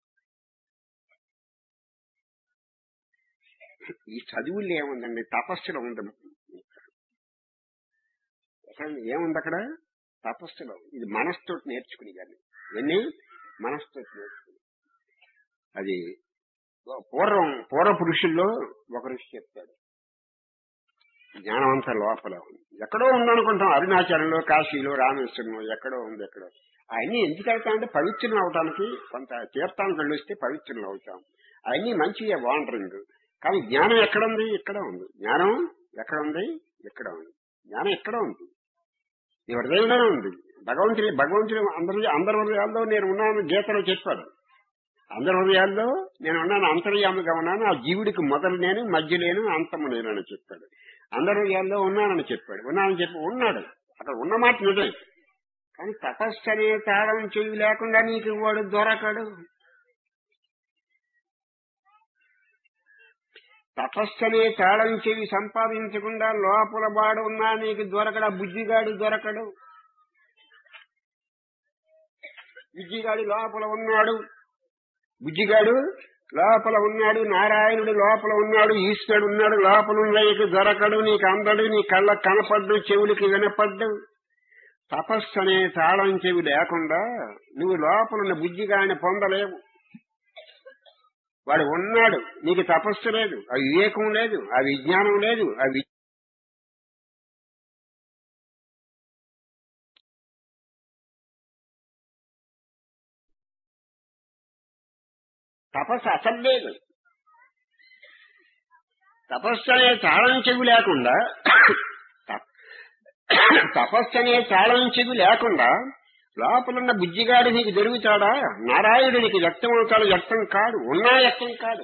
ఈ చదువుల్లో ఏముందండి తపస్సులో ఉంది అసలు ఏముంది అక్కడ తపస్సులో ఇది మనస్తో నేర్చుకుని కానీ ఇవన్నీ మనస్తో నేర్చుకుని అది పూర్వం పూర్వ పురుషుల్లో ఒక ఋషి చెప్తాడు జ్ఞానం అంతా లోపల ఉంది ఎక్కడో ఉందనుకుంటాం అరుణాచలంలో కాశీలో రామేశ్వరంలో ఎక్కడో ఉంది ఎక్కడో అవన్నీ ఎందుకు వెళ్తామంటే పవిత్రం అవటానికి కొంత తీర్థానికి వెళ్ళొస్తే పవిత్రం అవుతాం అవన్నీ మంచిగా వాండరింగ్ కానీ జ్ఞానం ఎక్కడ ఉంది ఇక్కడ ఉంది జ్ఞానం ఎక్కడ ఉంది ఇక్కడ ఉంది జ్ఞానం ఎక్కడ ఉంది ఈ హృదయంలోనే ఉంది భగవంతుడి భగవంతుడి అందరి అందరి హృదయాల్లో నేను ఉన్నాను గీతలో చెప్పాడు అందరి హృదయాల్లో నేను ఉన్నాను అంతర్యామిగా ఉన్నాను ఆ జీవుడికి మొదలు నేను మధ్య నేను అంతము నేను అని చెప్పాడు అందరి హృదయాల్లో ఉన్నానని చెప్పాడు ఉన్నానని చెప్పి ఉన్నాడు అక్కడ ఉన్న మాట నిజం కానీ తపస్సు అనే తాళం చెవి లేకుండా నీకు వాడు దొరకడు తపస్సు అనే తాళం చెవి సంపాదించకుండా లోపల వాడు ఉన్నా నీకు దొరకడా బుద్ధిగాడు దొరకడు బుద్ధిగాడు లోపల ఉన్నాడు బుద్ధిగాడు లోపల ఉన్నాడు నారాయణుడు లోపల ఉన్నాడు ఈశ్వరుడు ఉన్నాడు లోపల ఉన్న నీకు దొరకడు నీకు అందడు నీ కళ్ళ కనపడ్డు చెవులకి వినపడ్డు తపస్సు అనే తాళం చెవి లేకుండా నువ్వు లోపల ఉన్న బుద్ధిగాని పొందలేవు వాడు ఉన్నాడు నీకు తపస్సు లేదు ఆ వివేకం లేదు ఆ విజ్ఞానం లేదు ఆ వి- తపస్సు అసలు లేదు తపస్సు అనే తాళం చెవి లేకుండా త- తపస్సు అనే తాళం చెవి లేకుండా లోపలున్న బుజ్జిగాడు నీకు దొరుకుతాడా నారాయణుడు నీకు వ్యక్తం అవుతాడు వ్యక్తం కాడు ఉన్నా వ్యక్తం కాడు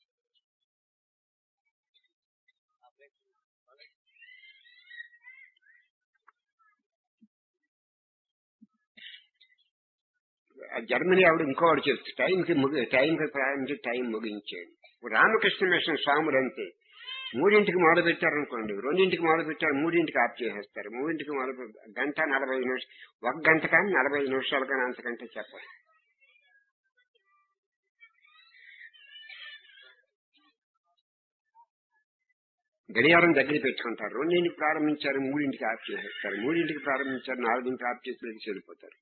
ఆ జర్మనీ ఆవిడ ఇంకోవాడు చెప్తే టైంకి ముగి టైంకి ప్రారంభించి టైం ముగించాడు ఇప్పుడు రామకృష్ణ మిషన్ స్వాములు అంతే మూడింటికి మొదలు పెట్టారనుకోండి రెండింటికి మొదలు పెట్టారు మూడింటికి ఆఫ్ చేసేస్తారు మూడింటికి మొదలు పె- గంట నలభై ఐదు నిమిషాలు ఒక గంట కానీ నలభై ఐదు నిమిషాలు కానీ అంతకంటే చెప్పాలి గడియారం దగ్గర పెట్టుకుంటారు రెండింటికి ప్రారంభించారు మూడింటికి ఆఫ్ చేసేస్తారు మూడింటికి ప్రారంభించారు నాలుగింటికి ఆఫ్ చేసి వెళ్ళి వెళ్ళిపోతారు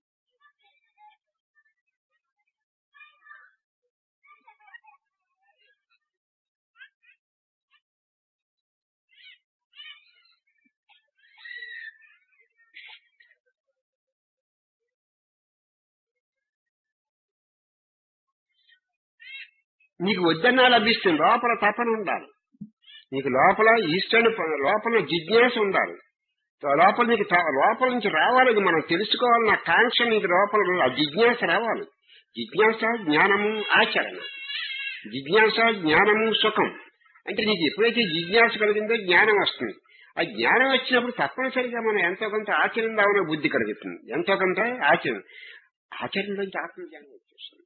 నీకు వద్దన్నా లభిస్తుంది లోపల తపన ఉండాలి నీకు లోపల ఈస్టర్న్ లోపల జిజ్ఞాస ఉండాలి లోపల నీకు త- లోపల నుంచి రావాలి ఇది మనం తెలుసుకోవాలన్న కాంక్ష నీకు లోపల ఉంది. ఆ జిజ్ఞాస రావాలి జిజ్ఞాస జ్ఞానము ఆచరణ జిజ్ఞాస జ్ఞానము సుఖం అంటే నీకు ఎప్పుడైతే జిజ్ఞాస కలిగిందో జ్ఞానం వస్తుంది ఆ జ్ఞానం వచ్చినప్పుడు తప్పనిసరిగా మనం ఎంతో కొంత ఆచరిందామనే బుద్ధి కలుగుతుంది ఎంతో కొంత ఆచరణ ఆచరణలోంచి ఆత్మజ్ఞానం వచ్చేస్తుంది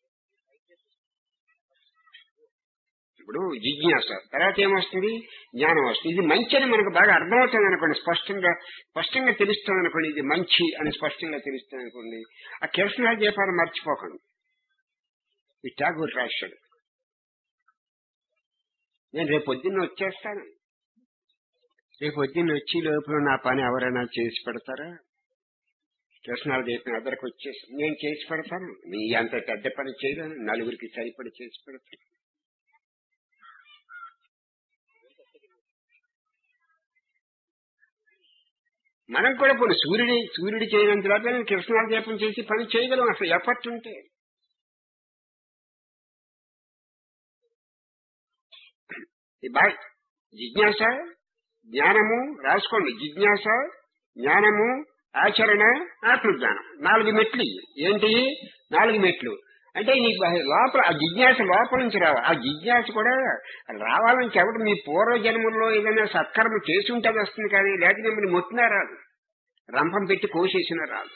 ఇప్పుడు జిజ్ఞాస తర్వాత ఏమొస్తుంది జ్ఞానం వస్తుంది ఇది మంచి అని మనకు బాగా అర్థమవుతుంది అనుకోండి స్పష్టంగా స్పష్టంగా తెలుస్తుంది అనుకోండి ఇది మంచి అని స్పష్టంగా తెలుస్తుంది అనుకోండి ఆ కిరసనాల దీపాలు మర్చిపోకండి ఈ ఠాగూర్ రాశాడు నేను రేపు పొద్దున్న వచ్చేస్తాను రేపు పొద్దున్న వచ్చి లోపల నా పని ఎవరైనా చేసి పెడతారా కిరసనాల దీపం ఎదరికి వచ్చేసి నేను చేసి పెడతాను నీ అంత పెద్ద పని చేయలేను నలుగురికి సరిపడి చేసి పెడతాను మనం కూడా పోనీ సూర్యుడి సూర్యుడు చేయనంత లోపల కృష్ణాల దీపం చేసి పని చేయగలం అసలు ఎఫర్ట్ ఉంటే ఈ బాయ్ జిజ్ఞాస జ్ఞానము రాసుకోండి జిజ్ఞాస జ్ఞానము ఆచరణ ఆత్మజ్ఞానం నాలుగు మెట్లు ఇవి. ఏంటి నాలుగు మెట్లు అంటే నీ బహి- లోపల ఆ జిజ్ఞాస లోపల నుంచి రావాలి ఆ జిజ్ఞాస కూడా రావాలని చెప్పడం మీ పూర్వ జన్మల్లో ఏదైనా సత్కర్మ చేసి ఉంటే అది వస్తుంది కానీ లేకపోతే మిమ్మల్ని మొత్తినా రాదు రంపం పెట్టి కోసేసిన రాదు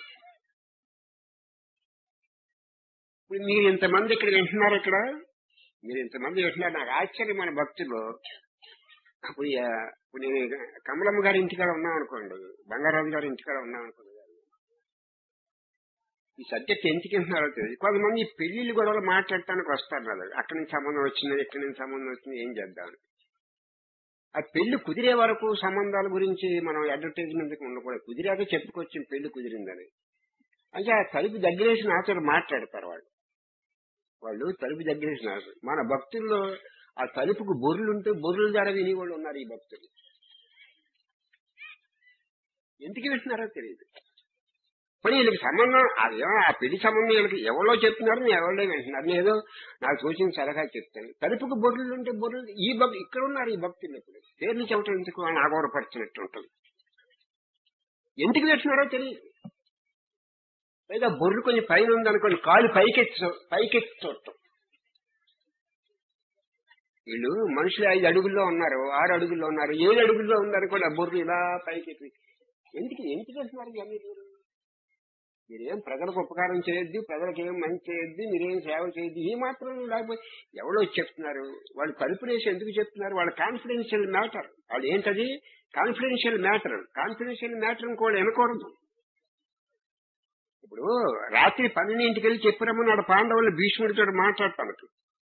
ఇప్పుడు మీరు ఇంతమంది ఇక్కడ వింటున్నారు ఇక్కడ మీరు ఇంతమంది వింటున్నారు నాకు ఆశ్చర్యం మన భక్తులు అప్పుడు ఆ, ఇప్పుడు నేను కమలమ్మ గారి ఇంటికాడ ఉన్నాం అనుకోండి బంగారాజు గారి ఇంటికాడ ఉన్నాం అనుకోండి ఈ సబ్జెక్ట్ ఎందుకు వింటున్నారో తెలియదు కొంతమంది ఈ పెళ్లిళ్ళు గొడవలు మాట్లాడటానికి వస్తారు కదా అక్కడి నుంచి సంబంధం వచ్చింది ఇక్కడి నుంచి సంబంధం వచ్చింది ఏం చేద్దాం ఆ పెళ్లి కుదిరే వరకు సంబంధాల గురించి మనం అడ్వర్టైజ్మెంట్ ఉండకూడదు కుదిరాక చెప్పుకొచ్చిన పెళ్లి కుదిరిందని అంటే ఆ తలుపు దగ్గరేసి నాతో మాట్లాడతారు వాళ్ళు వాళ్ళు తలుపు దగ్గరేసి నాతో మన భక్తుల్లో ఆ తలుపుకు బొర్రులుంటే బొర్రుల ద్వారా విని వాళ్ళు ఉన్నారు ఈ భక్తులు ఎందుకు వింటున్నారో తెలియదు మరి వీళ్ళకి సంబంధం అదేమో ఆ పెళ్లి సంబంధం వీళ్ళకి ఎవరో చెప్తున్నారు నేను ఎవరో వింటున్నారు నేను ఏదో నాకు సూచన సలహా చెప్తాను తలుపుకు బొర్రెలు ఉంటే బొర్రెలు ఈ భక్ ఇక్కడ ఉన్నారు ఈ భక్తులు ఇప్పుడు పేర్లు చెప్పడం ఎందుకు అని ఆగోరపరిచినట్టు ఉంటుంది ఎందుకు పెట్టినారో తెలియదు లేదా బొర్రు కొంచెం పైన ఉందనుకోండి కాలు పైకెత్తి పైకెత్తి చూడటం వీళ్ళు మనుషులు ఐదు అడుగుల్లో ఉన్నారు ఆరు అడుగుల్లో ఉన్నారు ఏడు అడుగుల్లో ఉందనుకోండి ఆ బొర్రు ఇలా పైకెత్తి ఎందుకు ఎందుకు చేస్తున్నారు ఇవన్నీ మీరు మీరేం ప్రజలకు ఉపకారం చేయొద్దు ప్రజలకు ఏం మంచి చేయొద్దు మీరేం సేవ చేయొద్దు ఈ మాత్రం లేకపోతే ఎవరో చెప్తున్నారు వాళ్ళు కలుపునేసి ఎందుకు చెప్తున్నారు వాళ్ళ కాన్ఫిడెన్షియల్ మ్యాటర్ వాళ్ళు ఏంటది కాన్ఫిడెన్షియల్ మ్యాటర్ కాన్ఫిడెన్షియల్ మ్యాటర్ కూడా వినకూడదు ఇప్పుడు రాత్రి పన్నెండింటికి వెళ్ళి చెప్పిరమ్మన్నాడు పాండవులు భీష్ముడితో మాట్లాడతాను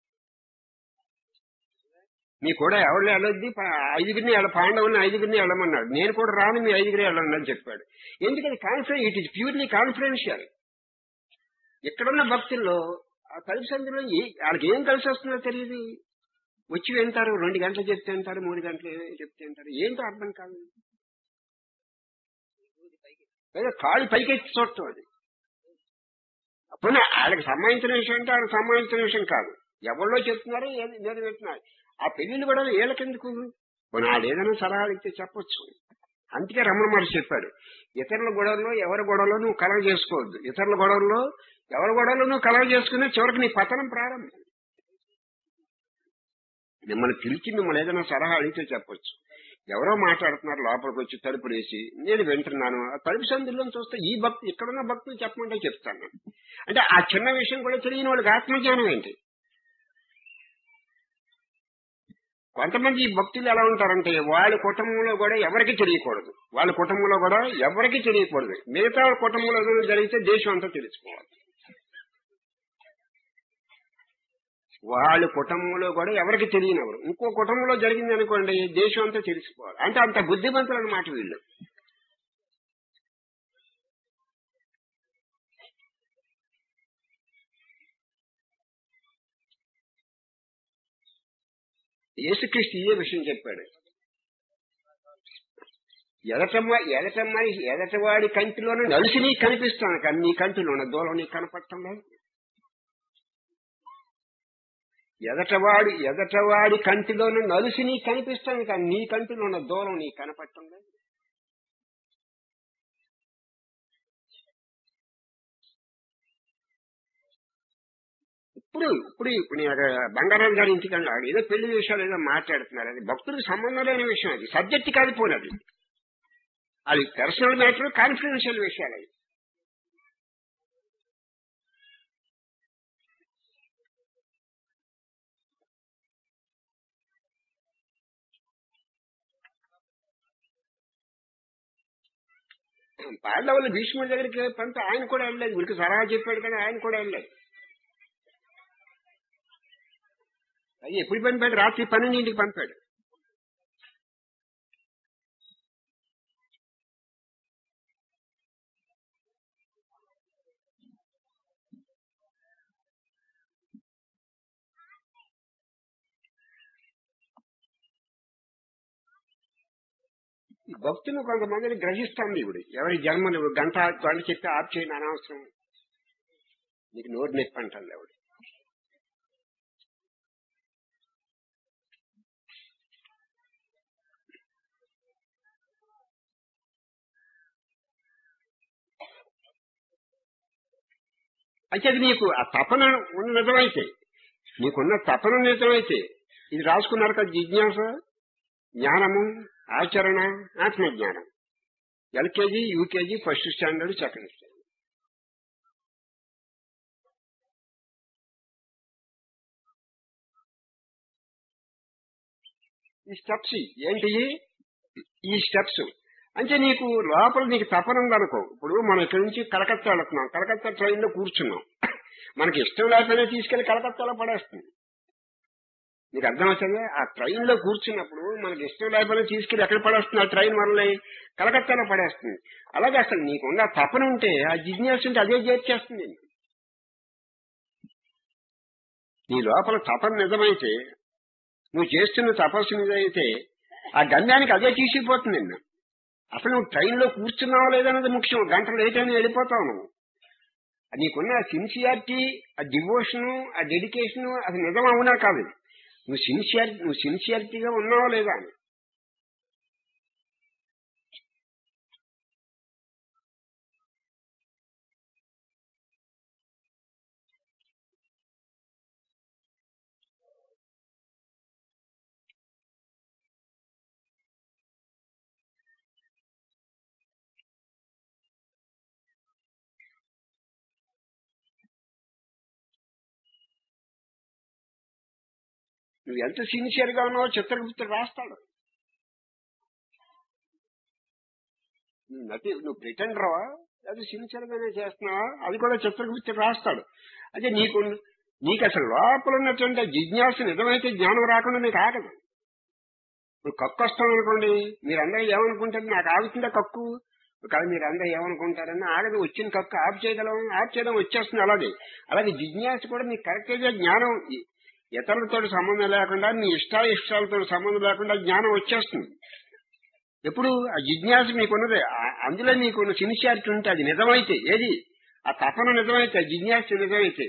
మీ కూడా ఎవరు వెళ్ళొద్ది ప- ఐదుగురిని వెళ్ళ పాండవుని ఐదుగురిని వెళ్ళమన్నాడు నేను కూడా రాను మీ ఐదుగురే వెళ్ళండి అని చెప్పాడు ఎందుకని confidence it is purely confidential ఇక్కడున్న భక్తుల్లో ఆ తలుపు సందులో ఏ- వాళ్ళకి ఏం కలిసి వస్తుందో తెలియదు వచ్చి వింటారు రెండు గంటలు చెప్తే అంటారు మూడు గంటలు చెప్తే అంటారు ఏంటో అర్థం కాదు లేదా కాళ్ళు పైకెత్తి చూడటం అది అప్పుడు వాళ్ళకి సంబంధించిన విషయం అంటే వాళ్ళకి సంబంధించిన విషయం కాదు ఎవరిలో చెప్తున్నారో ఏది నేను పెడుతున్నారు ఆ పెళ్లిళ్ళు కూడా వీళ్ళకెందుకు పోనీ వాళ్ళు ఏదైనా సలహాలు ఇస్తే చెప్పొచ్చు అందుకే రమణ మహర్షి చెప్పాడు ఇతరుల గొడవల్లో ఎవరి గొడవలో నువ్వు కలవ చేసుకోవద్దు ఇతరుల గొడవల్లో ఎవరి గొడవలో నువ్వు కలవ చేసుకునే చివరికి నీ పతనం ప్రారంభం మిమ్మల్ని పిలిచి మిమ్మల్ని ఏదైనా సలహా అడిగితే చెప్పొచ్చు ఎవరో మాట్లాడుతున్నారు లోపలికి వచ్చి తలుపులు వేసి నేను వింటున్నాను ఆ తలుపు సందుల్లో చూస్తే ఈ భక్తి ఇక్కడున్న భక్తులు చెప్పమంటే చెప్తాను అంటే ఆ చిన్న విషయం కూడా తెలియని వాళ్ళకి ఆత్మజ్ఞానం ఏంటి కొంతమంది ఈ భక్తులు ఎలా ఉంటారంటే వాళ్ళ కుటుంబంలో కూడా ఎవరికి తెలియకూడదు వాళ్ళ కుటుంబంలో కూడా ఎవరికి తెలియకూడదు మిగతా వాళ్ళ కుటుంబంలో ఏదైనా జరిగితే దేశం అంతా తెలుసుకోవాలి వాళ్ళ కుటుంబంలో కూడా ఎవరికి తెలియనవరు ఇంకో కుటుంబంలో జరిగింది అనుకోండి దేశం అంతా తెలిసిపోవాలి అంటే అంత బుద్ధిమంతులు అన్నమాట వీళ్ళు యేసుక్రీస్తు ఇదే విషయం చెప్పాడు ఎదటమ్మ ఎదటమ్మని ఎదటవాడి కంటిలోనే నలుసు నీకు కనిపిస్తాను కానీ నీ కంటిలోన దూలం నీకు కనపడటం లేదు ఎదటవాడి ఎదటవాడి కంటిలోన నలుసు నీకు కనిపిస్తాను కానీ నీ కంటిలో ఉన్న దూలం నీకు కనపడటం లేదు ఇప్పుడు ఇప్పుడు ఇప్పుడు నేను అక్కడ బంగారాజు గారి ఇంటికి వెళ్ళాడు ఏదో పెళ్లి విషయాలు ఏదో మాట్లాడుతున్నారు అది భక్తులకు సంబంధం లేని విషయం అది సబ్జెక్ట్ కాదు పోనది అది పర్సనల్ మ్యాటర్ కాన్ఫిడెన్షియల్ విషయాలు అవి పాండవులు భీష్ముడి దగ్గరికి పంపి ఆయన కూడా వెళ్ళలేదు వీడికి సలహా చెప్పాడు కానీ ఆయన కూడా వెళ్ళలేదు అయ్యి ఎప్పుడు పంపాడు రాత్రి పన్నెండింటికి పంపాడు ఈ భక్తులు కొంతమందిని గ్రహిస్తాంది ఇప్పుడు ఎవరి జన్మలు గంట గంట చెప్పి ఆప్ చేయని అనవసరం నీకు నోరు నొప్పి అంటాను ఎవడు అయితే అది నీకు ఆ తపన ఉన్న నిజమైతే నీకున్న తపన నిజమైతే ఇది రాసుకున్నారు కదా జిజ్ఞాస జ్ఞానము ఆచరణ ఆత్మజ్ఞానం LKG UKG first standard second standard ఈ స్టెప్స్ ఏంటి ఈ స్టెప్స్ అంటే నీకు లోపల నీకు తపన ఉందనుకో ఇప్పుడు మనం ఇక్కడి నుంచి కలకత్తా వెళుతున్నాం కలకత్తా ట్రైన్ లో కూర్చున్నాం మనకి ఇష్టం లేకపోయినా తీసుకెళ్లి కలకత్తాలో పడేస్తుంది నీకు అర్థమవుతుంది ఆ ట్రైన్ లో కూర్చున్నప్పుడు మనకి ఇష్టం లేకపోయినా తీసుకెళ్లి ఎక్కడ పడేస్తుంది ఆ ట్రైన్ మనల్ని కలకత్తాలో పడేస్తుంది అలాగే అసలు నీకున్న తపన ఉంటే ఆ జిజ్ఞాస ఉంటే అదే చేర్చేస్తుంది నీ లోపల తపన నిజమైతే నువ్వు చేస్తున్న తపస్సు నిజమైతే ఆ గమ్యానికి అదే తీసుకుపోతుంది నిన్ను అసలు నువ్వు ట్రైన్లో కూర్చున్నావా లేదన్నది ముఖ్యం గంట లేట్ అని వెళ్ళిపోతావు నువ్వు నీకున్న సిన్సియారిటీ ఆ డివోషను ఆ డెడికేషన్ అది నిజం అవునా కాదు నువ్వు సిన్సియర్ నువ్వు సిన్సియారిటీగా ఉన్నావా లేదా అని నువ్వు ఎంత సిన్సియర్ గా ఉన్నావో చిత్రగుప్తుడు రాస్తాడు నువ్వు నటి నువ్వు ప్రిటెండర్వా అది సిన్సియర్ గానే చేస్తున్నావా అది కూడా చిత్రగుప్తుడు రాస్తాడు అదే నీకు నీకు అసలు లోపల ఉన్నటువంటి జిజ్ఞాస నిజమైతే జ్ఞానం రాకుండా నీకు ఆగదు ఇప్పుడు కక్కు వస్తాం అనుకోండి మీరందరూ ఏమనుకుంటారు నాకు ఆగుతుందా కక్కు ఒకవేళ మీరు అందరూ ఏమనుకుంటారని ఆగదు వచ్చిన కక్క ఆఫ్ చేయగలం ఆఫ్ చేయడం వచ్చేస్తుంది అలాగే అలాగే జిజ్ఞాస కూడా మీకు కరెక్ట్ గా జ్ఞానం ఇ- ఇతరులతో సంబంధం లేకుండా మీ ఇష్టాయిష్టాలతో సంబంధం లేకుండా జ్ఞానం వచ్చేస్తుంది ఎప్పుడు ఆ జిజ్ఞాస మీకున్నది ఆ- అందులో మీకున్న సిన్సియారిటీ ఉంటే అది నిజమైతే ఏది ఆ తపన నిజమైతే ఆ జిజ్ఞాస నిజమైతే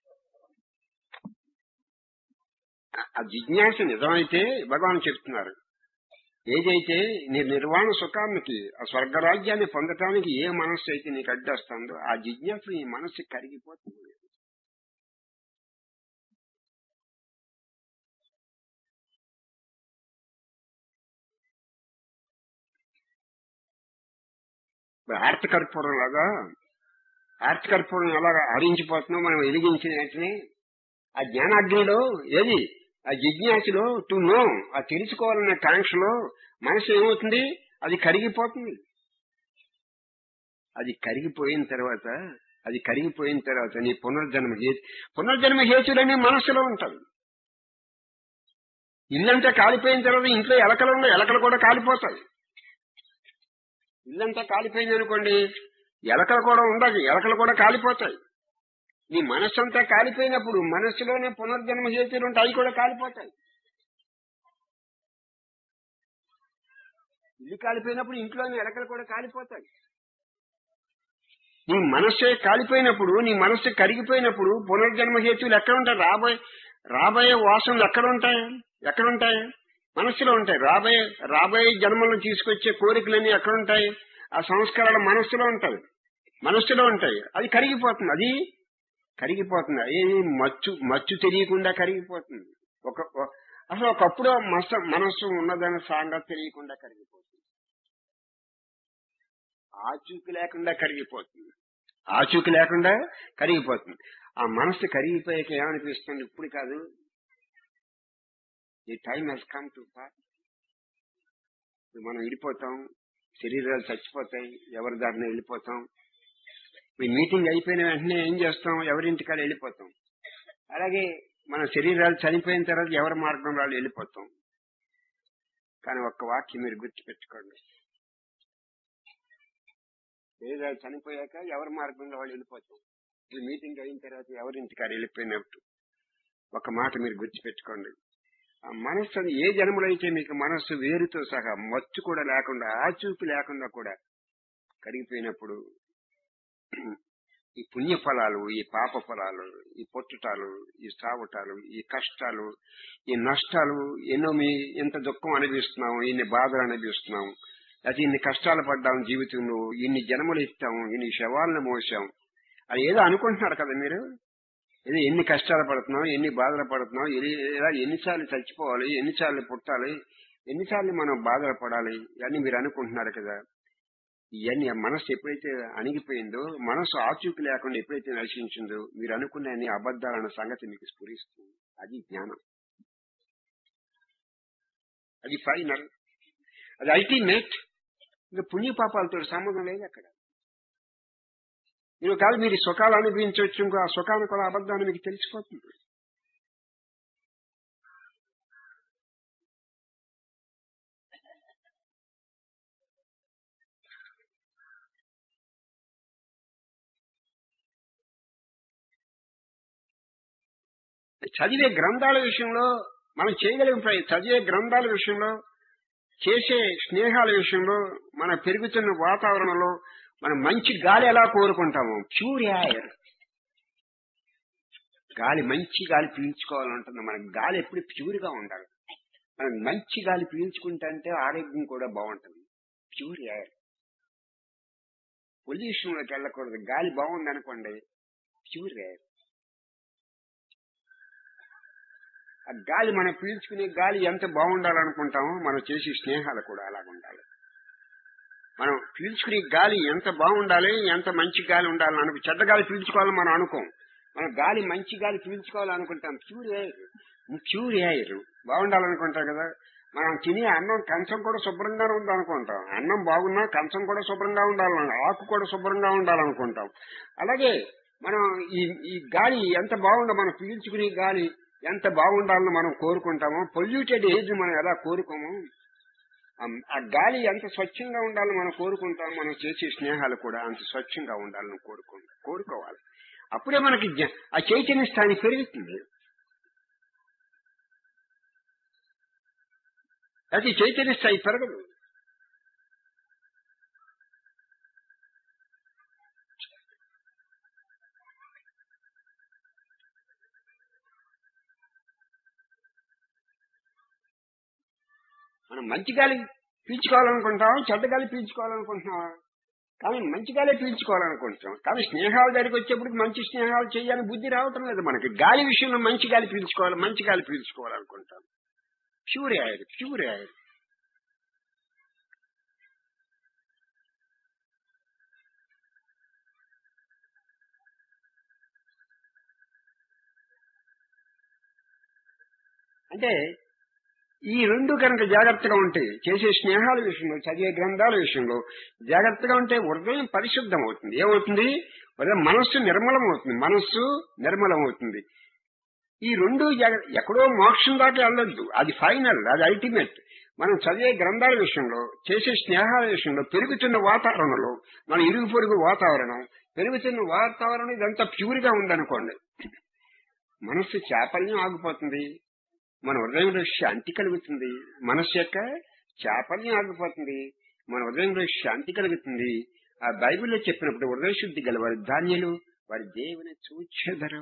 ఆ- ఆ జిజ్ఞాస నిజమైతే భగవాన్ చెప్తున్నారు ఏదైతే నీ నిర్వాణ సుఖానికి ఆ స్వర్గరాజ్యాన్ని పొందటానికి ఏ మనస్సు అయితే నీకు అడ్డొస్తుందో ఆ జిజ్ఞాస నీ మనస్సు కరిగిపోతుంది ఇప్పుడు ఆర్త కర్పూరం లాగా ఆర్త కర్పూరం ఎలాగా హరించిపోతుందో మనం వెలిగించిన వెంటనే ఆ జ్ఞానాగ్నిలో ఏది ఆ జిజ్ఞాసలో టు నో ఆ తెలుసుకోవాలనే కాంక్షలో మనసు ఏమవుతుంది అది కరిగిపోతుంది అది కరిగిపోయిన తర్వాత అది కరిగిపోయిన తర్వాత నీ పునర్జన్మ హేతు పునర్జన్మ హేతులన్నీ మనసులో ఉంటాయి ఇల్లంతా కాలిపోయిన తర్వాత ఇంట్లో ఎలకలు ఉన్నాయి ఎలకలు కూడా కాలిపోతాయి ఇల్లంతా కాలిపోయింది అనుకోండి ఎలకలు కూడా ఉండదు ఎలకలు కూడా కాలిపోతాయి నీ మనస్సు అంతా కాలిపోయినప్పుడు మనస్సులోనే పునర్జన్మ హేతులు ఉంటాయి అవి కూడా కాలిపోతాయి ఇల్లు కాలిపోయినప్పుడు ఇంట్లోని ఎలకలు కూడా కాలిపోతాయి నీ మనస్సే కాలిపోయినప్పుడు నీ మనస్సు కరిగిపోయినప్పుడు పునర్జన్మ హేతువులు ఎక్కడ ఉంటాయి రాబోయే రాబోయే వాసనలు ఎక్కడ ఉంటాయి ఎక్కడ ఉంటాయి మనస్సులో ఉంటాయి రాబోయే రాబోయే జన్మలను తీసుకొచ్చే కోరికలన్నీ ఎక్కడ ఉంటాయి ఆ సంస్కారాలు మనస్సులో ఉంటాయి మనస్సులో ఉంటాయి అది కరిగిపోతుంది అది కరిగిపోతుంది అది మచ్చు మచ్చు తెలియకుండా కరిగిపోతుంది ఒక ఒక- అసలు ఒకప్పుడు మస మనస్సు ఉన్నదన్న సాంగతి తెలియకుండా కరిగిపోతుంది ఆచూకి లేకుండా కరిగిపోతుంది ఆచూకి లేకుండా కరిగిపోతుంది ఆ మనస్సు కరిగిపోయాక ఏమనిపిస్తుంది ఇప్పుడు కాదు ఈ time has come to pass మనం విడిపోతాం శరీరాలు చచ్చిపోతాయి ఎవరి దారిన వెళ్ళిపోతాం ఈ మీటింగ్ అయిపోయిన వెంటనే ఏం చేస్తాం ఎవరింటికాడ వెళ్ళిపోతాం అలాగే మన శరీరాలు చనిపోయిన తర్వాత ఎవరి మార్గం వాళ్ళు వెళ్ళిపోతాం కానీ ఒక్క వాక్యం మీరు గుర్తుపెట్టుకోండి శరీరాలు చనిపోయాక ఎవరి మార్గంలో వాళ్ళు వెళ్ళిపోతాం ఈ మీటింగ్ అయిన తర్వాత ఎవరింటికాడ వెళ్ళిపోయినట్టు ఒక మాట మీరు గుర్తుపెట్టుకోండి ఆ మనస్సు అని ఏ జన్మలైతే మీకు మనస్సు వేరుతో సహా మచ్చు కూడా లేకుండా ఆచూకి లేకుండా కూడా కరిగిపోయినప్పుడు ఈ పుణ్య ఫలాలు ఈ పాప ఫలాలు ఈ పొట్టుటాలు ఈ సావుటాలు ఈ కష్టాలు ఈ నష్టాలు ఎన్నో మీ ఎంత దుఃఖం అనిపిస్తున్నాం ఇన్ని బాధలు అనిపిస్తున్నాం అది ఇన్ని కష్టాలు పడ్డాం జీవితంలో ఇన్ని జన్మలు ఇస్తాం ఇన్ని శవాలను మోసాం అది ఏదో అనుకుంటున్నారు కదా మీరు ఏదో ఎన్ని కష్టాలు పడుతున్నాం ఎన్ని బాధలు పడుతున్నాం ఎన్ని- ఇలా ఎన్నిసార్లు చచ్చిపోవాలి ఎన్నిసార్లు పుట్టాలి ఎన్నిసార్లు మనం బాధలు పడాలి ఇవన్నీ మీరు అనుకుంటున్నారు కదా ఇవన్నీ ఆ మనసు ఎప్పుడైతే అణిగిపోయిందో మనసు ఆచూకి లేకుండా ఎప్పుడైతే నశించిందో మీరు అనుకునే అన్ని అబద్ధాలన్న సంగతి మీకు స్ఫురిస్తుంది అది జ్ఞానం అది ఫైనల్ అది అల్టిమేట్ ఇంకా పుణ్య పాపాలతో సంబంధం లేదు అక్కడ మీరు కాదు మీరు సుఖాలు అనుభవించవచ్చు ఇంకో ఆ సుఖాన్ని కూడా అబద్ధాన్ని మీకు తెలిసిపోతుంది చదివే గ్రంథాల విషయంలో మనం చేయగలిగిన ప్రయ- చదివే గ్రంథాల విషయంలో చేసే స్నేహాల విషయంలో మన పెరుగుతున్న వాతావరణంలో మనం మంచి గాలి ఎలా కోరుకుంటాము ప్యూర్ ఎయిర్ గాలి మంచి గాలి పీల్చుకోవాలంటుంది మనకి గాలి ఎప్పుడు ప్యూర్ గా ఉండాలి మనం మంచి గాలి పీల్చుకుంటే అంటే ఆరోగ్యం కూడా బాగుంటుంది ప్యూర్ ఎయిర్ పొల్యూషన్ లోకి వెళ్ళకూడదు గాలి బాగుంది అనుకోండి ప్యూర్ ఎయిర్ ఆ గాలి మనం పీల్చుకునే గాలి ఎంత బాగుండాలనుకుంటామో మనం చేసే స్నేహాలు కూడా అలాగ ఉండాలి మనం పీల్చుకునే గాలి ఎంత బాగుండాలి ఎంత మంచి గాలి ఉండాలని అనుకు చెడ్డ గాలి పీల్చుకోవాలని మనం అనుకోం మనం గాలి మంచి గాలి పీల్చుకోవాలనుకుంటాం ప్యూర్ ఎయిర్ ప్యూర్ ఎయిర్ బాగుండాలనుకుంటాం కదా మనం తినే అన్నం కంచం కూడా శుభ్రంగా ఉందనుకుంటాం అన్నం బాగున్నా కంచం కూడా శుభ్రంగా ఉండాలని ఆకు కూడా శుభ్రంగా ఉండాలనుకుంటాం అలాగే మనం ఈ ఈ గాలి ఎంత బాగుందో మనం పీల్చుకునే గాలి ఎంత బాగుండాలని మనం కోరుకుంటామో పొల్యూటెడ్ ఏజ్ మనం ఎలా కోరుకోము ఆ- ఆ గాలి ఎంత స్వచ్ఛంగా ఉండాలని మనం కోరుకుంటాం మనం చేసే స్నేహాలు కూడా అంత స్వచ్ఛంగా ఉండాలని కోరుకో కోరుకోవాలి అప్పుడే మనకి జ్ఞ- ఆ చైతన్య స్థాయి పెరుగుతుంది అది చైతన్య స్థాయి పెరగదు మనం మంచి గాలి పీల్చుకోవాలనుకుంటాం చెడ్డ గాలి పీల్చుకోవాలనుకుంటున్నాం కానీ మంచి గాలి పీల్చుకోవాలనుకుంటున్నాం కానీ స్నేహాల దగ్గరికి వచ్చేప్పుడు మంచి స్నేహాలు చేయాలని బుద్ధి రావటం లేదు మనకి గాలి విషయంలో మంచి గాలి పీల్చుకోవాలి మంచి గాలి పీల్చుకోవాలనుకుంటాం ప్యూర్ ఎయిర్ ప్యూర్ ఎయిర్ అంటే ఈ రెండు కనుక జాగ్రత్తగా ఉంటే చేసే స్నేహాల విషయంలో చదివే గ్రంథాల విషయంలో జాగ్రత్తగా ఉంటే హృదయం పరిశుద్ధం అవుతుంది ఏమవుతుంది హృదయం మనస్సు నిర్మలం అవుతుంది మనస్సు నిర్మలం అవుతుంది ఈ రెండు జాగ్రత్త ఎక్కడో మోక్షం దాకా వెళ్ళొద్దు అది ఫైనల్ అది అల్టిమేట్ మనం చదివే గ్రంథాల విషయంలో చేసే స్నేహాల విషయంలో పెరుగుతున్న వాతావరణంలో మన ఇరుగు పొరుగు వాతావరణం పెరుగుతున్న వాతావరణం ఇదంతా ప్యూర్ గా ఉందనుకోండి మనస్సు చాపల్యం ఆగిపోతుంది మన హృదయంలో శాంతి కలుగుతుంది మనస్సు యొక్క చాపల్యం ఆగిపోతుంది మన హృదయంలో శాంతి కలుగుతుంది ఆ బైబిల్లో చెప్పినప్పుడు హృదయ శుద్ధి గల వారి ధాన్యులు వారి దేవుని చూచెదరు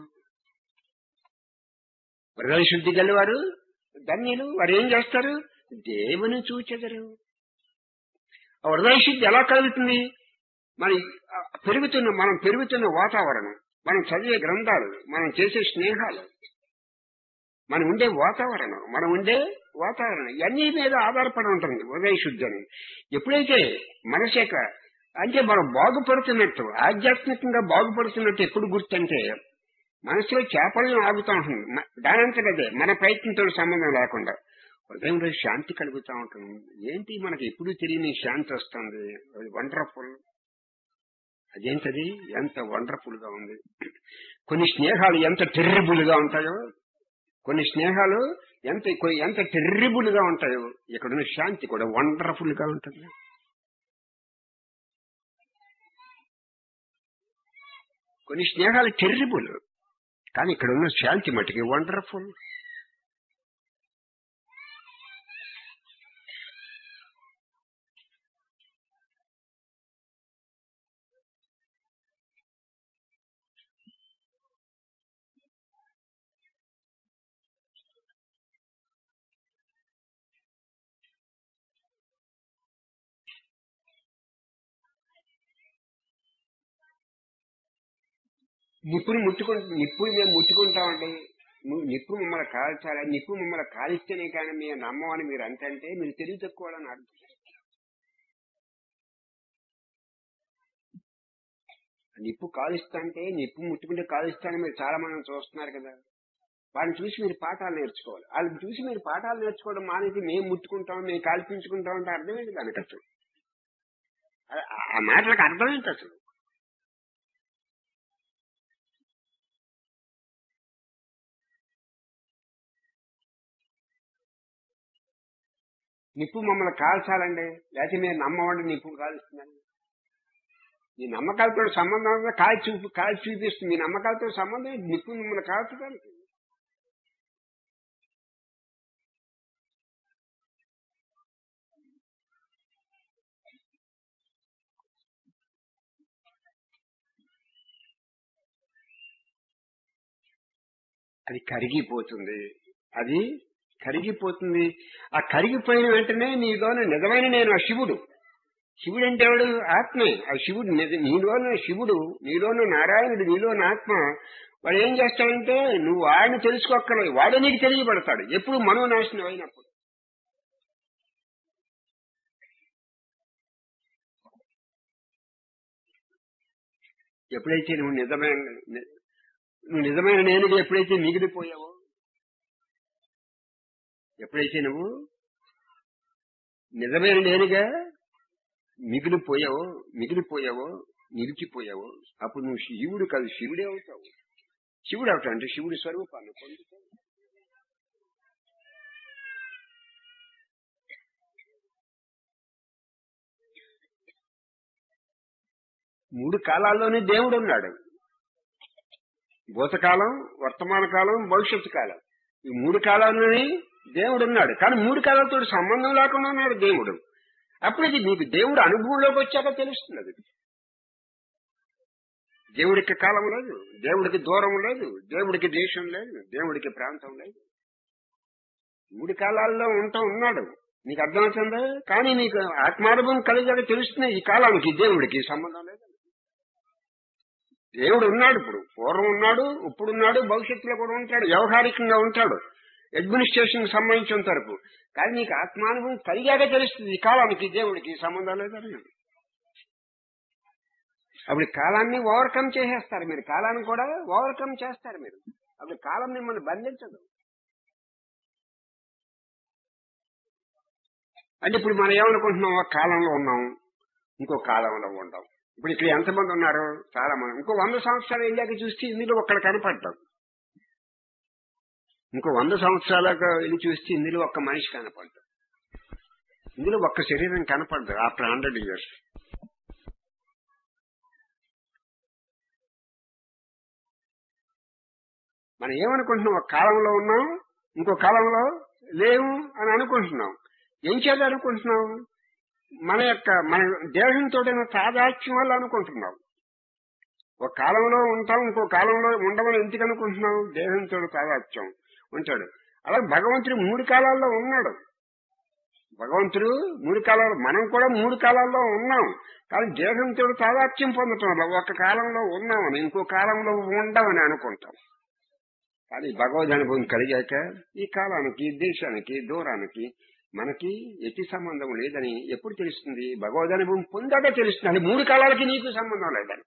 హృదయ శుద్ధి గలవారు ధన్యులు వారు ఏం చేస్తారు దేవుని చూచెదరు ఆ హృదయ శుద్ధి ఎలా కలుగుతుంది మరి ఆ పెరుగుతున్న మనం పెరుగుతున్న వాతావరణం మనం చదివే గ్రంథాలు మనం చేసే స్నేహాలు మనం ఉండే వాతావరణం మనం ఉండే వాతావరణం ఇవన్నీ మీద ఆధారపడి ఉంటుంది హృదయ శుద్ధి అని ఎప్పుడైతే మనసు యొక్క అంటే మనం బాగుపడుతున్నట్టు ఆధ్యాత్మికంగా బాగుపడుతున్నట్టు ఎప్పుడు గుర్తంటే మనసులో చేపలను ఆగుతూ ఉంటుంది మ- దానంతటదే మన ప్రయత్నంతో సంబంధం లేకుండా హృదయంలో శాంతి కలుగుతూ ఉంటుంది ఏంటి మనకి ఎప్పుడు తెలియని శాంతి వస్తుంది అది వండర్ఫుల్ అదేంటది ఎంత వండర్ఫుల్ గా ఉంది కొన్ని స్నేహాలు ఎంత టెర్రబుల్ గా ఉంటాయో కొన్ని స్నేహాలు ఎంత కొ- ఎంత టెర్రిబుల్ గా ఉంటాయో ఇక్కడున్న శాంతి కూడా వండర్ఫుల్ గా ఉంటుంది కొన్ని స్నేహాలు టెర్రిబుల్ కానీ ఇక్కడ ఉన్న శాంతి మటుకి వండర్ఫుల్ నిప్పుని ముట్టుకుంటు నిప్పుని మేము ముట్టుకుంటామండి ను- నిప్పు మిమ్మల్ని కాల్చాలి నిప్పు మిమ్మల్ని కాలిస్తేనే కానీ మేము నమ్మమని మీరు అంతంటే మీరు తెలివి తక్కువ అని అర్థం నిప్పు కాలుస్తా అంటే నిప్పు ముట్టుకుంటే కాలుస్తానని మీరు చాలా మంది చూస్తున్నారు కదా వాళ్ళని చూసి మీరు పాఠాలు నేర్చుకోవాలి వాళ్ళని చూసి మీరు పాఠాలు నేర్చుకోవడం మానేసి మేము ముట్టుకుంటాం మేము కాల్పించుకుంటాం అంటే అర్థం ఏంటి దానికి అసలు ఆ- ఆ మాటలకు అర్థం ఏంటి అసలు నిప్పు మమ్మల్ని కాల్చాలండి లేకపోతే మీరు నమ్మవండి నిప్పు కాలుస్తుందండి మీ నమ్మకాలతో సంబంధం ఉందా? కాల్చి చూపు కాల్చి చూపిస్తుంది మీ నమ్మకాలతో సంబంధం ఏంటి? నిప్పు మిమ్మల్ని కాల్చడానికి అది కరిగిపోతుంది అది కరిగిపోతుంది ఆ కరిగిపోయిన వెంటనే నీలోని నిజమైన నేను ఆ శివుడు శివుడు అంటే ఎవడు ఆత్మే ఆ శివుడు నిజ- నీలోన శివుడు నీలోన నారాయణుడు నీలోన ఆత్మ వాడు ఏం చేస్తాడంటే నువ్వు వాడిని తెలుసుకోక్కర్లేదు వాడే నీకు తెలియబడతాడు ఎప్పుడు మనోనాశనం అయినప్పుడు ఎప్పుడైతే నువ్వు నిజమైన ని- నువ్వు నిజమైన నేనుగా ఎప్పుడైతే మిగిలిపోయావో ఎప్పుడైతే నువ్వు నిజమైన నేనుగా మిగిలిపోయావో మిగిలిపోయావో నిలిచిపోయావో అప్పుడు నువ్వు శివుడు కాదు శివుడే అవుతావు శివుడు అవుతావు అంటే శివుడి స్వరూపాన్ని పొందుతావు మూడు కాలాల్లోనే దేవుడు ఉన్నాడు భూతకాలం వర్తమాన కాలం భవిష్యత్తు కాలం ఈ మూడు కాలాల్లోనే దేవుడు ఉన్నాడు కానీ మూడు కాలాలతో సంబంధం లేకుండా ఉన్నాడు దేవుడు అప్పుడు ఇది మీకు దేవుడు అనుభవంలోకి వచ్చాక తెలుస్తుంది అది దేవుడికి కాలం లేదు దేవుడికి దూరం లేదు దేవుడికి దేశం లేదు దేవుడికి ప్రాంతం లేదు మూడు కాలాల్లో ఉంటా ఉన్నాడు నీకు అర్థమవుతుందా కానీ నీకు ఆత్మానుభవం కలిగాక తెలుస్తుంది ఈ కాలానికి దేవుడికి సంబంధం లేదు దేవుడు ఉన్నాడు ఇప్పుడు పూర్వం ఉన్నాడు ఇప్పుడు ఉన్నాడు భవిష్యత్తులో కూడా ఉంటాడు వ్యవహారికంగా ఉంటాడు అడ్మినిస్ట్రేషన్ సంబంధించినంత వరకు కానీ నీకు ఆత్మానుభవం కలిగాక తెలుస్తుంది ఈ కాలానికి దేవుడికి సంబంధం లేదని అప్పుడు కాలాన్ని ఓవర్కమ్ చేసేస్తారు మీరు కాలాన్ని కూడా ఓవర్కమ్ చేస్తారు మీరు అప్పుడు కాలం మిమ్మల్ని బంధించదు అంటే ఇప్పుడు మనం ఏమనుకుంటున్నాం ఒక కాలంలో ఉన్నాం ఇంకో కాలంలో ఉండం ఇప్పుడు ఇక్కడ ఎంతమంది ఉన్నారు చాలా మంది ఇంకో వంద సంవత్సరాలు వెళ్ళాక చూస్తే ఇందులో ఒక్కడ కనపడ్డాం ఇంకో వంద సంవత్సరాలకు వెళ్ళి చూస్తే ఇందులో ఒక్క మనిషి కనపడ్డాడు ఇందులో ఒక్క శరీరం కనపడదు ఆఫ్టర్ హండ్రెడ్ ఇయర్స్ మనం ఏమనుకుంటున్నాం ఒక కాలంలో ఉన్నాం ఇంకో కాలంలో లేవు అని అనుకుంటున్నాం ఏం చేయాలి అనుకుంటున్నాం మన యొక్క మన దేహంతో తాదాత్యం వల్ల అనుకుంటున్నాం ఒక కాలంలో ఉంటాం ఇంకో కాలంలో ఉండమని ఎందుకు అనుకుంటున్నాం దేహంతో తాదాత్యం ఉంటాడు అలాగే భగవంతుడు మూడు కాలాల్లో ఉన్నాడు భగవంతుడు మూడు కాలాలు మనం కూడా మూడు కాలాల్లో ఉన్నాం కానీ దేహంతో తాదాత్యం పొందటం వల్ల ఒక కాలంలో ఉన్నామని ఇంకో కాలంలో ఉండమని అనుకుంటాం కానీ భగవద్ అనుభవం కలిగాక ఈ కాలానికి దేశానికి దూరానికి మనకి ఎట్టి సంబంధం లేదని ఎప్పుడు తెలుస్తుంది భగవద్ అనుభవం పొందాక తెలుస్తుంది అది మూడు కాలాలకి నీకు సంబంధం లేదని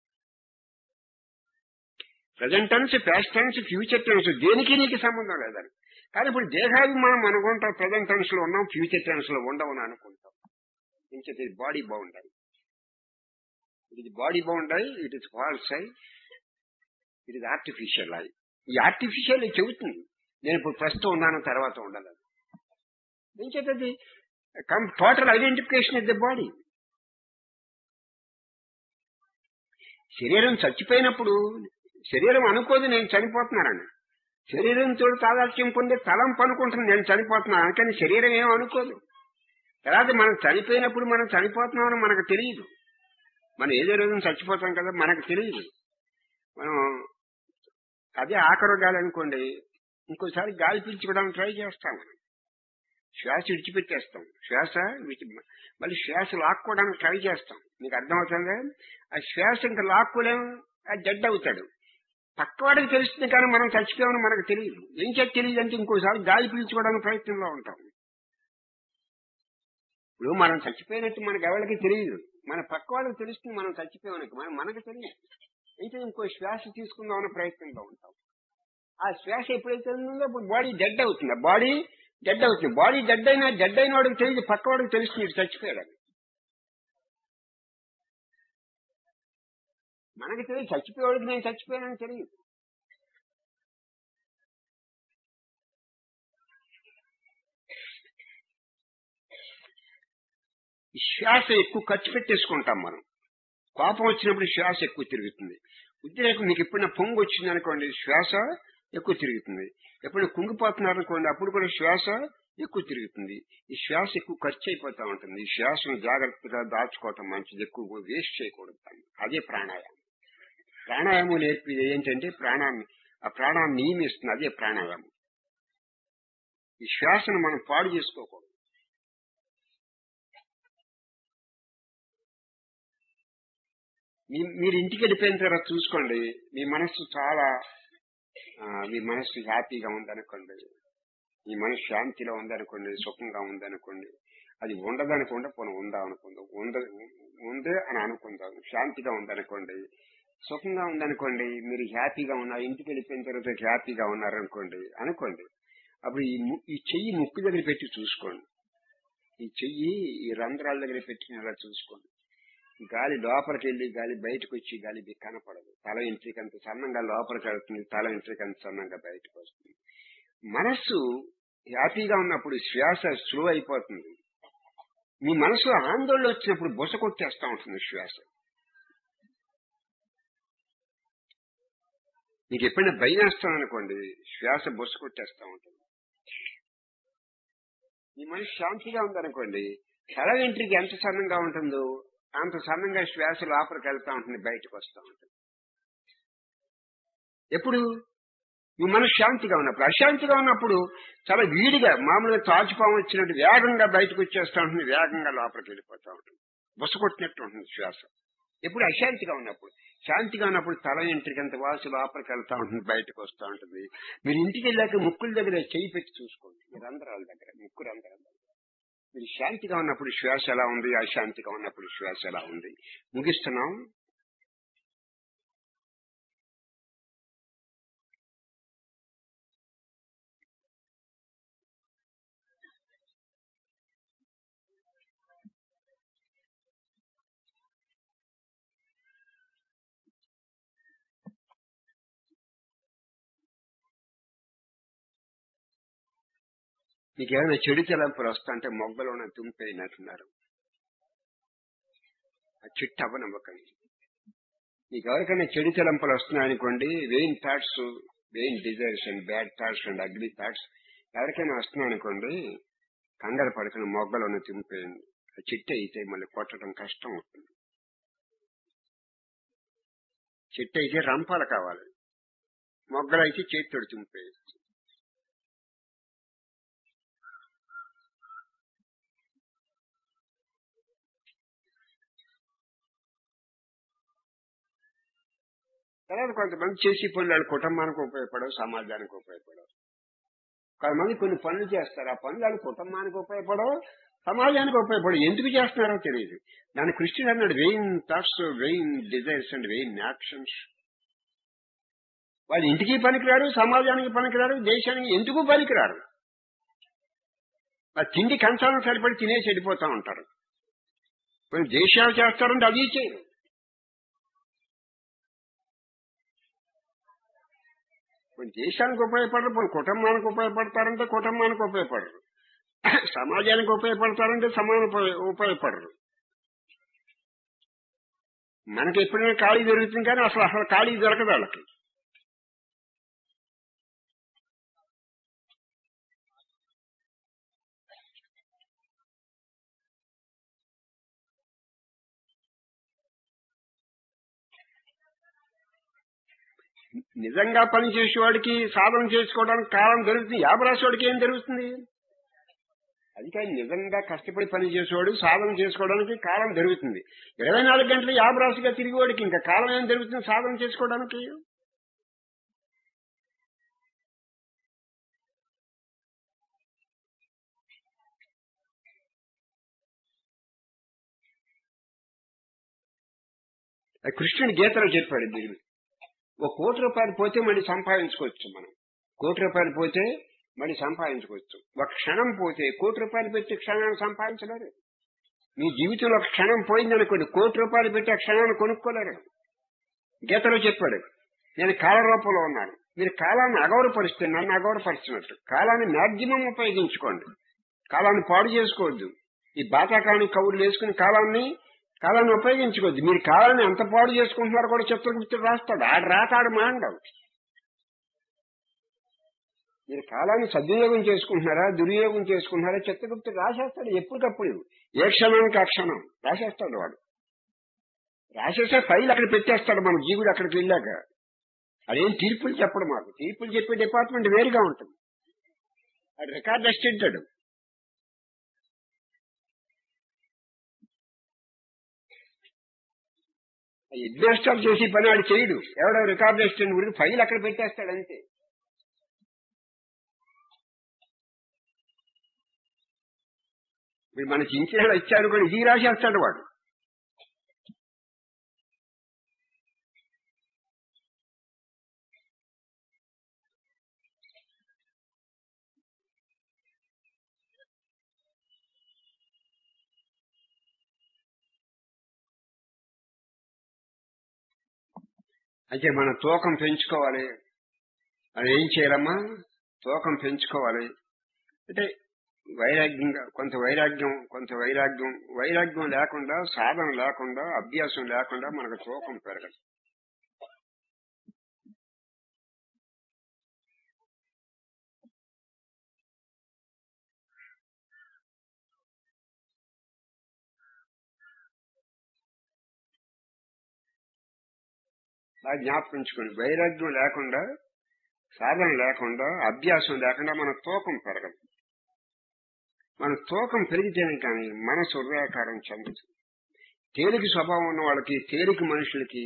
present tense past tense future tense దేనికి నీకు సంబంధం లేదని కానీ ఇప్పుడు దేహాభిమానం అనుకుంటాం ప్రజెంట్ టెన్స్ లో ఉన్నాం ఫ్యూచర్ టెన్స్ లో ఉండవని అనుకుంటాం ఇంకటి బాడీ బాగుండాలి ఇట్ ఇస్ బాడీ బాగుండాలి it is false I it is artificial I ఈ ఆర్టిఫిషియల్ చెబుతుంది నేను ఇప్పుడు ప్రస్తుతం ఉన్నాను తర్వాత ఉండలేదు ఏం చేస్తుంది come total identification is the body శరీరం చచ్చిపోయినప్పుడు శరీరం అనుకోదు నేను చనిపోతున్నానని శరీరంతో తాదాత్యం పొందే తలం పనుకుంటుంది నేను చనిపోతున్నాను కానీ శరీరం ఏం అనుకోదు తర్వాత మనం చనిపోయినప్పుడు మనం చనిపోతున్నామని మనకు తెలియదు మనం ఏదో రోజున చచ్చిపోతాం కదా మనకు తెలియదు మనం అదే ఆఖరు గాలి అనుకోండి ఇంకోసారి గాలి పీల్చుకోవడానికి ట్రై చేస్తాం మనం శ్వాస విడిచిపెట్టేస్తాం శ్వాస విడిచి మళ్ళీ శ్వాస లాక్కోవడానికి ట్రై చేస్తాం మీకు అర్థమవుతుందా ఆ శ్వాస ఇంకా లాక్కోలేము ఆ జడ్ అవుతాడు పక్కవాడికి తెలుస్తుంది కానీ మనం చచ్చిపోయామని మనకు తెలియదు ఏం చేతి తెలియదు అంటే ఇంకోసారి గాలి పీల్చుకోవడానికి ప్రయత్నంలో ఉంటాం ఇప్పుడు మనం చచ్చిపోయినట్టు మనకు ఎవరికి తెలియదు మన పక్క వాళ్ళకి తెలుస్తుంది మనం చచ్చిపోయామని మనం మనకు తెలియదు అయితే ఇంకో శ్వాస తీసుకుందామనే ప్రయత్నంలో ఉంటాం ఆ శ్వాస ఎప్పుడైతే ఉందో అప్పుడు బాడీ డెడ్ అవుతుంది బాడీ డెడ్ అవుతుంది బాడీ డెడ్ అయినా డెడ్ అయిన వాడికి తెలియదు పక్క వాడికి తెలుస్తుంది ఇటు చచ్చిపోయాడని మనకి తెలియదు చచ్చిపోయేవాడికి నేను చచ్చిపోయానని తెలియదు ఈ శ్వాస ఎక్కువ ఖర్చు పెట్టేసుకుంటాం మనం కోపం వచ్చినప్పుడు శ్వాస ఎక్కువ తిరుగుతుంది ఉద్రేకం మీకు ఎప్పుడైనా పొంగు వచ్చింది అనుకోండి శ్వాస ఎక్కువ తిరుగుతుంది ఎప్పుడైనా కుంగిపోతున్నారు అనుకోండి అప్పుడు కూడా శ్వాస ఎక్కువ తిరుగుతుంది ఈ శ్వాస ఎక్కువ ఖర్చు అయిపోతా ఉంటుంది ఈ శ్వాసను జాగ్రత్తగా దాచుకోవటం మంచిది ఎక్కువ వేస్ట్ చేయకూడదు అదే ప్రాణాయామం ప్రాణాయామం నేర్పేది ఏంటంటే ప్రాణాన్ని ఆ ప్రాణాన్ని నియమిస్తుంది అదే ప్రాణాయామం ఈ శ్వాసను మనం పాడు చేసుకోకూడదు మీ- మీరు ఇంటికి వెళ్ళిపోయిన తర్వాత చూసుకోండి మీ మనస్సు చాలా ఆ, మీ మనస్సు హ్యాపీగా ఉందనుకోండి మీ మనసు శాంతిలో ఉందనుకోండి సుఖంగా ఉందనుకోండి అది ఉండదనుకోండి పోనీ ఉందా అనుకుందాం ఉంద ఉంది అని అనుకుందాం శాంతిగా ఉందనుకోండి సుఖంగా ఉందనుకోండి మీరు హ్యాపీగా ఉన్నారు ఇంటికి వెళ్ళిపోయిన తర్వాత హ్యాపీగా ఉన్నారనుకోండి అనుకోండి అప్పుడు ఈ ము- ఈ చెయ్యి ముక్కు దగ్గర పెట్టి చూసుకోండి ఈ చెయ్యి ఈ రంధ్రాల దగ్గర పెట్టినలా చూసుకోండి గాలి లోపలికి వెళ్ళి గాలి బయటకు వచ్చి గాలి మీకు కనపడదు తల ఇంట్రీకి అంత సన్నంగా లోపలికి వెళ్తుంది తల ఇంట్రీకి అంత సన్నంగా బయటకు వస్తుంది మనస్సు హ్యాపీగా ఉన్నప్పుడు శ్వాస స్లో అయిపోతుంది మీ మనసు ఆందోళన వచ్చినప్పుడు బుస కొట్టేస్తా ఉంటుంది శ్వాస నీకు ఎప్పుడైనా భయం వేస్తాను అనుకోండి శ్వాస బొస్సు కొట్టేస్తా ఉంటుంది నీ మనసు శాంతిగా ఉందనుకోండి తల వెంట్రికి ఎంత సన్నంగా ఉంటుందో అంత సన్నంగా శ్వాస లోపలికి వెళ్తా ఉంటుంది బయటకు వస్తూ ఉంటుంది ఎప్పుడు నీ మనసు శాంతిగా ఉన్నప్పుడు అశాంతిగా ఉన్నప్పుడు చాలా వీడిగా మామూలుగా తాచుపాము వచ్చినట్టు వేగంగా బయటకు వచ్చేస్తూ ఉంటుంది వేగంగా లోపలికి వెళ్ళిపోతూ ఉంటుంది బుస కొట్టినట్టు ఉంటుంది శ్వాస ఎప్పుడు అశాంతిగా ఉన్నప్పుడు శాంతిగా ఉన్నప్పుడు తల ఇంటికంత వాసు లోపలికి వెళ్తా ఉంటుంది బయటకు వస్తూ ఉంటుంది మీరు ఇంటికి వెళ్ళాక ముక్కుల దగ్గర చేయి పెట్టి చూసుకోండి ఈ రంధ్రాల దగ్గర ముక్కు రంధ్రాల దగ్గర మీరు శాంతిగా ఉన్నప్పుడు శ్వాస ఎలా ఉంది అశాంతిగా ఉన్నప్పుడు శ్వాస ఎలా ఉంది ముగిస్తున్నాం మీకు ఏమైనా చెడు తలంపులు వస్తుంటే మొగ్గలోనే తుంపేయినట్టున్నారు ఆ చిట్టు అవ్వనమ్మకండి మీకు ఎవరికైనా చెడు తలంపులు వస్తున్నాయనుకోండి vain thoughts vain desires and bad thoughts and ugly thoughts ఎవరికైనా వస్తున్నాయనుకోండి కంగారు పడుకుని మొగ్గలోనే తుంపేయండి ఆ చిట్టు అయితే మళ్ళీ కొట్టడం కష్టం అవుతుంది చెట్టు అయితే రంపాలు కావాలి మొగ్గలు అయితే చేతితోడు తుంపేయచ్చు తర్వాత కొంతమంది చేసి పనులు వాళ్ళ కుటుంబానికి ఉపయోగపడవు సమాజానికి ఉపయోగపడవు కొంతమంది కొన్ని పనులు చేస్తారు ఆ పనులు వాళ్ళ కుటుంబానికి ఉపయోగపడవు సమాజానికి ఉపయోగపడవు ఎందుకు చేస్తున్నారో తెలియదు దాని కృష్ణుడు అన్నాడు vain thoughts vain desires and vain actions వాళ్ళు ఇంటికి పనికిరారు సమాజానికి పనికిరారు దేశానికి ఎందుకు పనికిరారు ఆ తిండి కంచాలను సరిపడి తినేసి వెళ్ళిపోతా ఉంటారు కొన్ని దేశాలు చేస్తారంటే అది చేయరు కొన్ని దేశానికి ఉపయోగపడరు కొన్ని కుటుంబానికి ఉపయోగపడతారంటే కుటుంబానికి ఉపయోగపడరు సమాజానికి ఉపయోగపడతారంటే సమాజం ఉపయోగపడరు మనకి ఎప్పుడైనా ఖాళీ దొరుకుతుంది కానీ అసలు అసలు ఖాళీ దొరకదు వాళ్ళకి నిజంగా పని చేసేవాడికి సాధన చేసుకోవడానికి కాలం దొరుకుతుంది యాభై రాసేవాడికి ఏం దొరుకుతుంది అది కానీ నిజంగా కష్టపడి పని చేసేవాడు సాధన చేసుకోవడానికి కాలం దొరుకుతుంది ఇరవై నాలుగు గంటలు యాభై రాశిగా తిరిగేవాడికి ఇంకా కాలం ఏం దొరుకుతుంది సాధన చేసుకోవడానికి కృష్ణుడి గీతలో చెప్పాడు దీని ఒక కోటి రూపాయలు పోతే మళ్ళీ సంపాదించుకోవచ్చు మనం కోటి రూపాయలు పోతే మళ్ళీ సంపాదించుకోవచ్చు ఒక క్షణం పోతే కోటి రూపాయలు పెట్టి క్షణాన్ని సంపాదించలేరు మీ జీవితంలో ఒక క్షణం పోయిందనుకోండి కోటి రూపాయలు పెట్టి ఆ క్షణాన్ని కొనుక్కోలేరు గీతలో చెప్పాడు నేను కాల రూపంలో ఉన్నాను మీరు కాలాన్ని అగౌరవపరిస్తే నన్ను అగౌరవపరిచినట్టు కాలాన్ని మ్యాక్సిమం ఉపయోగించుకోండి కాలాన్ని పాడు చేసుకోవద్దు ఈ బాతాకాని కవులు వేసుకుని కాలాన్ని కాలాన్ని ఉపయోగించుకోవద్దు మీరు కాలాన్ని ఎంత పాడు చేసుకుంటున్నారో కూడా చిత్రగుప్తుడు రాస్తాడు ఆడు రాతాడు మాండవు మీరు కాలాన్ని సద్వినియోగం చేసుకుంటున్నారా దుర్వినియోగం చేసుకుంటున్నారా చిత్రగుప్తుడు రాసేస్తాడు ఎప్పటికప్పుడు ఏ క్షణానికి ఆ క్షణం రాసేస్తాడు వాడు రాసేస్తే ఫైల్ అక్కడ పెట్టేస్తాడు మన జీవుడు అక్కడికి వెళ్ళాక అదేం తీర్పులు చెప్పడు మాకు తీర్పులు చెప్పే డిపార్ట్మెంట్ వేరుగా ఉంటుంది అది రికార్డ్ అసిస్టెంటాడు ఇన్వెస్టర్ చేసి పని ఆడు చేయడు ఎవడో రికార్డ్ అసిస్టెంట్ గురించి ఫైల్ అక్కడ పెట్టేస్తాడు అంతే ఇప్పుడు మనకి ఇంచినాడు వచ్చాడు కూడా ఇది రాసేస్తాడు వాడు అంటే మన తూకం పెంచుకోవాలి అది ఏం చేయాలమ్మా తూకం పెంచుకోవాలి అంటే వైరాగ్యంగా కొంత వైరాగ్యం కొంత వైరాగ్యం వైరాగ్యం లేకుండా సాధన లేకుండా అభ్యాసం లేకుండా మనకు తూకం పెరగదు అది జ్ఞాపకించుకోండి వైరాగ్యం లేకుండా సాధన లేకుండా అభ్యాసం లేకుండా మన తూకం పెరగదు మన తూకం పెరిగితేనే కానీ మనసు హృదయాకారం చెందదు తేలిక స్వభావం ఉన్న వాళ్ళకి తేలిక మనుషులకి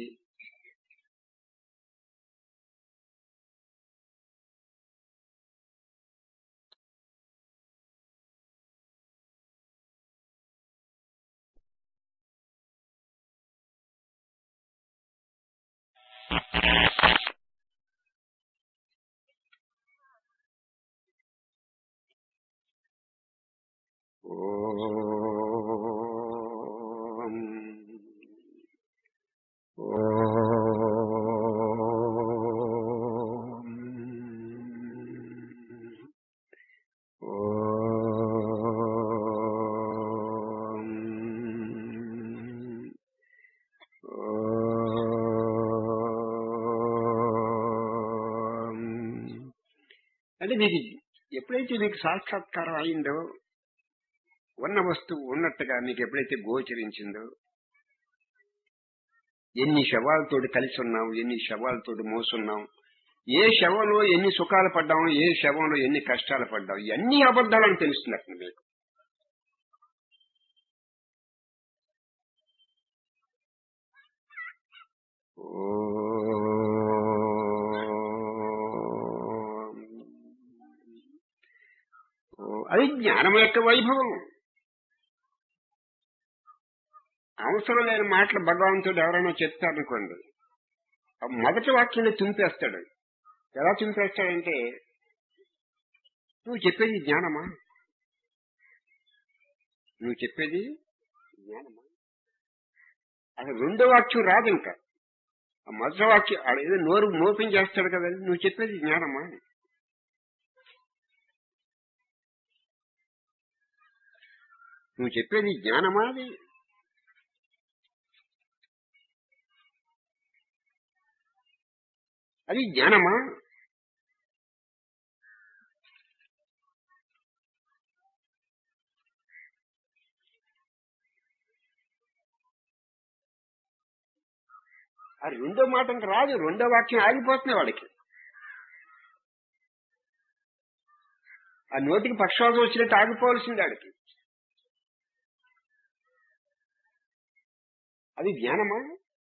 ఓం ఓం ఓం ఓం అంటే మీకు ఎప్పుడైతే మీకు సాక్షాత్కారం అయిందో ఉన్న వస్తువు ఉన్నట్టుగా మీకు ఎప్పుడైతే గోచరించిందో ఎన్ని శవాలతోటి కలిసి ఉన్నాం ఎన్ని శవాలతోటి మోసున్నాం ఏ శవంలో ఎన్ని సుఖాలు పడ్డాం ఏ శవంలో ఎన్ని కష్టాలు పడ్డాం ఇవన్నీ అబద్ధాలని తెలుస్తున్నట్టు మీకు ఓ- అది జ్ఞానం యొక్క వైభవం అవసరం లేని మాటలు భగవంతుడు ఎవరైనా చెప్తారనుకోండి ఆ మొదటి వాక్యాన్ని తుంపేస్తాడు ఎలా తుంపేస్తాడంటే నువ్వు చెప్పేది జ్ఞానమా నువ్వు చెప్పేది జ్ఞానమా అసలు రెండో వాక్యం రాదు ఇంకా ఆ మొదటి వాక్యం ఆడ ఏదో నోరు మోపింగ్ చేస్తాడు కదా నువ్వు చెప్పేది జ్ఞానమా నువ్వు చెప్పేది జ్ఞానమా అది అది జ్ఞానమా అది రెండో మాట ఇంకా రాదు రెండో వాక్యం ఆగిపోతుంది వాడికి ఆ నోటికి పక్షవాతం వచ్చినట్టు ఆగిపోవలసింది వాడికి అది జ్ఞానమా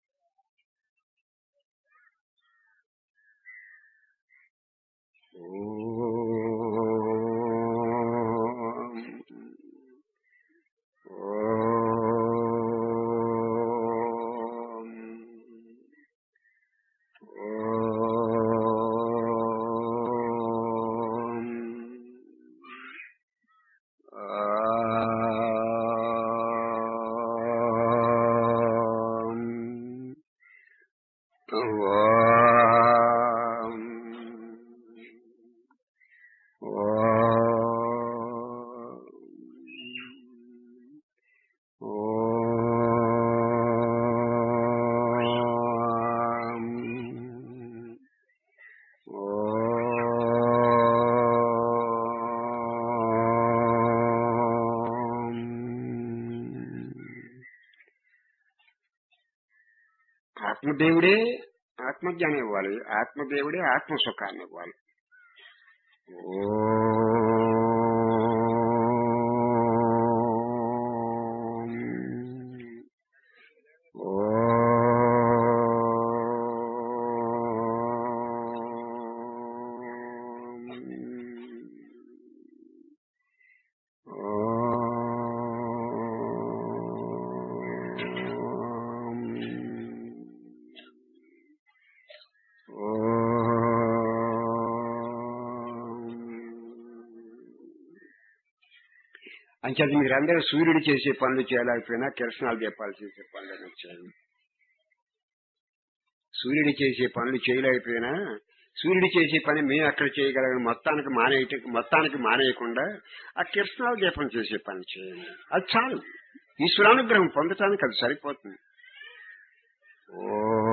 ఆత్మదేవుడే ఆత్మజ్ఞానం ఇవ్వాలి ఆత్మదేవుడే ఆత్మసుఖాన్ని ఇవ్వాలి అంచేత మీరందరూ సూర్యుడు చేసే పనులు చేయలేకపోయినా కిరసనాలు దీపాలు చేసే పనులు చేయండి సూర్యుడు చేసే పనులు చేయలేకపోయినా సూర్యుడు చేసే పని మేము అక్కడ చేయగలం మొత్తానికి మానేయ మొత్తానికి మానేయకుండా ఆ కిరసనాల దీపం చేసే పని చేయండి అది చాలు ఈశ్వరానుగ్రహం పొందటానికి అది సరిపోతుంది ఓ